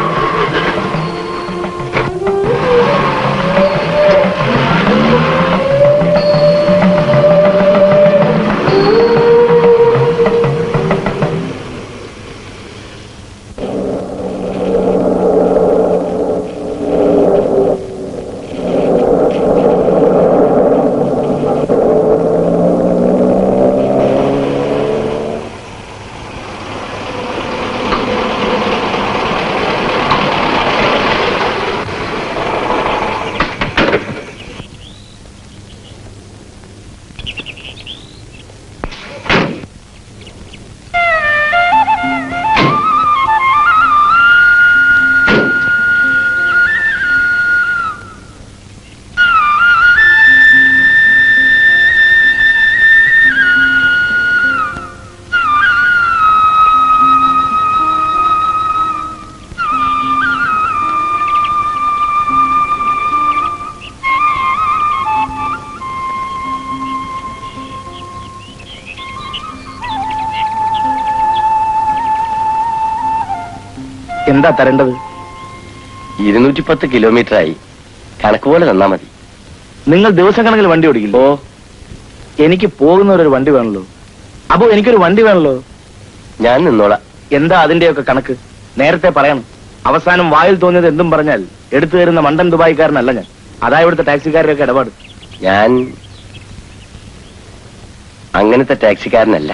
എന്താ തരേണ്ടത് ഇരുന്നൂറ്റി പത്ത് കിലോമീറ്റർ ആയി കണക്ക് പോലെ തന്നാ മതി നിങ്ങൾ ദിവസക്കണക്കിൽ വണ്ടി ഓടിക്കില്ല ഓ എനിക്ക് പോകുന്നവരൊരു വണ്ടി വേണല്ലോ അപ്പോ എനിക്കൊരു വണ്ടി വേണല്ലോ ഞാൻ നിന്നോളാം എന്താ അതിന്റെയൊക്കെ കണക്ക് നേരത്തെ പറയണം അവസാനം വായിൽ തോന്നിയത് എന്തും പറഞ്ഞാൽ എടുത്തു തരുന്ന മണ്ടൻ ദുബായിക്കാരനല്ല ഞാൻ അതാ ഇവിടുത്തെ ടാക്സിക്കാരുടെയൊക്കെ ഇടപാട് ഞാൻ അങ്ങനത്തെ ടാക്സിക്കാരനല്ല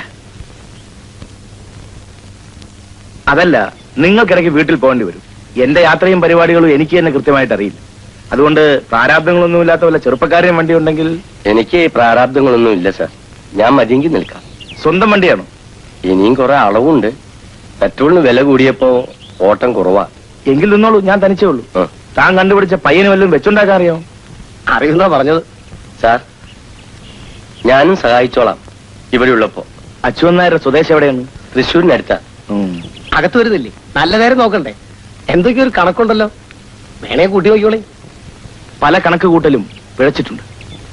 അതല്ല നിങ്ങൾക്കിടയ്ക്ക് വീട്ടിൽ പോകേണ്ടി വരും എന്റെ യാത്രയും പരിപാടികളും എനിക്ക് തന്നെ കൃത്യമായിട്ട് അറിയില്ല അതുകൊണ്ട് പ്രാരാബ്ദങ്ങളൊന്നുമില്ലാത്ത വല്ല ചെറുപ്പക്കാരെയും വണ്ടി ഉണ്ടെങ്കിൽ എനിക്ക് പ്രാരാബ്ദങ്ങളൊന്നും ഇല്ല സാർ ഞാൻ മതിയെങ്കിൽ നിൽക്കാം സ്വന്തം വണ്ടിയാണോ ഇനിയും കുറെ അളവുണ്ട് പെട്രോളിന് വില കൂടിയപ്പോ ഓട്ടം കുറവാ എങ്കിൽ നിന്നോളൂ ഞാൻ തനിച്ചേ ഉള്ളൂ താൻ കണ്ടുപിടിച്ച പയ്യന് വല്ലതും വെച്ചുണ്ടാക്കാൻ അറിയാമോ അറിയുന്ന പറഞ്ഞത് സാർ ഞാനും സഹായിച്ചോളാം ഇവിടെ ഉള്ളപ്പോ അച്ചുവന്നായരുടെ സ്വദേശം എവിടെയാണ് തൃശ്ശൂരിനടുത്താ അകത്ത് വരുന്നില്ലേ നല്ല നേരം നോക്കണ്ടേ എന്തൊക്കെയോ ഒരു കണക്കുണ്ടല്ലോ വേണേ കൂട്ടി നോക്കിയോളി പല കണക്ക് കൂട്ടലും പിഴച്ചിട്ടുണ്ട്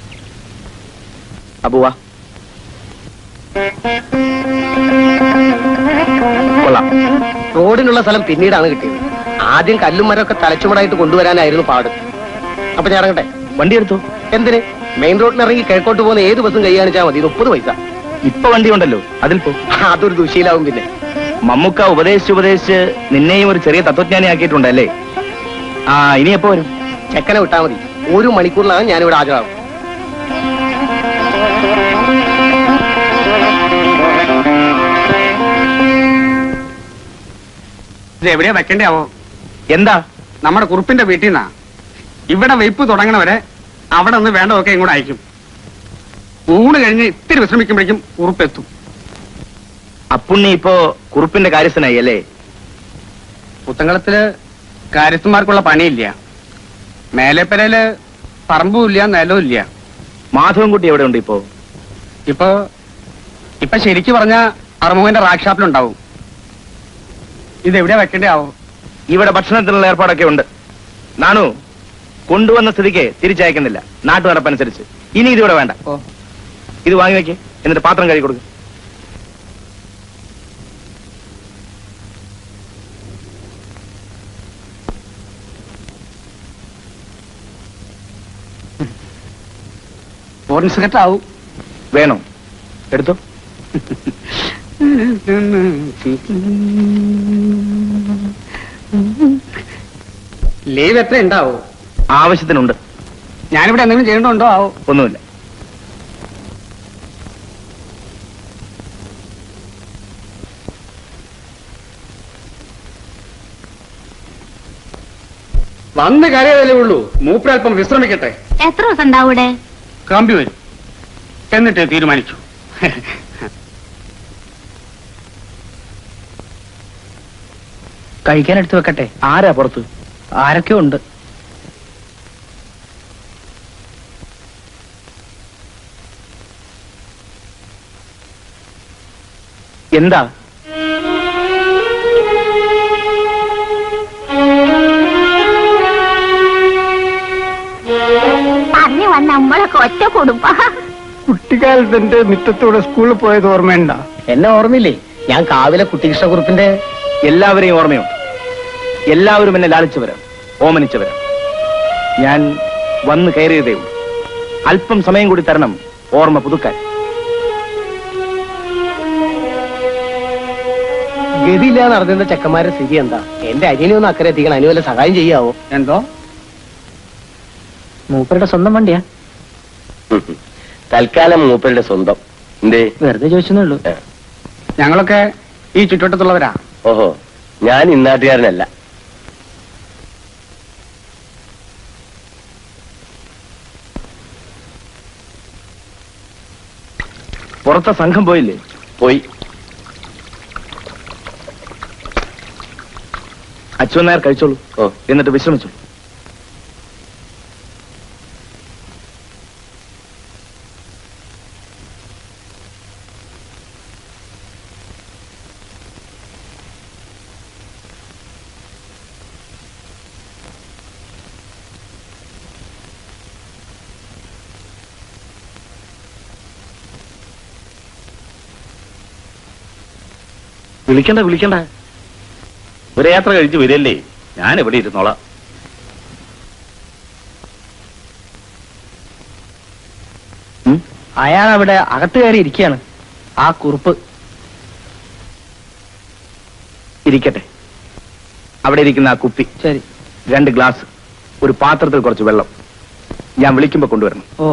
അബുവാ കൊള്ളാം റോഡിനുള്ള സ്ഥലം പിന്നീടാണ് കിട്ടിയത് ആദ്യം കല്ലും മരമൊക്കെ തലച്ചുമടായിട്ട് കൊണ്ടുവരാനായിരുന്നു പാട് അപ്പൊ ഞാൻ ഇറങ്ങട്ടെ വണ്ടി എടുത്തു എന്തിന് മെയിൻ റോഡിൽ ഇറങ്ങി കിഴക്കോട്ട് പോകുന്ന ഏത് ബസ്സും കൈ കാണിച്ചാൽ മതി മുപ്പത് പൈസ ഇപ്പൊ വണ്ടി ഉണ്ടല്ലോ അതിൽ പോ അതൊരു ദുശീലാവും പിന്നെ മമ്മൂക്ക ഉപദേശിച്ച് ഉപദേശിച്ച് നിന്നെയും ഒരു ചെറിയ തത്വജ്ഞാനിയാക്കിയിട്ടുണ്ടല്ലേ ആ ഇനി എപ്പോ വരും ചെക്കനെ വിട്ടാൽ മതി ഒരു മണിക്കൂറിലാണ് ഞാനിവിടെ ഹാജരാകും ഇത് എവിടെയാ വെക്കണ്ടാവോ എന്താ നമ്മുടെ കുറുപ്പിന്റെ വീട്ടിൽ നിന്നാ ഇവിടെ വെയ്പ്പ് തുടങ്ങണവരെ അവിടെ നിന്ന് വേണ്ടതൊക്കെ ഇങ്ങോട്ട് അയക്കും ഊണ് കഴിഞ്ഞ് ഇത്തിരി വിശ്രമിക്കുമ്പോഴേക്കും കുറുപ്പെത്തും അപ്പുണ്ണി ഇപ്പോ കുറുപ്പിന്റെ കാര്യസ്ഥനായി അല്ലേ പുത്തങ്കളത്തില് കാര്യസ്ഥന്മാർക്കുള്ള പണിയില്ല മേലെപ്പരയില് പറമ്പും ഇല്ല നിലവും ഇല്ല മാധവൻകുട്ടി എവിടെ ഉണ്ട് ഇപ്പോ ഇപ്പൊ ഇപ്പൊ ശരിക്ക് പറഞ്ഞ അറുമുഖന്റെ റാക്ക് ഷാപ്പിലുണ്ടാവും ഇത് എവിടെയാ വെക്കേണ്ടേ ആവോ ഇവിടെ ഭക്ഷണത്തിനുള്ള ഏർപ്പാടൊക്കെ ഉണ്ട് നാണു കൊണ്ടുവന്ന സ്ഥിതിക്ക് തിരിച്ചയക്കുന്നില്ല നാട്ടു നടപ്പനുസരിച്ച് ഇനി ഇതിവിടെ വേണ്ട ഇത് വാങ്ങി വെക്ക് എന്നിട്ട് പാത്രം കഴുകി കൊടുക്കും ഫോറിൻ സിഗരറ്റ് ആവും വേണോ എടുത്തോ ലീവ് എത്ര ഉണ്ടാവോ ആവശ്യത്തിനുണ്ട് ഞാനിവിടെ എന്തെങ്കിലും ചെയ്യണ്ടോ ആവോ ഒന്നുമില്ല വന്ന് കരയതല്ലേ ഉള്ളൂ മൂപ്പരൽപ്പം വിശ്രമിക്കട്ടെ എത്ര ദിവസം ഉണ്ടാവും ഇവിടെ കമ്പി വരും എന്നിട്ട് തീരുമാനിച്ചു കഴിക്കാൻ എടുത്തു വെക്കട്ടെ ആരാ പുറത്ത് ആരൊക്കെ ഉണ്ട് എന്താ പറഞ്ഞു വന്ന നമ്മളൊക്കെ ഒറ്റ കുടുംബ കുട്ടിക്കാലത്ത് എന്റെ മിറ്റത്തൂടെ സ്കൂളിൽ പോയത് ഓർമ്മയുണ്ട എന്നെ ഓർമ്മയില്ലേ ഞാൻ കാവിലെ കുട്ടികൃഷ്ണകുറുപ്പിന്റെ എല്ലാവരെയും ഓർമ്മയുണ്ട് എല്ലാവരും എന്നെ ലാളിച്ചവരാണ് ഓമനിച്ചവരാണ് ഞാൻ വന്ന് കയറിയതേ ഉള്ളൂ അല്പം സമയം കൂടി തരണം ഓർമ്മ പുതുക്കാൻ ഗതിയില്ലാതെ നടന്നിരുന്ന ചെക്കന്മാരുടെ സ്ഥിതി എന്താ എന്റെ അനിയനെ ഒന്ന് അക്കരെ എത്തിക്കണം അതിന് വല്ല സഹായം ചെയ്യാവോ എന്തോ മൂപ്പരുടെ സ്വന്തം വണ്ടിയാ തൽക്കാലം മൂപ്പരുടെ സ്വന്തം എന്തേ വെറുതെ ചോദിച്ചേ ഉള്ളൂ ഞങ്ങളൊക്കെ ഈ ചുറ്റുവട്ടത്തുള്ളവരാ ഓഹോ ഞാൻ ഇന്നാട്ടുകാരനല്ല പുറത്തെ സംഘം പോയില്ലേ പോയി അച്യുവൻ നായർ കഴിച്ചോളൂ ഓ എന്നിട്ട് വിശ്രമിച്ചു വിളിക്കണ്ട വിളിക്കണ്ട ഒരു യാത്ര കഴിച്ച് വരല്ലേ ഞാൻ ഇവിടെ ഇരുന്നോളാം അയാൾ അവിടെ അകത്ത് കയറി ഇരിക്കുകയാണ് ആ കുറുപ്പ് ഇരിക്കട്ടെ അവിടെ ഇരിക്കുന്ന ആ കുപ്പി ശരി രണ്ട് ഗ്ലാസ് ഒരു പാത്രത്തിൽ കുറച്ച് വെള്ളം ഞാൻ വിളിക്കുമ്പോ കൊണ്ടുവരണം ഓ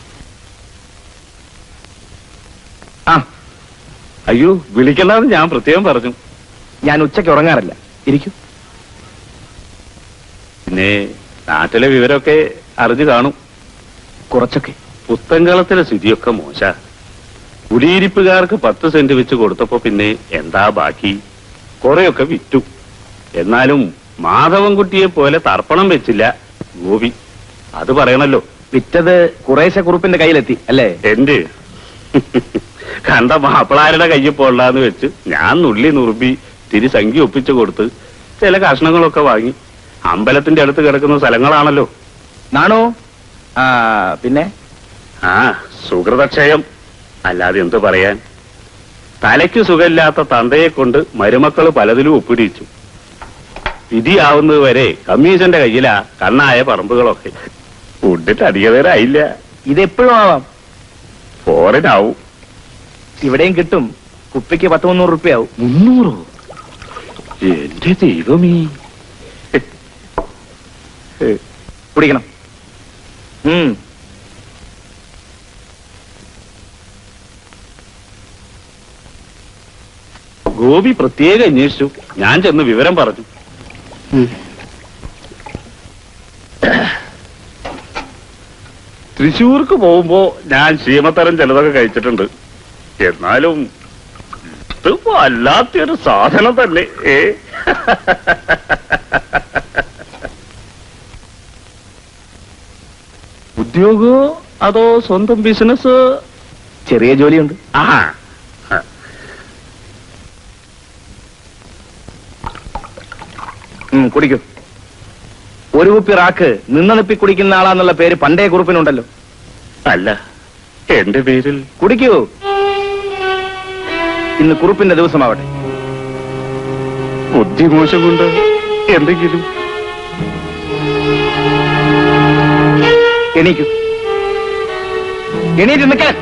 ആ അയ്യോ വിളിക്കണ്ടെന്ന് ഞാൻ പ്രത്യേകം പറഞ്ഞു ഞാൻ ഉച്ചയ്ക്ക് ഉറങ്ങാറില്ല ഇരിക്കൂ പിന്നെ നാട്ടിലെ വിവരമൊക്കെ അറിഞ്ഞു കാണും കുറച്ചൊക്കെ പുത്തങ്കളത്തിലെ സ്ഥിതിയൊക്കെ മോശ കുടിയിരിപ്പുകാർക്ക് പത്ത് സെന്റ് വെച്ച് കൊടുത്തപ്പോ പിന്നെ എന്താ ബാക്കി കുറെയൊക്കെ വിറ്റു എന്നാലും മാധവൻകുട്ടിയെ പോലെ തർപ്പണം വെച്ചില്ല ഗോപി അത് പറയണല്ലോ വിറ്റത് കുറേശ്ശെ കുറുപ്പിന്റെ കയ്യിലെത്തി അല്ലേ എന്റെ കണ്ട മാപ്പിളാരുടെ കയ്യിൽ പോണ്ടാന്ന് വെച്ച് ഞാൻ നുള്ളി നുറുമ്പി തിരി സംഖ്യ ഒപ്പിച്ചു കൊടുത്ത് ചില കഷ്ണങ്ങളൊക്കെ വാങ്ങി അമ്പലത്തിന്റെ അടുത്ത് കിടക്കുന്ന സ്ഥലങ്ങളാണല്ലോ നാണോ ആ പിന്നെ ആ സുഹൃതക്ഷയം അല്ലാതെ എന്ത് പറയാൻ തലയ്ക്ക് സുഖമില്ലാത്ത തന്തയെ കൊണ്ട് മരുമക്കള് പലതിലും ഒപ്പിടിച്ചു വിധിയാവുന്നത് വരെ കമ്മീഷന്റെ കയ്യിലാ കണ്ണായ പറമ്പുകളൊക്കെ ഫുഡിട്ട് അധിക നേരമായില്ല ഇതെപ്പോഴും ആവാം ഫോറിനാവും ഇവിടെയും കിട്ടും കുപ്പിക്ക് പത്ത് മുന്നൂറ് റുപ്യാവും മുന്നൂറോ എന്റെ ദൈവമേ കുടിക്കണം ഉം ഗോപി പ്രത്യേകം അന്വേഷിച്ചു ഞാൻ ചെന്ന് വിവരം പറഞ്ഞു തൃശൂർക്ക് പോകുമ്പോ ഞാൻ ശീമത്തരം ചിലതൊക്കെ കഴിച്ചിട്ടുണ്ട് എന്നാലും ഇത് വല്ലാത്തൊരു സാധനം തന്നെ ഏ ഉദ്യോഗോ അതോ സ്വന്തം ബിസിനസ് ചെറിയ ജോലിയുണ്ട് ആ ഉം, കുടിക്കൂ ഒരു കുപ്പി റാക്ക് നിന്നണിപ്പി കുടിക്കുന്ന ആളാന്നുള്ള പേര് പണ്ടേ കുറിപ്പിനുണ്ടല്ലോ അല്ല എന്റെ പേരിൽ കുടിക്കൂ ഇന്ന് കുറുപ്പിന്റെ ദിവസമാവട്ടെ ബുദ്ധിമോശം കൊണ്ട് എന്തെങ്കിലും എണീക്കൂ എണീറ്റ് നിൽക്കാൻ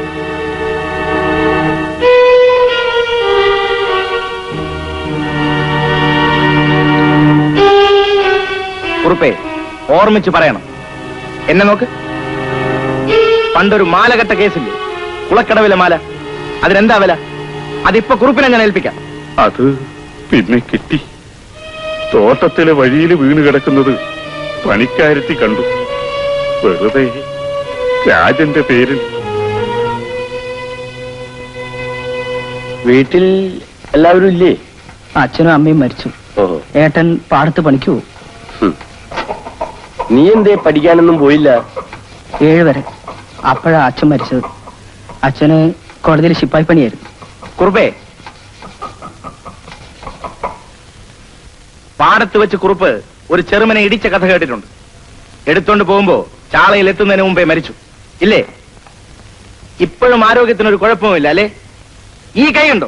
കുറുപ്പേ ഓർമ്മിച്ച് പറയണം എന്നെ നോക്ക് പണ്ടൊരു മാല കെട്ട കേസില്ലേ കുളക്കടവിലെ മാല അതിനെന്താ വില അതിപ്പോ കുറുപ്പിനെ ഞാൻ ഏൽപ്പിക്കാം അത് പിന്നെ കിട്ടി തോട്ടത്തിലെ വഴിയിൽ വീണ് കിടക്കുന്നത് പണിക്കാരത്തി കണ്ടു വെറുതെ രാജന്റെ പേരിൽ വീട്ടിൽ എല്ലാവരും ഇല്ലേ അച്ഛനും അമ്മയും മരിച്ചു ഓഹോ ഏട്ടൻ പാടത്ത് പണിക്കൂ ഹും. നീ എന്തേ പഠിക്കാനൊന്നും പോയില്ല ഏഴ് വരെ അപ്പോഴാ അച്ഛൻ മരിച്ചത് അച്ഛന് കോടതിയിൽ ശിപ്പായി പണിയായിരുന്നു കുറുപ്പേ പാടത്ത് വെച്ച് കുറുപ്പ് ഒരു ചെറുമനെ ഇടിച്ച കഥ കേട്ടിട്ടുണ്ട് എടുത്തോണ്ട് പോകുമ്പോ ചാളയിൽ എത്തുന്നതിന് മുമ്പേ മരിച്ചു ഇല്ലേ ഇപ്പോഴും ആരോഗ്യത്തിനൊരു കുഴപ്പവുമില്ല അല്ലേ ഈ കൈയുണ്ടോ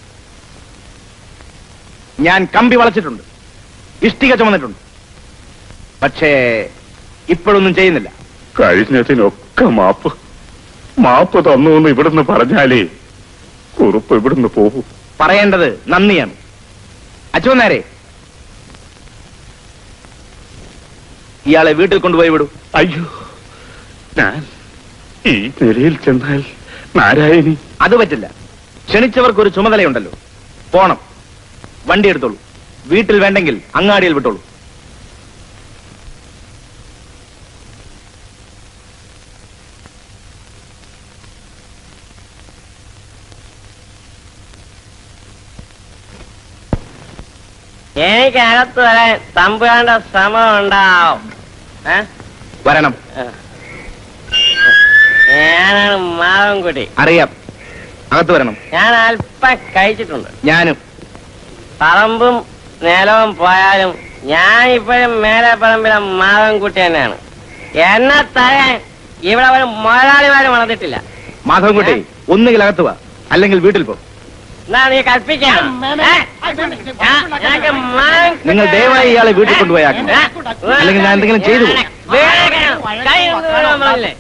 ഞാൻ കമ്പി വളച്ചിട്ടുണ്ട് ഇഷ്ടിക ചുമന്നിട്ടുണ്ട് പക്ഷേ ഇപ്പോഴൊന്നും ചെയ്യുന്നില്ല കഴിഞ്ഞതിനൊക്കെ മാപ്പ് മാപ്പ് തന്നു എന്ന് ഇവിടുന്ന് പറഞ്ഞാലേ കുറുപ്പ് ഇവിടുന്ന് പോകൂ പറയേണ്ടത് നന്ദിയാണ് അച്ഛനാരെ ഇയാളെ വീട്ടിൽ കൊണ്ടുപോയി വിടൂ അയ്യോ ഞാൻ ഈ നിലയിൽ ചെന്നാൽ നാരായണി അത് പറ്റില്ല ക്ഷണിച്ചവർക്ക് ഒരു ചുമതലയുണ്ടല്ലോ പോണം വണ്ടി എടുത്തോളൂ വീട്ടിൽ വേണ്ടെങ്കിൽ അങ്ങാടിയിൽ വിട്ടോളൂ എനിക്ക് അകത്ത് വരാൻ തമ്പുരാന്റെ ശ്രമം ഉണ്ടാവും ഏ? വരണം ഞാനാണ് മാധവൻകുട്ടി അറിയാം അകത്ത് വരണം ഞാൻ അല്പം കഴിച്ചിട്ടുണ്ട് ഞാനും പറമ്പും നിലവും പോയാലും ഞാൻ ഇപ്പോഴും മേലെ പറമ്പിലെ മാധവൻകുട്ടി തന്നെയാണ് എന്നെ തരാൻ ഇവിടെ ഒരു മുതലാളിമാരും വളർന്നിട്ടില്ല മാധവൻകുട്ടി ഒന്നുകിൽ അകത്ത് വാ അല്ലെങ്കിൽ വീട്ടിൽ പോ എന്നാ നീ കൽപ്പിക്കണം ഏ? ഞാൻ- ഞങ്ങൾക്ക് മാധവൻ നിങ്ങൾ ദയവായി ഇയാളെ വീട്ടിൽ കൊണ്ടുപോയാക്കും അല്ലെങ്കിൽ ഞാൻ എന്തെങ്കിലും ചെയ്തു പോകും വേഗം കൈ കൊണ്ടുവരാൻ പാടില്ലേ?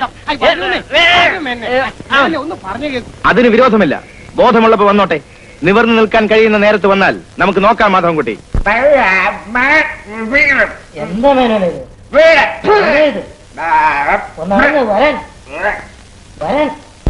ഏ? അതിന് വിരോധമില്ല ബോധമുള്ളപ്പോ വന്നോട്ടെ നിവർന്നു നിൽക്കാൻ കഴിയുന്ന നേരത്ത് വന്നാൽ നമുക്ക് നോക്കാം മാധവൻകുട്ടി എന്താ മേനോനെ ഒന്നാമത് വരാൻ വരാൻ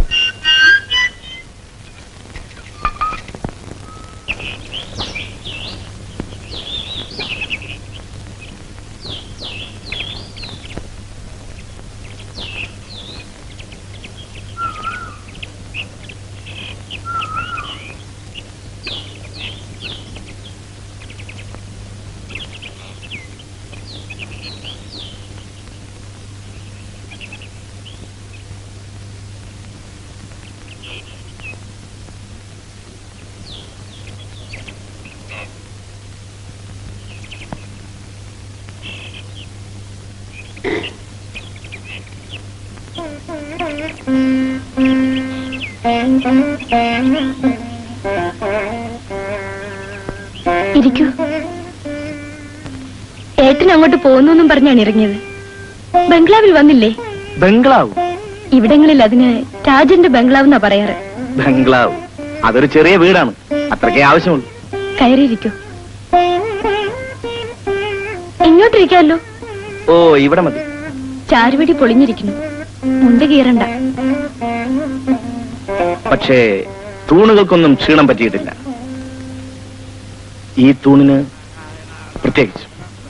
ഇരിക്കൂ ഏട്ടൻ അങ്ങോട്ട് പോകുന്നു പറഞ്ഞാണ് ഇറങ്ങിയത് ബംഗ്ലാവിൽ വന്നില്ലേ ബംഗ്ലാവ് ഇവിടങ്ങളിൽ അതിന് രാജന്റെ ബംഗ്ലാവ് എന്നാ പറയാറ് ബംഗ്ലാവ് അതൊരു ചെറിയ വീടാണ് അത്രയ്ക്കേ ആവശ്യമുള്ളൂ കയറിയിരിക്കൂ ഇങ്ങോട്ടിരിക്കാമല്ലോ ഓ ഇവിടെ മതി ചാരുവടി പൊളിഞ്ഞിരിക്കുന്നു മുണ്ട് കീറണ്ട പക്ഷേ തൂണുകൾക്കൊന്നും ക്ഷീണം പറ്റിയിട്ടില്ല ഈ തൂണിന് പ്രത്യേകിച്ച്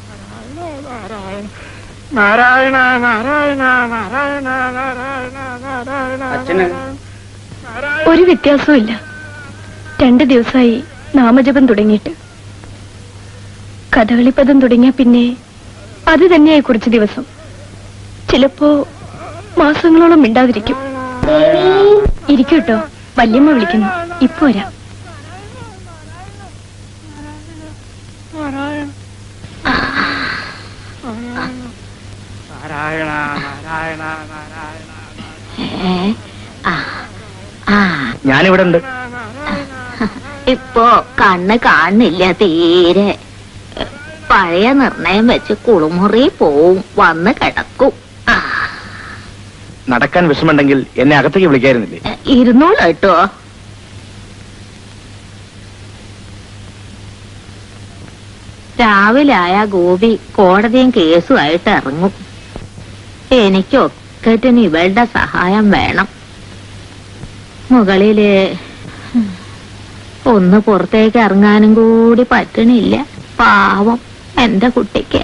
നാരായണ നാരായണ നാരായണ നാരായണ നാരായണ അച്ഛന് ഒരു വ്യത്യാസവും ഇല്ല രണ്ട് ദിവസമായി നാമജപം തുടങ്ങിയിട്ട് കഥകളിപ്പദം തുടങ്ങിയ പിന്നെ അത് തന്നെയായി കുറച്ച് ദിവസം ചിലപ്പോ മാസങ്ങളോളം മിണ്ടാതിരിക്കും ഇരിക്കും കേട്ടോ വല്യമ്മ വിളിക്കുന്നു ഇപ്പൊ വരാം നാരായണ നാരായണ നാരായണ ഏ? ഞാനിവിടെ ഉണ്ട് ഇപ്പോ കണ്ണ് കാണുന്നില്ല തീരെ പഴയ നിർണയം വെച്ച് കുളിമുറി പോവും വന്ന് കിടക്കും ആ, നടക്കാൻ വിഷമുണ്ടെങ്കിൽ എന്നെ അകത്തേക്ക് വിളിക്കായിരുന്നില്ലേ ഇരുന്നോളൂ കേട്ടോ രാവിലെ ആയ ഗോപി കോടതിയും കേസുമായിട്ട് ഇറങ്ങും എനിക്കൊക്കറ്റിന് ഇവളുടെ സഹായം വേണം മുകളില് ഒന്ന് പുറത്തേക്ക് ഇറങ്ങാനും കൂടി പറ്റണില്ല പാവം എന്റെ കുട്ടിക്ക്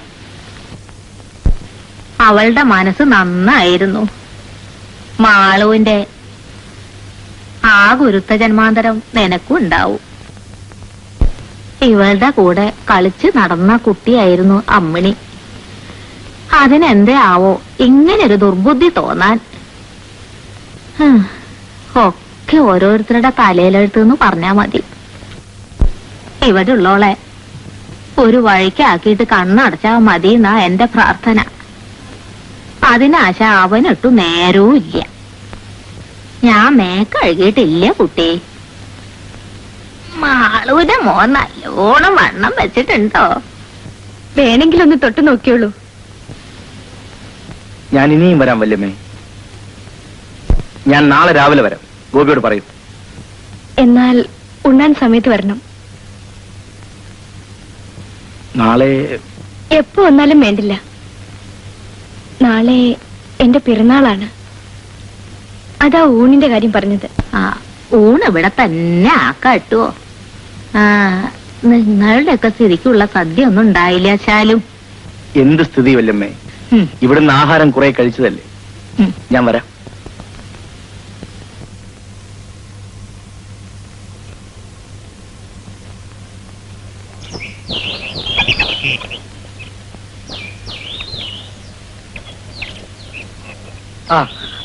അവളുടെ മനസ്സ് നന്നായിരുന്നു മാളുവിന്റെ ആ ഗുരുത്ത ജന്മാന്തരം നിനക്കും ഉണ്ടാവും ഇവളുടെ കൂടെ കളിച്ച് നടന്ന കുട്ടിയായിരുന്നു അമ്മിണി അതിനെന്തേ ആവോ ഇങ്ങനൊരു ദുർബുദ്ധി തോന്നാൻ ഹും, ഒക്കെ ഓരോരുത്തരുടെ തലയിലെഴുത്തെന്ന് പറഞ്ഞാ മതി ഇവിടെ ഉള്ളോളെ ഒരു വഴിക്കാക്കിയിട്ട് കണ്ണടച്ചാ മതി എന്നാ എന്റെ പ്രാർത്ഥന അതിനാശ അവനിട്ടു നേരവും ഇല്ല ഞാൻ മേക്കഴുകിയിട്ടില്ല കുട്ടി മാളൂന്റെ മോൻ നല്ലോണം വണ്ണം വെച്ചിട്ടുണ്ടോ വേണമെങ്കിൽ ഒന്ന് തൊട്ടു നോക്കിയോളൂ ഞാൻ ഇനിയും വരാം വല്യമ്മേ ഞാൻ നാളെ രാവിലെ വരാം ഗോപിയോട് പറയും എന്നാൽ ഉണ്ണാൻ സമയത്ത് വരണം നാളെ എപ്പോ വന്നാലും വേണ്ടില്ല നാളെ എന്റെ പിറന്നാളാണ് അതാ ഊണിന്റെ കാര്യം പറഞ്ഞത് ആ ഊണ് ഇവിടെ തന്നെ ആക്കാട്ടോ ആ നിങ്ങളുടെ ഒക്കെ സ്ഥിതിക്കുള്ള സദ്യ ഒന്നും ഉണ്ടായില്ല ശാലും എന്ത് സ്ഥിതി വല്യമ്മേ ഉം. ഇവിടുന്ന് ആഹാരം കുറെ കഴിച്ചതല്ലേ ഉം. ഞാൻ വരാം ആ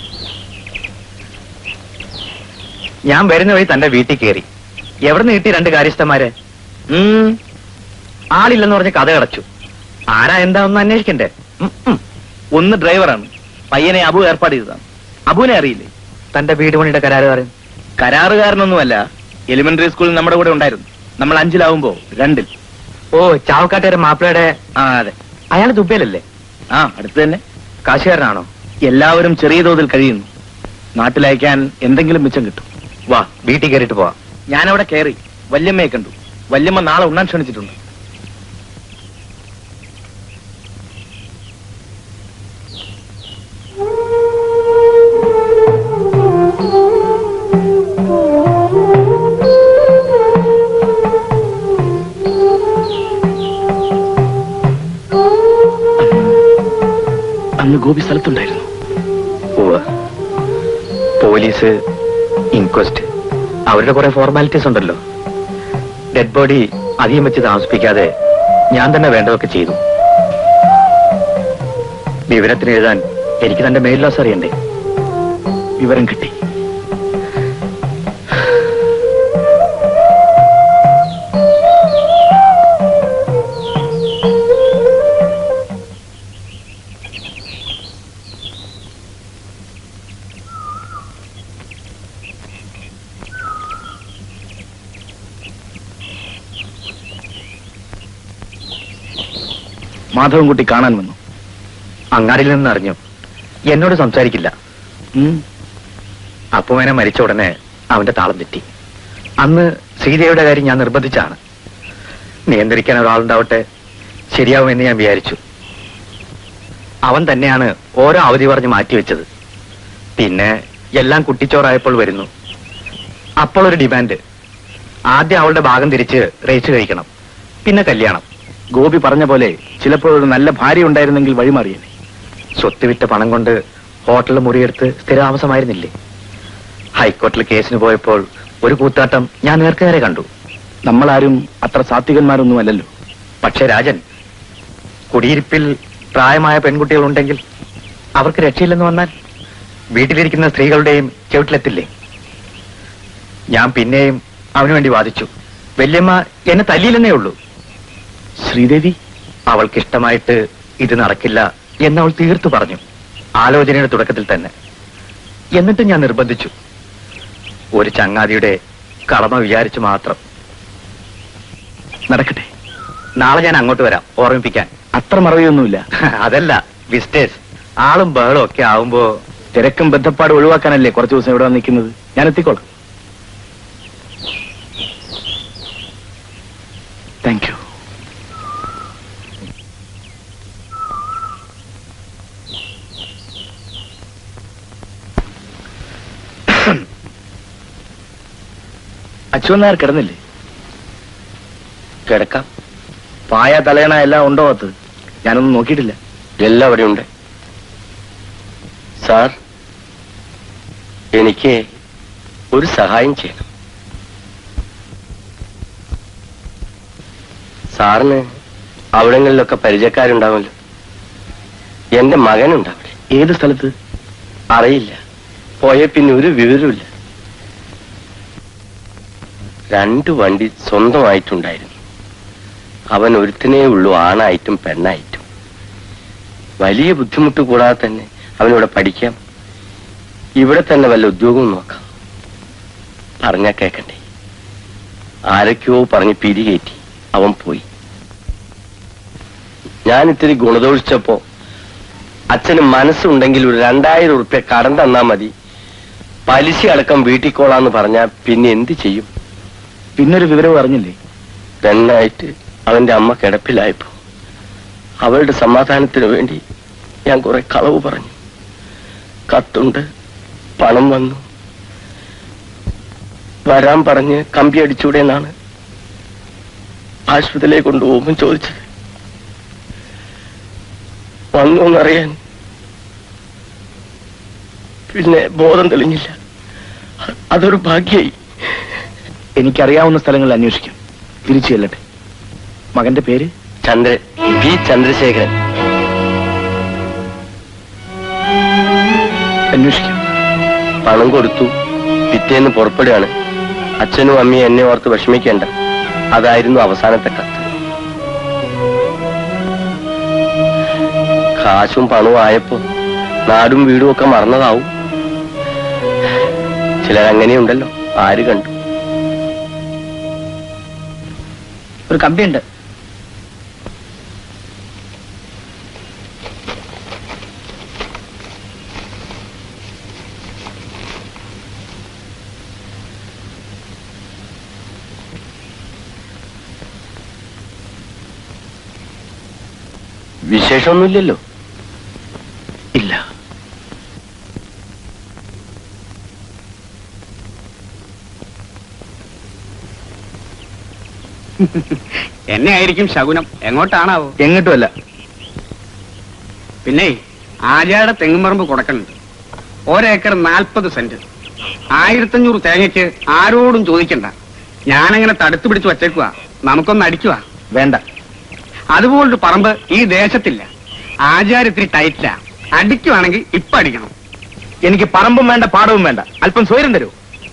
ഞാൻ വരുന്ന വഴി തന്റെ വീട്ടിൽ കയറി എവിടെ നിന്ന് കിട്ടി രണ്ട് കാര്യസ്ഥന്മാരെ ഉം, ആളില്ലെന്ന് പറഞ്ഞ് കഥ അടച്ചു ആരാ എന്താ ഒന്ന് അന്വേഷിക്കണ്ടേ ഉം, ഉം. ഒന്ന് ഡ്രൈവറാണ് പയ്യനെ അബു ഏർപ്പാട് ചെയ്തതാണ് അബുവിനെ അറിയില്ലേ തന്റെ വീട് പണിയുടെ കരാറുകാരൻ കരാറുകാരനൊന്നുമല്ല എലിമെന്ററി സ്കൂളിൽ നമ്മുടെ കൂടെ ഉണ്ടായിരുന്നു നമ്മൾ അഞ്ചിലാവുമ്പോ രണ്ടിൽ ഓ ചാവക്കാട്ടുകാരൻ മാപ്പിളയുടെ ആ അതെ അയാൾ ദുബൈയിലല്ലേ ആ അടുത്ത് തന്നെ കാശുകാരനാണോ എല്ലാവരും ചെറിയ തോതിൽ കഴിയുന്നു നാട്ടിലയക്കാൻ എന്തെങ്കിലും മിച്ചം കിട്ടും വാ വീട്ടിൽ കയറിയിട്ട് പോവാ ഞാനവിടെ കയറി വല്യമ്മയെ കണ്ടു വല്യമ്മ നാളെ ഉണ്ണാൻ ക്ഷണിച്ചിട്ടുണ്ട് അന്ന് ഗോപി സ്ഥലത്തുണ്ടായിരുന്നു ഉവ്വ്. പോലീസ് ഇൻക്വസ്റ്റ് അവരുടെ കുറെ ഫോർമാലിറ്റീസ് ഉണ്ടല്ലോ ഡെഡ് ബോഡി അധികം വെച്ച് താമസിപ്പിക്കാതെ ഞാൻ തന്നെ വേണ്ടതൊക്കെ ചെയ്തു വിവരത്തിന് എഴുതാൻ എനിക്ക് തന്റെ മേൽലോസ് അറിയണ്ടേ വിവരം കിട്ടി മാധവൻകുട്ടി കാണാൻ വന്നു അങ്ങാടിയിൽ നിന്ന് അറിഞ്ഞു എന്നോട് സംസാരിക്കില്ല ഉം. അപ്പുവേനെ മരിച്ച ഉടനെ അവന്റെ താളം തെറ്റി അന്ന് ശ്രീദേവിയുടെ കാര്യം ഞാൻ നിർബന്ധിച്ചാണ് നിയന്ത്രിക്കാൻ ഒരാളുണ്ടാവട്ടെ ശരിയാവുമെന്ന് ഞാൻ വിചാരിച്ചു അവൻ തന്നെയാണ് ഓരോ അവധി പറഞ്ഞ് മാറ്റിവെച്ചത് പിന്നെ എല്ലാം കുട്ടിച്ചോറായപ്പോൾ വരുന്നു അപ്പോൾ ഒരു ഡിമാൻഡ് ആദ്യം അവളുടെ ഭാഗം തിരിച്ച് റേസ് കഴിക്കണം പിന്നെ കല്യാണം ഗോപി പറഞ്ഞ പോലെ ചിലപ്പോൾ ഒരു നല്ല ഭാര്യ ഉണ്ടായിരുന്നെങ്കിൽ വഴിമാറിയേനെ സ്വത്ത് വിറ്റ പണം കൊണ്ട് ഹോട്ടലിൽ മുറിയെടുത്ത് സ്ഥിരാമസമായിരുന്നില്ലേ ഹൈക്കോർട്ടിൽ കേസിന് പോയപ്പോൾ ഒരു കൂത്താട്ടം ഞാൻ നേർക്കുനേരെ കണ്ടു നമ്മളാരും അത്ര സാത്വികന്മാരൊന്നും അല്ലല്ലോ പക്ഷേ രാജൻ കുടിയിരിപ്പിൽ പ്രായമായ പെൺകുട്ടികൾ ഉണ്ടെങ്കിൽ അവർക്ക് രക്ഷയില്ലെന്ന് വന്നാൽ വീട്ടിലിരിക്കുന്ന സ്ത്രീകളുടെയും ചവിട്ടിലെത്തില്ലേ ഞാൻ പിന്നെയും അവനു വേണ്ടി വാദിച്ചു വല്യമ്മ എന്നെ തല്ലിയില്ലെന്നേ ഉള്ളൂ ശ്രീദേവി അവൾക്കിഷ്ടമായിട്ട് ഇത് നടക്കില്ല എന്നവൾ തീർത്തു പറഞ്ഞു ആലോചനയുടെ തുടക്കത്തിൽ തന്നെ എന്നിട്ടും ഞാൻ നിർബന്ധിച്ചു ഒരു ചങ്ങാതിയുടെ കടമ വിചാരിച്ചു മാത്രം നടക്കട്ടെ നാളെ ഞാൻ അങ്ങോട്ട് വരാം ഓർമ്മിപ്പിക്കാൻ അത്ര മറവിയൊന്നുമില്ല അതല്ല വിസ്റ്റേഴ്സ് ആളും ബഹളും ഒക്കെ ആവുമ്പോ തിരക്കും ബന്ധപ്പാട് ഒഴിവാക്കാനല്ലേ കുറച്ച് ദിവസം ഇവിടെ വന്ന് നിൽക്കുന്നത് ഞാൻ എത്തിക്കോളാം താങ്ക് യു അച്യുവൻ നായർ കിടന്നില്ലേ കിടക്കാം പായ തലയണ എല്ലാം ഉണ്ടോ അത് ഞാനൊന്നും നോക്കിയിട്ടില്ല എല്ലാം അവിടെ ഉണ്ട് സാർ എനിക്ക് ഒരു സഹായം ചെയ്യണം സാറിന് അവിടങ്ങളിലൊക്കെ പരിചയക്കാരുണ്ടാവുമല്ലോ എന്റെ മകനുണ്ട് അവിടെ ഏത് സ്ഥലത്ത് അറിയില്ല പോയ പിന്നെ ഒരു വിവരമില്ല രണ്ടു വണ്ടി സ്വന്തമായിട്ടുണ്ടായിരുന്നു അവൻ ഒരുത്തനേ ഉള്ളൂ ആണായിട്ടും പെണ്ണായിട്ടും വലിയ ബുദ്ധിമുട്ട് കൂടാതെ തന്നെ അവനിവിടെ പഠിക്കാം ഇവിടെ തന്നെ വല്ല ഉദ്യോഗവും നോക്കാം പറഞ്ഞാ കേക്കണ്ടേ ആരൊക്കെയോ പറഞ്ഞ് പിരികേറ്റി അവൻ പോയി ഞാൻ ഇത്തിരി ഗുണദോഷിച്ചപ്പോ അച്ഛന് മനസ്സുണ്ടെങ്കിൽ ഒരു രണ്ടായിരം ഉറുപ്യ കടം തന്നാ മതി പലിശ അടക്കം വീട്ടിക്കോളാന്ന് പറഞ്ഞാ പിന്നെ എന്ത് ചെയ്യും പിന്നൊരു വിവരവും അറിഞ്ഞില്ലേ പെണ്ണായിട്ട് അവന്റെ അമ്മ കിടപ്പിലായപ്പോ അവളുടെ സമാധാനത്തിന് വേണ്ടി ഞാൻ കുറെ കളവ് പറഞ്ഞു കത്തുണ്ട് പണം വന്നു വരാൻ പറഞ്ഞ് കമ്പി അടിച്ചൂടെ എന്നാണ് ആശുപത്രിയിലേക്ക് കൊണ്ടുപോകുമ്പോൾ ചോദിച്ചത് വന്നു എന്നറിയാൻ പിന്നെ ബോധം തെളിഞ്ഞില്ല അ- അതൊരു ഭാഗ്യായി എനിക്കറിയാവുന്ന സ്ഥലങ്ങളിൽ അന്വേഷിക്കാം തിരിച്ചു ചെല്ലട്ടെ മകന്റെ പേര് ചന്ദ്ര വി ചന്ദ്രശേഖരൻ അന്വേഷിക്കാം പണം കൊടുത്തു പിറ്റേന്ന് പുറപ്പെടുകയാണ് അച്ഛനും അമ്മയും എന്നെ ഓർത്ത് വിഷമിക്കേണ്ട അതായിരുന്നു അവസാനത്തെ കത്ത് കാശും പണവും ആയപ്പോ നാടും വീടും ഒക്കെ മറന്നതാവും ചിലരങ്ങനെയുണ്ടല്ലോ ആര് കണ്ടു ഒരു കമ്പിയുണ്ട് വിശേഷമൊന്നുമില്ലല്ലോ ഇല്ല എന്നെ ആയിരിക്കും ശകുനം എങ്ങോട്ടാണാവോ എങ്ങോട്ടുമല്ല പിന്നെ ആര്യാടെ തെങ്ങുംപറമ്പ് കൊടുക്കണുണ്ട് ഒരേക്കർ നാൽപ്പത് സെന്റ് ആയിരത്തഞ്ഞൂറ് തേങ്ങയ്ക്ക് ആരോടും ചോദിക്കണ്ട ഞാനങ്ങനെ തടുത്തു പിടിച്ച് വച്ചേക്കുക നമുക്കൊന്ന് അടിക്കുക വേണ്ട അതുപോലൊരു പറമ്പ് ഈ ദേശത്തില്ല ആചാരം ഇത്തിരി ടൈറ്റില്ല അടിക്കുവാണെങ്കിൽ ഇപ്പൊ അടിക്കണം എനിക്ക് പറമ്പും വേണ്ട പാടവും വേണ്ട അല്പം സ്വൈരം തരൂ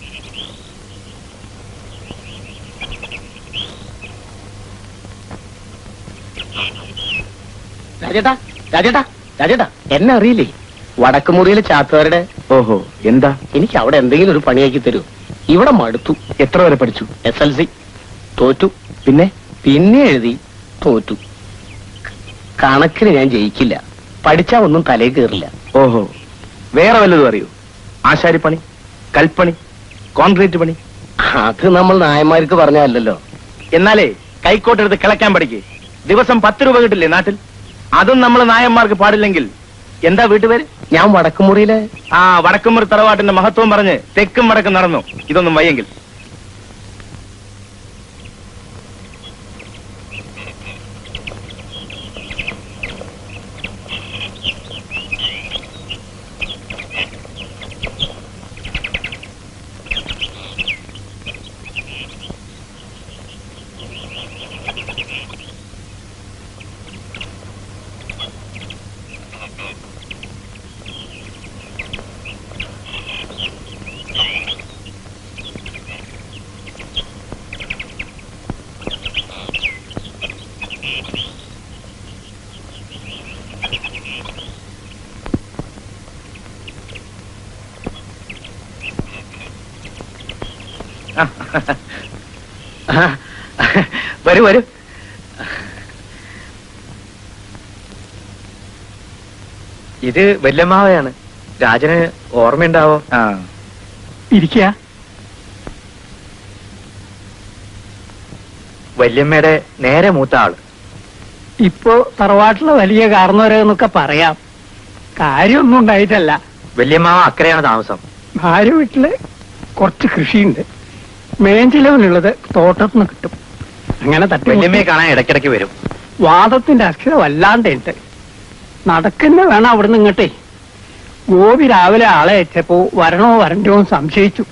രാജേട്ടാ രാജേട്ടാ രാജേട്ടാ എന്നെ അറിയില്ലേ വടക്കുമുറിയിലെ ചാത്തുകാരുടെ ഓഹോ എന്താ എനിക്ക് അവിടെ എന്തെങ്കിലും ഒരു പണിയാക്കി തരൂ ഇവിടെ മടുത്തു എത്ര വരെ പഠിച്ചു എസ് എൽ സി തോറ്റു പിന്നെ പിന്നെ എഴുതി തോറ്റു കണക്കിന് ഞാൻ ജയിക്കില്ല പഠിച്ചാ ഒന്നും തലേ കയറില്ല ഓഹോ വേറെ വല്ലതും അറിയൂ ആശാരിപ്പണി കൽപ്പണി കോൺക്രീറ്റ് പണി അത് നമ്മൾ നായന്മാർക്ക് പറഞ്ഞല്ലോ എന്നാലേ കൈക്കോട്ടെടുത്ത് കിളക്കാൻ പഠിക്കേ ദിവസം പത്ത് രൂപ കിട്ടില്ലേ നാട്ടിൽ അതും നമ്മൾ നായന്മാർക്ക് പാടില്ലെങ്കിൽ എന്താ വീട്ടുപേര് ഞാൻ വടക്കുമുറിയിലെ ആ വടക്കുമുറി തറവാട്ടിന്റെ മഹത്വം പറഞ്ഞ് തെക്കും വടക്കും നടന്നു ഇതൊന്നും വയ്യെങ്കിൽ ആ, വരൂ വരൂ ഇത് വല്യമ്മാവയാണ് രാജന് ഓർമ്മയുണ്ടാവോ ആ ഇരിക്കുക വല്യമ്മയുടെ നേരെ മൂത്ത ആള് ഇപ്പോ തറവാട്ടിലെ വലിയ കാർന്നവരെന്നൊക്കെ പറയാം കാര്യമൊന്നും ഉണ്ടായിട്ടല്ല വല്യമ്മാവ അക്കരെയാണ് താമസം ഭാര്യ വീട്ടില് കുറച്ച് കൃഷിയുണ്ട് മേഞ്ചിലവിനുള്ളത് തോട്ടത്തിൽ നിന്ന് കിട്ടും അങ്ങനെ തട്ടി വല്യമ്മയെ കാണാൻ ഇടയ്ക്കിടയ്ക്ക് വരും വാദത്തിന്റെ അക്ഷര വല്ലാണ്ടുണ്ട് നടക്കുന്ന വേണം അവിടുന്ന് ഇങ്ങട്ടെ ഗോപി രാവിലെ ആളെ അയച്ചപ്പോ വരണോ വരണ്ടോ എന്ന് സംശയിച്ചു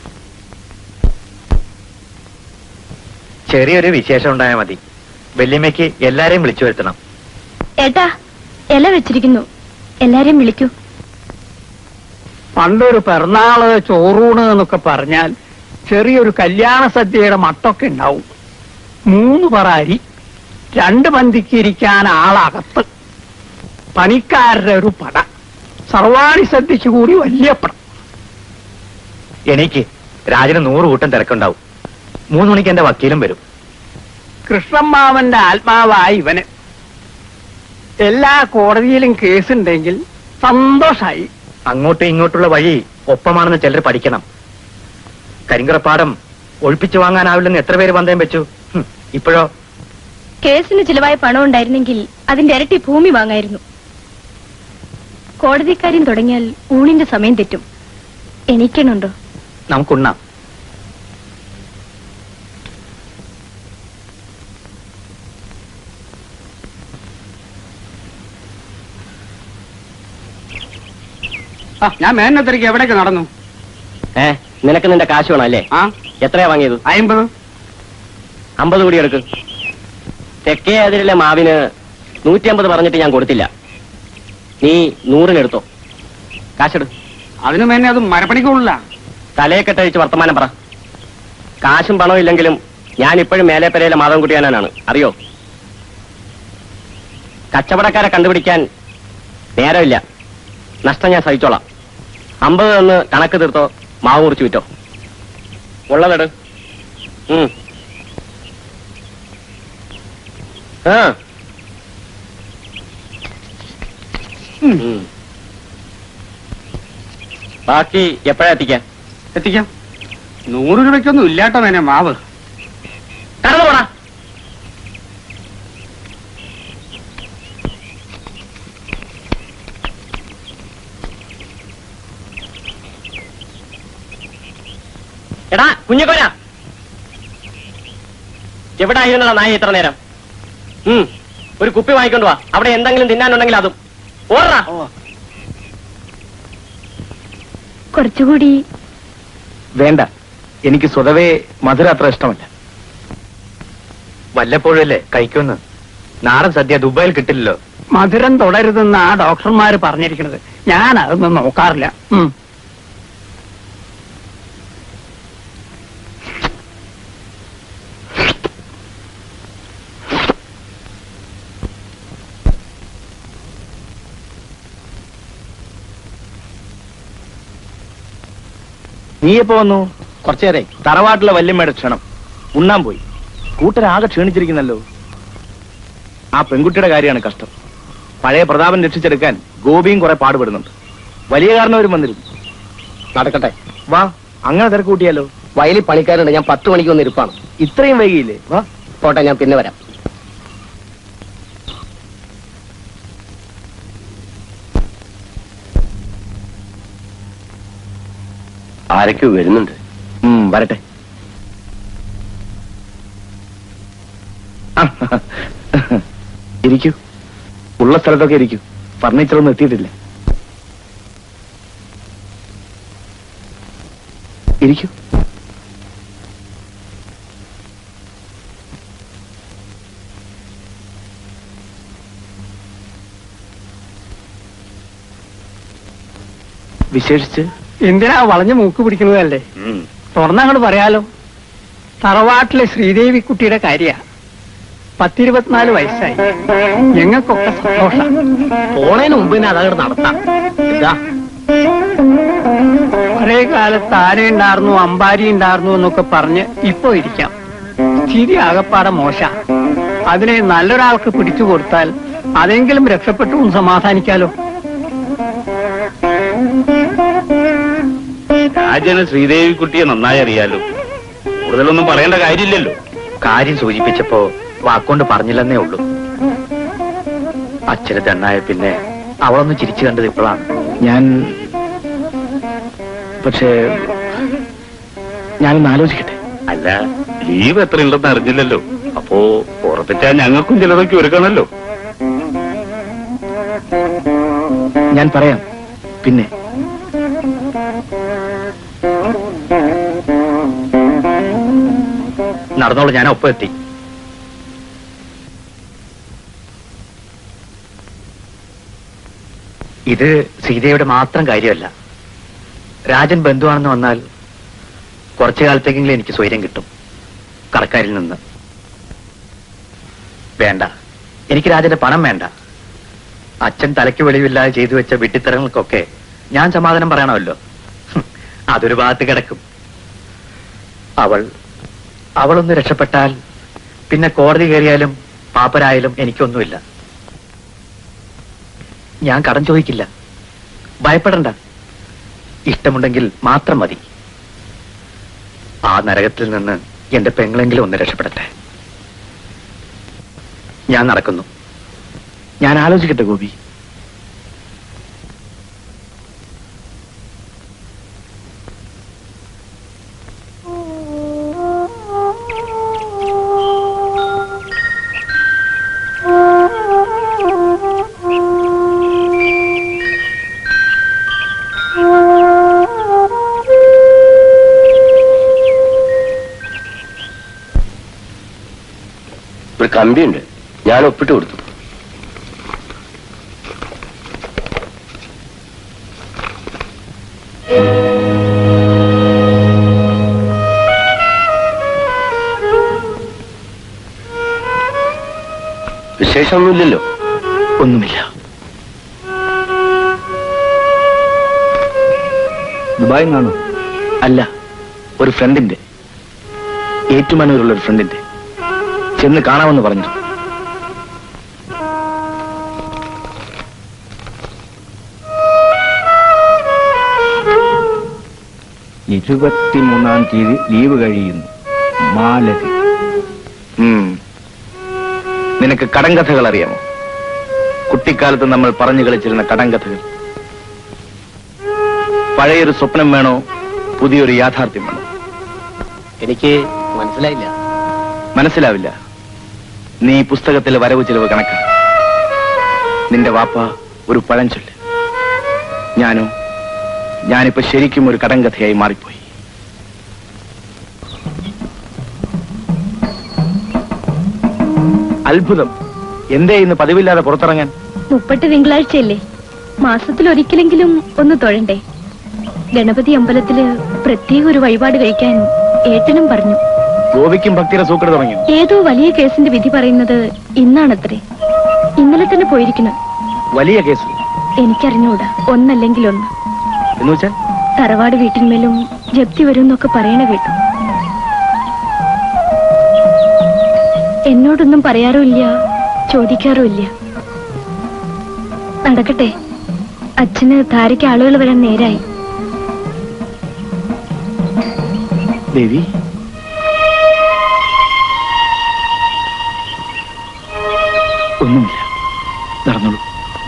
ചെറിയൊരു വിശേഷം ഉണ്ടായാൽ മതി വല്യമ്മയ്ക്ക് എല്ലാരെയും വിളിച്ചു വരുത്തണം ഏട്ടാ ഇല വെച്ചിരിക്കുന്നു എല്ലാരെയും വിളിക്കൂ പണ്ടൊരു പിറന്നാള് ചോറൂണ് എന്നൊക്കെ പറഞ്ഞാൽ ചെറിയൊരു കല്യാണ സദ്യയുടെ മട്ടൊക്കെ ഉണ്ടാവും മൂന്ന് പറ അരി രണ്ട് പന്തിക്ക് ഇരിക്കാൻ ആളകത്ത് പണിക്കാരുടെ ഒരു പട സർവാണി സദ്യക്ക് കൂടി വലിയ പട എനിക്ക് രാജന് നൂറ് കൂട്ടം തിരക്കുണ്ടാവും മൂന്ന് മണിക്ക് എന്റെ വക്കീലും വരും കൃഷ്ണമാമന്റെ ആത്മാവായ ഇവന് എല്ലാ കോടതിയിലും കേസുണ്ടെങ്കിൽ സന്തോഷായി അങ്ങോട്ടും ഇങ്ങോട്ടുള്ള വഴി ഒപ്പമാണെന്ന് ചിലർ പഠിക്കണം കരിങ്കുറപ്പാടം ഒഴിപ്പിച്ചു വാങ്ങാനാവില്ലെന്ന് എത്ര പേര് പന്തയം വെച്ചു ഹും, ഇപ്പോഴോ കേസിന് ചിലവായ പണം ഉണ്ടായിരുന്നെങ്കിൽ അതിന്റെ ഇരട്ടി ഭൂമി വാങ്ങായിരുന്നു കോടതിക്കാര്യം തുടങ്ങിയാൽ ഊണിന്റെ സമയം തെറ്റും എണീക്കണുണ്ടോ നമുക്കുണ്ണാം ആ ഞാൻ മേനത്തിരിക്ക് എവിടേക്ക് നടന്നു ഏ നിനക്ക് നിന്റെ കാശ് വേണം അല്ലേ ആ എത്രയാ വാങ്ങിയത് അമ്പത് അമ്പത് കൂടി എടുക്ക് തെക്കേ അതിരിലെ മാവിന് നൂറ്റി അമ്പത് പറഞ്ഞിട്ട് ഞാൻ കൊടുത്തില്ല നീ നൂറിനെടുത്തോ കാശെടു അതിന് മേനെ അത് മരപ്പണിക്കുള്ള തലയെ കെട്ടഴിച്ച് വർത്തമാനം പറ കാശും പണവും ഇല്ലെങ്കിലും ഞാൻ ഇപ്പോഴും മേലേപ്പരയിലെ മാധവൻ കുട്ടിയാനാണ് അറിയോ കച്ചവടക്കാരെ കണ്ടുപിടിക്കാൻ നേരമില്ല നഷ്ടം ഞാൻ സഹിച്ചോളാം അമ്പത് തന്ന് കണക്ക് തീർത്തോ മാവ് മുറിച്ച് വിറ്റോ ഉള്ളതെട് ഉം. ആ ഉം. ബാക്കി എപ്പോഴാ എത്തിക്കാൻ എത്തിക്കാം നൂറ് രൂപയ്ക്കൊന്നും ഇല്ലാട്ടോ മേനെ മാവ് കടന്നു പോടാ എടാ കുഞ്ഞുകോന എവിടെ ആയിരുന്നടാ നായ ഇത്ര നേരം ഉം ഒരു കുപ്പി വാങ്ങിക്കൊണ്ട് വാ അവിടെ എന്തെങ്കിലും തിന്നാനുണ്ടെങ്കിൽ അതും ഓടാ കുറച്ചുകൂടി വേണ്ട എനിക്ക് സ്വതവേ മധുര അത്ര ഇഷ്ടമല്ല വല്ലപ്പോഴല്ലേ കഴിക്കുമെന്ന് നാടൻ സദ്യ ദുബായിൽ കിട്ടില്ലല്ലോ മധുരം തുടരുതെന്ന് ആ ഡോക്ടർമാര് പറഞ്ഞിരിക്കുന്നത് ഞാൻ അതൊന്നും നോക്കാറില്ല ഉം. നീ എപ്പോ വന്നു കുറച്ചേരെ തറവാട്ടിലെ വല്യമ്മയുടെ ക്ഷണം ഉണ്ണാൻ പോയി കൂട്ടരാകെ ക്ഷീണിച്ചിരിക്കുന്നല്ലോ ആ പെൺകുട്ടിയുടെ കാര്യമാണ് കഷ്ടം പഴയ പ്രതാപൻ രക്ഷിച്ചെടുക്കാൻ ഗോപിയും കുറെ പാടുപെടുന്നുണ്ട് വലിയ കാരണവരും വന്നിരുന്നു നടക്കട്ടെ വാ അങ്ങനെ തിരക്ക് കൂട്ടിയാലോ വയലിൽ പണിക്കാരുണ്ട് ഞാൻ പത്ത് മണിക്ക് വന്ന് ഇരിപ്പാണ് ഇത്രയും വൈകിയില്ലേ വാ പോട്ടെ ഞാൻ പിന്നെ വരാം ആരൊക്കെ വരുന്നുണ്ട് ഉം, വരട്ടെ ഇരിക്കൂ ഉള്ള സ്ഥലത്തൊക്കെ ഇരിക്കൂ ഫർണിച്ചർ ഒന്നും എത്തിയിട്ടില്ല ഇരിക്കൂ വിശേഷിച്ച് എന്തിനാ വളഞ്ഞു മൂക്ക് പിടിക്കുന്നതല്ലേ തുറന്നങ്ങോട്ട് പറയാലോ തറവാട്ടിലെ ശ്രീദേവി കുട്ടിയുടെ കാര്യ പത്തിരുപത്തിനാല് വയസ്സായി ഞങ്ങൾക്കൊക്കെ സന്തോഷം പോണേന് മുമ്പ് തന്നെ അതങ്ങോട്ട് നടത്താം ഇതാ പഴയ കാലത്ത് ആന ഉണ്ടായിരുന്നു അമ്പാരി ഉണ്ടായിരുന്നു എന്നൊക്കെ പറഞ്ഞ് ഇപ്പൊ ഇരിക്കാം സ്ഥിതി ആകപ്പാടെ മോശ അതിനെ നല്ലൊരാൾക്ക് പിടിച്ചു കൊടുത്താൽ അതെങ്കിലും രക്ഷപ്പെട്ടു എന്ന് സമാധാനിക്കാലോ രാജന് ശ്രീദേവി കുട്ടിയെ നന്നായി അറിയാലോ കൂടുതലൊന്നും പറയേണ്ട കാര്യമില്ലല്ലോ കാര്യം സൂചിപ്പിച്ചപ്പോ വാക്കുകൊണ്ട് പറഞ്ഞില്ലെന്നേ ഉള്ളൂ അച്ഛന് തെണ്ണായ പിന്നെ അവളൊന്ന് ചിരിച്ചു കണ്ടത് ഇപ്പോഴാണ് ഞാൻ പക്ഷേ ഞാനൊന്ന് ആലോചിക്കട്ടെ അല്ല ലീവ് എത്ര ഉണ്ടെന്ന് അറിഞ്ഞില്ലല്ലോ അപ്പോ ഉറപ്പിച്ചാൽ ഞങ്ങൾക്കും ചിലതൊക്കെ ഒരുക്കണല്ലോ ഞാൻ പറയാം പിന്നെ നടന്നോളൂ ഞാൻ ഒപ്പം എത്തി ഇത് സീതയുടെ മാത്രം കാര്യമല്ല രാജൻ ബന്ധുവാണെന്ന് വന്നാൽ കുറച്ചു കാലത്തേക്കെങ്കിലും എനിക്ക് സ്വൈര്യം കിട്ടും കടക്കാരിൽ നിന്ന് വേണ്ട എനിക്ക് രാജന്റെ പണം വേണ്ട അച്ഛൻ തലയ്ക്ക് വെളിവില്ലാതെ ചെയ്തു വെച്ച വിട്ടിത്തരങ്ങൾക്കൊക്കെ ഞാൻ സമാധാനം പറയണമല്ലോ ഹും, അതൊരു ഭാഗത്ത് കിടക്കും അവൾ അവളൊന്ന് രക്ഷപ്പെട്ടാൽ പിന്നെ കോടതി കയറിയാലും പാപ്പരായാലും എനിക്കൊന്നുമില്ല ഞാൻ കടം ചോദിക്കില്ല ഭയപ്പെടണ്ട ഇഷ്ടമുണ്ടെങ്കിൽ മാത്രം മതി ആ നരകത്തിൽ നിന്ന് എന്റെ പെങ്ങളെങ്കിലും ഒന്ന് രക്ഷപ്പെടട്ടെ ഞാൻ നടക്കുന്നു ഞാൻ ആലോചിക്കട്ടെ ഗോപി ഒരു കമ്പിയുണ്ട് ഞാൻ ഒപ്പിട്ട് കൊടുത്തു വിശേഷമൊന്നുമില്ലല്ലോ ഒന്നുമില്ല ദുബായിൽ നിന്നാണോ അല്ല ഒരു ഫ്രണ്ടിന്റെ ഏറ്റുമാനൂരുള്ള ഒരു ഫ്രണ്ടിന്റെ ചെന്ന് കാണാമെന്ന് പറഞ്ഞു ഇരുപത്തിമൂന്നാം തീയതി ലീവ് കഴിയുന്നു മാലതി ഉം. നിനക്ക് കടങ്കഥകൾ അറിയാമോ കുട്ടിക്കാലത്ത് നമ്മൾ പറഞ്ഞു കളിച്ചിരുന്ന കടങ്കഥകൾ പഴയൊരു സ്വപ്നം വേണോ പുതിയൊരു യാഥാർത്ഥ്യം വേണോ എനിക്ക് മനസ്സിലായില്ല മനസ്സിലാവില്ല നീ പുസ്തകത്തിലെ വരവ് ചിലവ് കണക്കാണ് നിന്റെ വാപ്പ ഒരു പഴഞ്ചൊല്ല് ഞാനോ ഞാനിപ്പോ ശരിക്കും ഒരു കടങ്കഥയായി മാറിപ്പോയി അത്ഭുതം എന്തേ ഇന്ന് പതിവില്ലാതെ പുറത്തിറങ്ങാൻ മുപ്പട്ട് തിങ്കളാഴ്ചയല്ലേ മാസത്തിൽ ഒരിക്കലെങ്കിലും ഒന്ന് തൊഴണ്ടേ ഗണപതി അമ്പലത്തില് പ്രത്യേക ഒരു വഴിപാട് കഴിക്കാൻ ഏട്ടനും പറഞ്ഞു ഗോപിക്കും ഭക്തിയുടെ സൂക്കട് തുടങ്ങി ഏതോ വലിയ കേസിന്റെ വിധി പറയുന്നത് ഇന്നാണത്രേ ഇന്നലെ തന്നെ പോയിരിക്കണം വലിയ കേസ് എനിക്കറിഞ്ഞൂടാ ഒന്നല്ലെങ്കിൽ ഒന്ന് എന്ന് വെച്ചാൽ തറവാട് വീട്ടിന്മേലും ജപ്തി വരും എന്നൊക്കെ പറയണ കേട്ടു എന്നോടൊന്നും പറയാറുമില്ല ചോദിക്കാറുമില്ല നടക്കട്ടെ അച്ഛന് ധാരയ്ക്ക് ആളുകൾ വരാൻ നേരായി ദേവി ഒന്നുമില്ല നടന്നോളൂ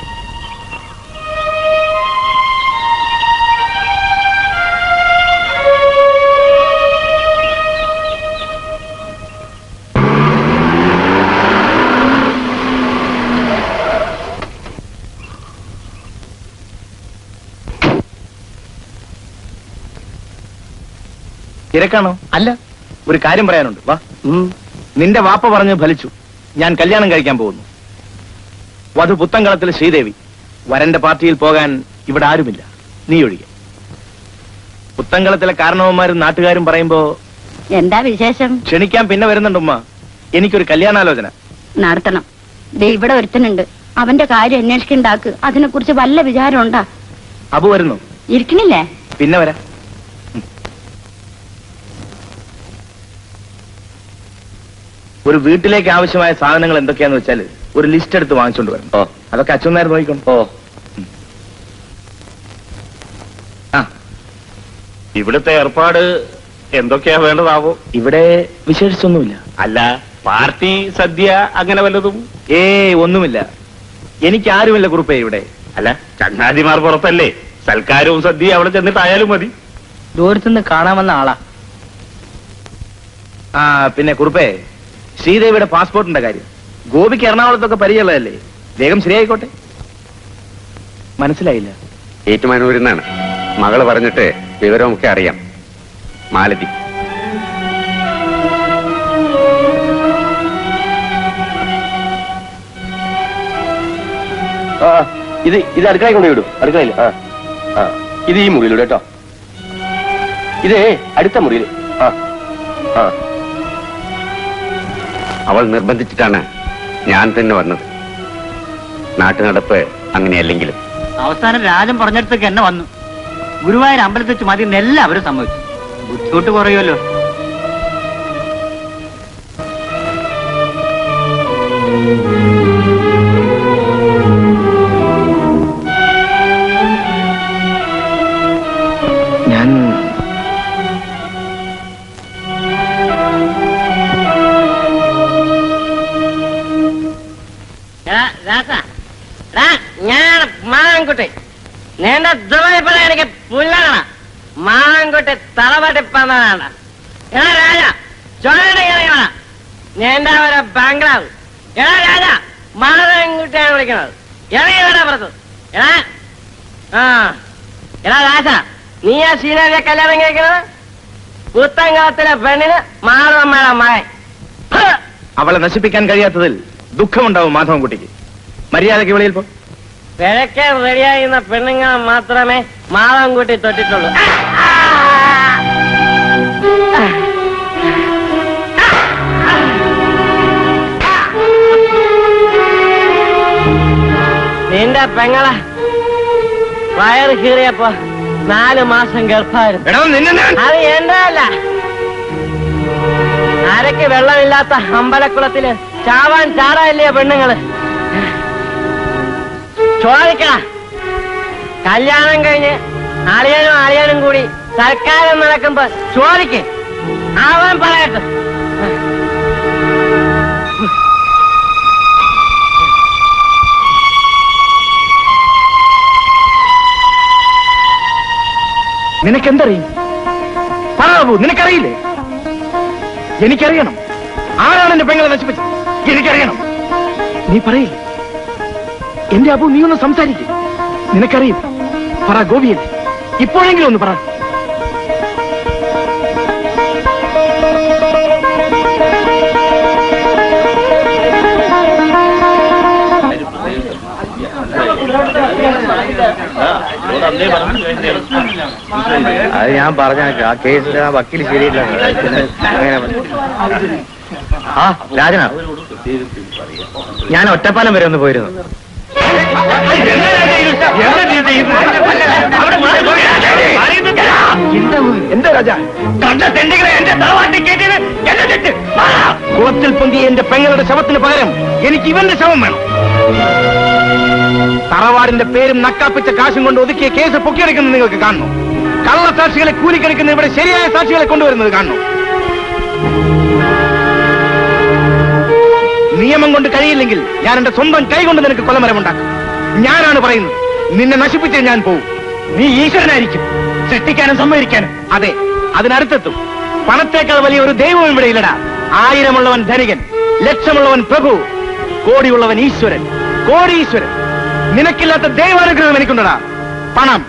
തിരക്കാണോ അല്ല ഒരു കാര്യം പറയാനുണ്ട് വാ നിന്റെ വാപ്പ പറഞ്ഞ് ഫലിച്ചു ഞാൻ കല്യാണം കഴിക്കാൻ പോകുന്നു വധു പുത്തങ്കളത്തിൽ ശ്രീദേവി വരന്റെ പാർട്ടിയിൽ പോകാൻ ഇവിടെ ആരുമില്ല നീ ഒഴികെ പുത്തങ്കളത്തിലെ കാരണവന്മാരും നാട്ടുകാരും പറയുമ്പോ എന്താ വിശേഷം ക്ഷണിക്കാൻ പിന്നെ വരുന്നുണ്ടുമ്മ എനിക്കൊരു കല്യാണാലോചന നടത്തണം ദേ ഇവിടെ ഒരുത്തനുണ്ട് അവന്റെ കാര്യം അന്വേഷിക്കണ്ടാക്ക് അതിനെ കുറിച്ച് വല്ല വിചാരം ഉണ്ടാ അബു വരുന്നു ഇരിക്കണില്ലേ പിന്നെ വരാം ഒരു വീട്ടിലേക്ക് ആവശ്യമായ സാധനങ്ങൾ എന്തൊക്കെയാന്ന് വെച്ചാൽ ഒരു ലിസ്റ്റ് എടുത്ത് വാങ്ങിച്ചോണ്ട് വരണം ഓ അതൊക്കെ അച്ഛൻ നേരം നോക്കിക്കോണ്ട് ഓ ഇവിടുത്തെ ഏർപ്പാട് എന്തൊക്കെയാ വേണ്ടതാവോ ഇവിടെ വിശേഷിച്ചൊന്നുമില്ല അല്ല പാർട്ടി സദ്യ അങ്ങനെ വല്ലതും ഏ ഒന്നുമില്ല എനിക്ക് ആരുമില്ല കുറുപ്പേ ഇവിടെ അല്ല ചങ്ങാതിമാർ പുറത്തല്ലേ സൽക്കാരവും സദ്യ അവിടെ ചെന്നിട്ടായാലും മതി ദൂരത്തുനിന്ന് കാണാമെന്ന ആളാ ആ പിന്നെ കുറുപ്പേ ശ്രീദേവിയുടെ പാസ്പോർട്ടിന്റെ കാര്യം ഗോപിക്ക് എറണാകുളത്തൊക്കെ പരിചയമുള്ളതല്ലേ വേഗം ശരിയായിക്കോട്ടെ മനസ്സിലായില്ല ഏറ്റുമാനൂരിൽ നിന്നാണ് മകള് പറഞ്ഞിട്ട് വിവരമൊക്കെ അറിയാം മാലതി ആ ഇത് ഇത് അടുക്കളയിൽ കൊണ്ട് വിടും അടുക്കളയിൽ ആ ആ ഇത് ഈ മുറിയിലൂടെ കേട്ടോ ഇത് അടുത്ത മുറിയിൽ ആ ആ അവൾ നിർബന്ധിച്ചിട്ടാണ് ഞാൻ തന്നെ വന്നത് നാട്ടു നടപ്പ് അങ്ങനെയല്ലെങ്കിലും അവസാനം രാജൻ പറഞ്ഞിടത്തേക്ക് എന്നെ വന്നു ഗുരുവായൂർ അമ്പലത്തിൽ വെച്ച് മതി എല്ലാവരും സമ്മതിച്ചു ബുദ്ധിമുട്ട് കുറയുമല്ലോ ഞാൻ ഞാൻ മാങ്ങൻകുട്ടി നിന്റെ ദുബൈപ്പിള എനിക്ക് പുല്ലണ മാങ്ങൻകുട്ടി തലപട്ടിപ്പന്നാണ് എടാ രാജ ചൊല്ലടി ഇറങ്ങണ നിന്റെ ഒരു ബംഗ്ലാവ് എടാ രാജ മാങ്ങൻകുട്ടിയാണ് വിളിക്കണത് ഇറങ്ങി വേണ്ട പുറത്ത് എടാ ആ എടാ രാജ നീ ആ സീനറിയെ കല്യാണം കഴിക്കണത് പുത്തങ്കാലത്തിലെ പെണ്ണിന് മാറമ്മയുടെ മകൻ അവളെ നശിപ്പിക്കാൻ കഴിയാത്തതിൽ ദുഃഖമുണ്ടാവും മാധവൻകുട്ടിക്ക് മര്യാദയ്ക്ക് വെളിയിൽ പോ പിഴയ്ക്കാൻ റെഡിയായിരുന്ന പെണ്ണുങ്ങളെ മാത്രമേ മാളം കൂട്ടി തൊട്ടിട്ടുള്ളൂ നിന്റെ പെങ്ങളെ വയറ് കീറിയപ്പോ നാല് മാസം ഗർഭായിരുന്നു അത് എന്റെ അല്ല അരക്ക് വെള്ളമില്ലാത്ത അമ്പലക്കുളത്തില് ചാവാൻ ചാടായില്ലേ പെണ്ണുങ്ങള് ചോദിക്കണ കല്യാണം കഴിഞ്ഞ് അളിയനും അളിയനും കൂടി സർക്കാരം നടക്കുമ്പോ ചോദിക്ക് അവൻ പറയട്ടെ നിനക്കെന്തറിയും പറയാവൂ നിനക്കറിയില്ലേ എനിക്കറിയണം ആരാണ് എന്റെ പെങ്ങളെ നശിപ്പിച്ചത് എനിക്കറിയണം നീ പറയില്ലേ എന്റെ അബു നീ ഒന്ന് സംസാരിക്കും നിനക്കറിയും പറ ഗോപിയല്ലേ ഇപ്പോഴെങ്കിലും ഒന്ന് പറ അത് ഞാൻ പറഞ്ഞ ആ കേസിന്റെ ആ വക്കീൽ ശരിയില്ല പിന്നെ അങ്ങനെ ആ രാജനാ ഞാൻ ഒറ്റപ്പാലം വരെ ഒന്ന് പോയിരുന്നു എന്താ രാജ കുളത്തിൽ പൊന്തിയ എന്റെ പെങ്ങളുടെ ശവത്തിന് പകരം എനിക്ക് ഇവന്റെ ശവം വേണം തറവാടിന്റെ പേരും നക്കാപ്പിച്ച കാശും കൊണ്ട് ഒതുക്കിയ കേസ് പൊക്കിയെടുക്കുന്നത് നിങ്ങൾക്ക് കാണുന്നു കള്ളസാക്ഷികളെ കൂലിക്കെടുക്കുന്ന ഇവിടെ ശരിയായ സാക്ഷികളെ കൊണ്ടുവരുന്നത് കാണുന്നു നിയമം കൊണ്ട് കഴിയില്ലെങ്കിൽ ഞാൻ എന്റെ സ്വന്തം കൈ കൊണ്ട് നിനക്ക് കൊലമരമുണ്ടാക്കും ഞാനാണ് പറയുന്നത് നിന്നെ നശിപ്പിച്ചേ ഞാൻ പോവും നീ ഈശ്വരനായിരിക്കും സൃഷ്ടിക്കാനും സമ്മതിക്കാനും അതെ അതിനടുത്തെത്തും പണത്തേക്കാൾ വലിയ ഒരു ദൈവവും ഇവിടെ ഇല്ലടാ ആയിരമുള്ളവൻ ധനികൻ ലക്ഷമുള്ളവൻ പ്രഭു കോടിയുള്ളവൻ ഈശ്വരൻ കോടീശ്വരൻ നിനക്കില്ലാത്ത ദൈവാനുഗ്രഹം എനിക്കുണ്ടടാ പണം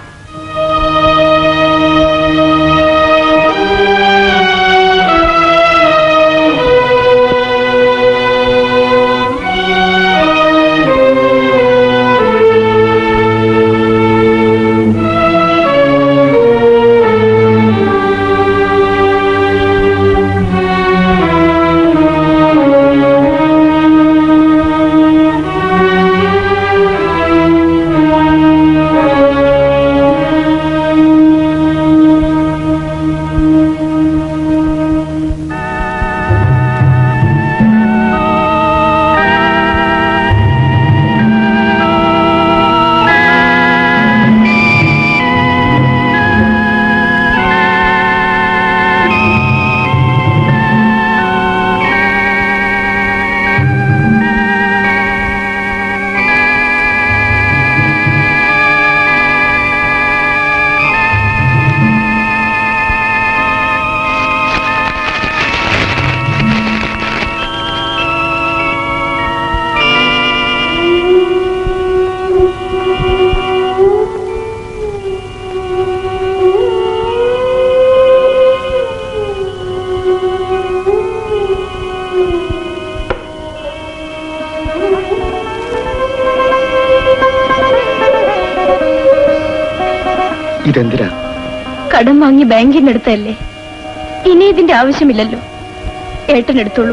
ഇതെന്തിനാ കടം വാങ്ങി ബാങ്കിൽ നിന്ന് എടുത്തല്ലേ ഇനി ഇതിന്റെ ആവശ്യമില്ലല്ലോ ഏട്ടൻ എടുത്തോളൂ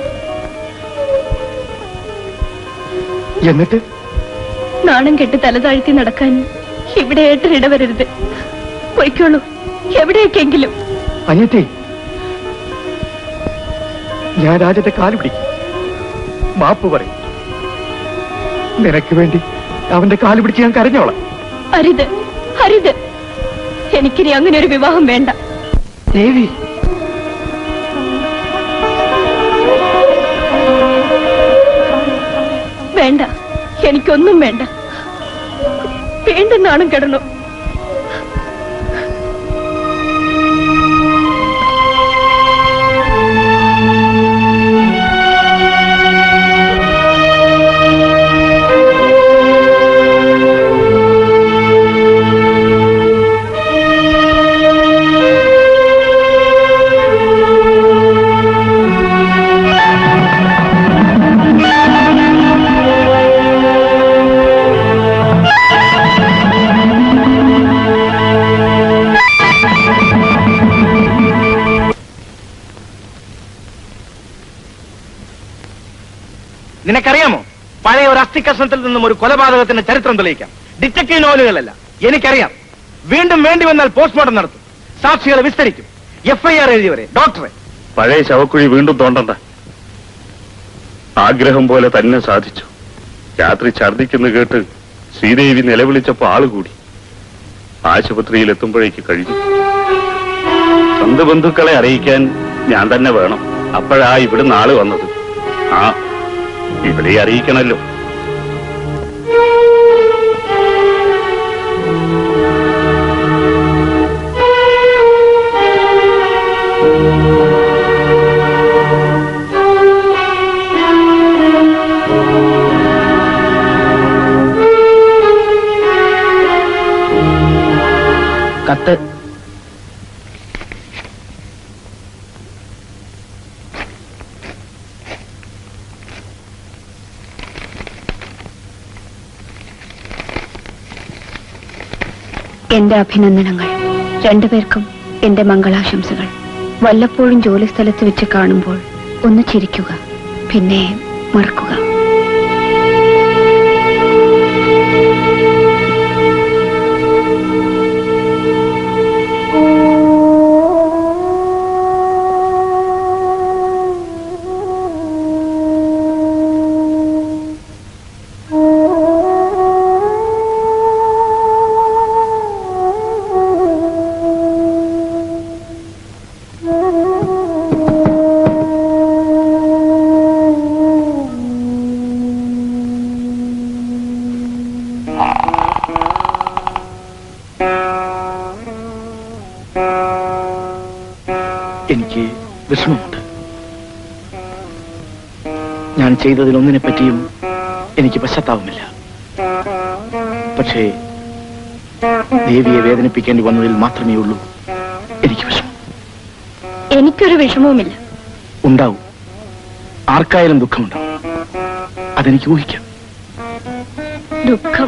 എന്നിട്ട് നാണം കെട്ട് തല താഴ്ത്തി നടക്കാൻ ഇവിടെ ഏട്ടൻ ഇടവരരുത് പൊയ്ക്കോളൂ എവിടേക്കെങ്കിലും അനിയത്തി ഞാൻ രാജന്റെ കാല് പിടിക്കും മാപ്പ് പറയും നിനക്ക് വേണ്ടി അവന്റെ കാല് പിടിച്ച് ഞാൻ കരഞ്ഞോളാം അരുത് അരുത് എനിക്കിനി അങ്ങനെ ഒരു വിവാഹം വേണ്ട ദേവി വേണ്ട എനിക്കൊന്നും വേണ്ട വീണ്ടും നാണം കിടന്നു നിനക്കറിയാമോ പഴയ ഒരു അസ്ഥികഷ്ണത്തിൽ നിന്നും ഒരു കൊലപാതകത്തിന്റെ ചരിത്രം തെളിയിക്കാം ഡിറ്റക്റ്റീവ് നോവലുകളല്ല എനിക്കറിയാം വീണ്ടും വേണ്ടി വന്നാൽ പോസ്റ്റ്മോർട്ടം നടത്തും സാക്ഷികളെ വിസ്തരിക്കും എഫ്ഐആർ എഴുതിയവരെ ഡോക്ടറെ പഴയ ശവക്കുഴി വീണ്ടും തോണ്ടണ്ട ആഗ്രഹം പോലെ തന്നെ സാധിച്ചു രാത്രി ഛർദിക്കുന്നു കേട്ട് ശ്രീദേവി നിലവിളിച്ചപ്പോ ആള് കൂടി ആശുപത്രിയിൽ എത്തുമ്പോഴേക്ക് കഴിഞ്ഞു സ്വന്തം ബന്ധുക്കളെ അറിയിക്കാൻ ഞാൻ തന്നെ വേണം അപ്പോഴാ ഇവിടുന്ന് ആള് വന്നത് ആ ഇവിടെ അറിയിക്കണല്ലോ കത്ത് എന്റെ അഭിനന്ദനങ്ങൾ രണ്ടുപേർക്കും എന്റെ മംഗളാശംസകൾ വല്ലപ്പോഴും ജോലി സ്ഥലത്ത് വെച്ച് കാണുമ്പോൾ ഒന്ന് ചിരിക്കുക പിന്നെ മറക്കുക എനിക്ക് വിഷമമുണ്ട് ഞാൻ ചെയ്തതിലൊന്നിനെ പറ്റിയും എനിക്ക് പശ്ചാത്താപമില്ല പക്ഷേ ദേവിയെ വേദനിപ്പിക്കേണ്ടി വന്നതിൽ മാത്രമേ ഉള്ളൂ എനിക്ക് വിഷമം എനിക്കൊരു വിഷമവുമില്ല ഉണ്ടാവും ആർക്കായാലും ദുഃഖമുണ്ടാവും അതെനിക്ക് ഊഹിക്കാം ദുഃഖം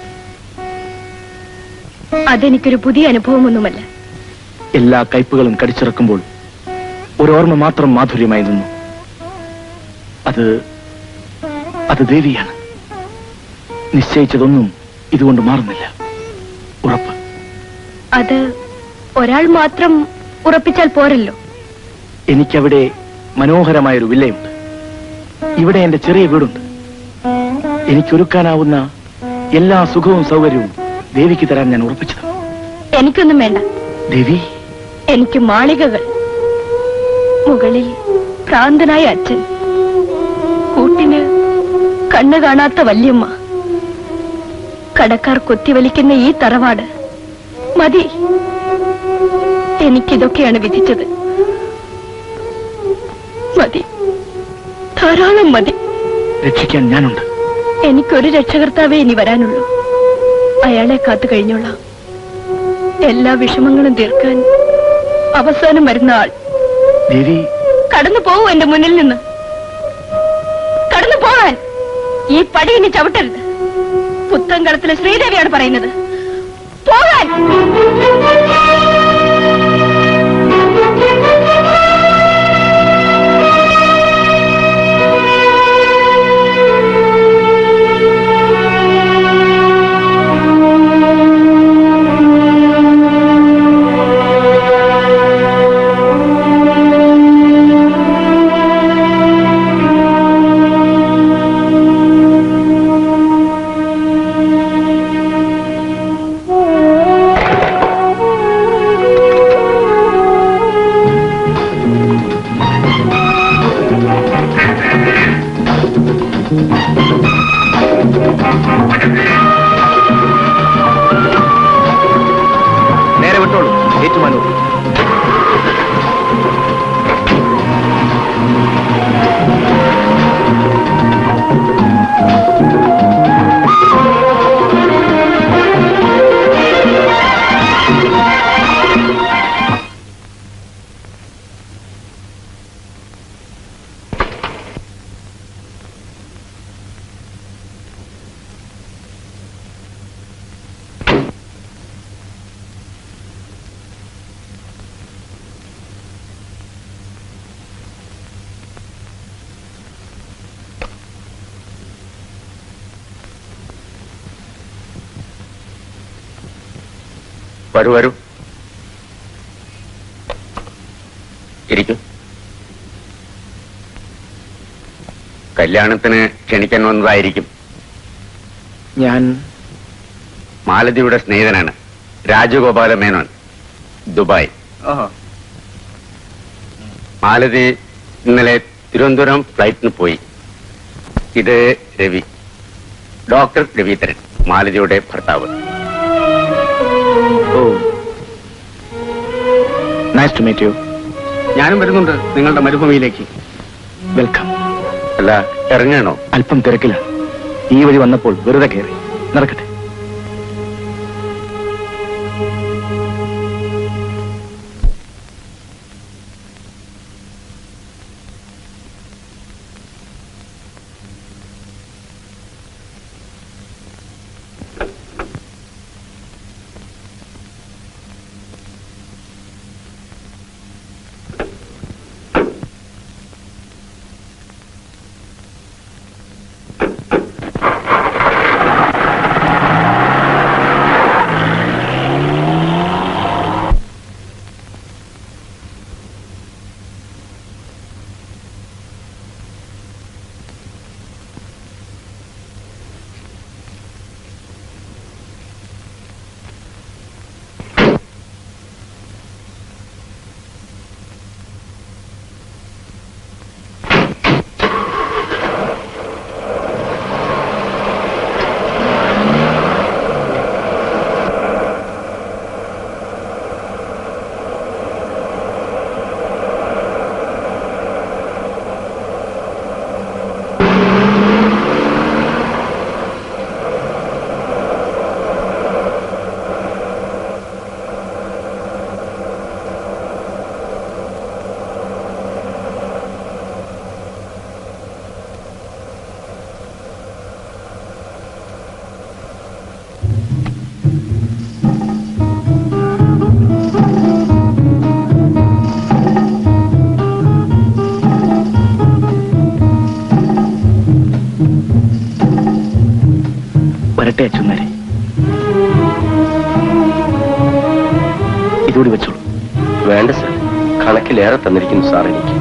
അതെനിക്കൊരു പുതിയ അനുഭവമൊന്നുമല്ല എല്ലാ കയ്പുകളും കടിച്ചിറക്കുമ്പോൾ ഒരോർമ്മ മാത്രം മാധുര്യമായി നിന്നു അത് അത് ദേവിയാണ് നിശ്ചയിച്ചതൊന്നും ഇതുകൊണ്ട് മാറുന്നില്ല ഉറപ്പ് അത് ഒരാൾ മാത്രം ഉറപ്പിച്ചാൽ പോരല്ലോ എനിക്കവിടെ മനോഹരമായൊരു വില്ലയുണ്ട് ഇവിടെ എന്റെ ചെറിയ വീടുണ്ട് എനിക്കൊരുക്കാനാവുന്ന എല്ലാ സുഖവും സൗകര്യവും ദേവിക്ക് തരാൻ ഞാൻ ഉറപ്പിച്ചത് എനിക്കൊന്നും വേണ്ട ദേവി എനിക്ക് മാളികകൾ മുകളിൽ ഭ്രാന്തനായ അച്ഛൻ കൂട്ടിന് കണ്ണു കാണാത്ത വല്യമ്മ കടക്കാർ കൊത്തിവലിക്കുന്ന ഈ തറവാട് മതി എനിക്കിതൊക്കെയാണ് വിധിച്ചത് മതി ധാരാളം മതി രക്ഷിക്കാൻ ഞാനുണ്ട് എനിക്കൊരു രക്ഷകർത്താവേ ഇനി വരാനുള്ളൂ അയാളെ കാത്തു കഴിഞ്ഞോളാം എല്ലാ വിഷമങ്ങളും തീർക്കാൻ അവസാനം വരുന്ന ആൾ ദേവി കടന്നു പോവൂ എന്റെ മുന്നിൽ നിന്ന് കടന്നു പോകാൻ ഈ പടി ഇനി ചവിട്ടരുത് പുത്തൻകളത്തിലെ ശ്രീദേവിയാണ് പറയുന്നത് പോകാൻ നേരെ വിട്ടോളൂ ഏറ്റുമാനൂർ വരൂ വരൂ ഇരിക്കും കല്യാണത്തിന് ക്ഷണിക്കാൻ വന്നതായിരിക്കും ഞാൻ മാലതിയുടെ സ്നേഹിതനാണ് രാജഗോപാല മേനോൻ ദുബായ് മാലതി ഇന്നലെ തിരുവനന്തപുരം ഫ്ലൈറ്റിന് പോയി ഇത് രവി ഡോക്ടർ രവീന്ദ്രൻ മാലതിയുടെ ഭർത്താവ് oh nice to meet you ഞാനും വരുന്നുണ്ട് നിങ്ങളുടെ മരുഭൂമിയിലേക്ക് വെൽക്കം അല്ല ഇറങ്ങണോ അല്പം തിരക്കിലാണ് ഈ വഴി വന്നപ്പോൾ വെറുതെ കയറി നടക്കട്ടെ വരട്ടെ അച്ഛന്മാരെ ഇതുകൂടി വെച്ചോളൂ വേണ്ട സാർ കണക്കിലേറെ തന്നിരിക്കുന്നു സാർ എനിക്ക്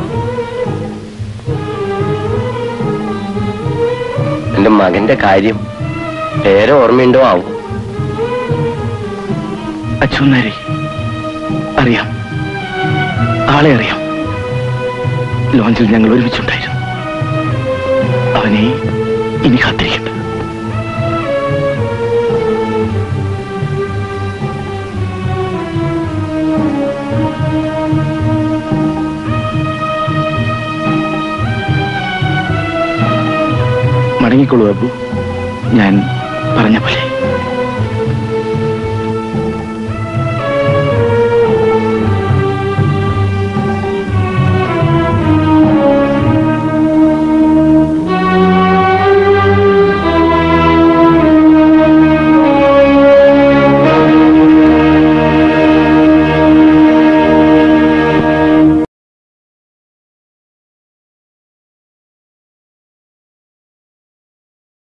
എന്റെ മകന്റെ കാര്യം പേരെ ഓർമ്മയുണ്ടോ ആവും അച്ഛന്മാരെ അറിയാം ആളെ അറിയാം ലോഞ്ചിൽ ഞങ്ങൾ ഒരുമിച്ചുണ്ടായിരുന്നു അവനെ ഇനി കാത്തിരിക്കട്ടെ മടങ്ങിക്കൊള്ളൂ അബു ഞാൻ പറഞ്ഞ പോലെ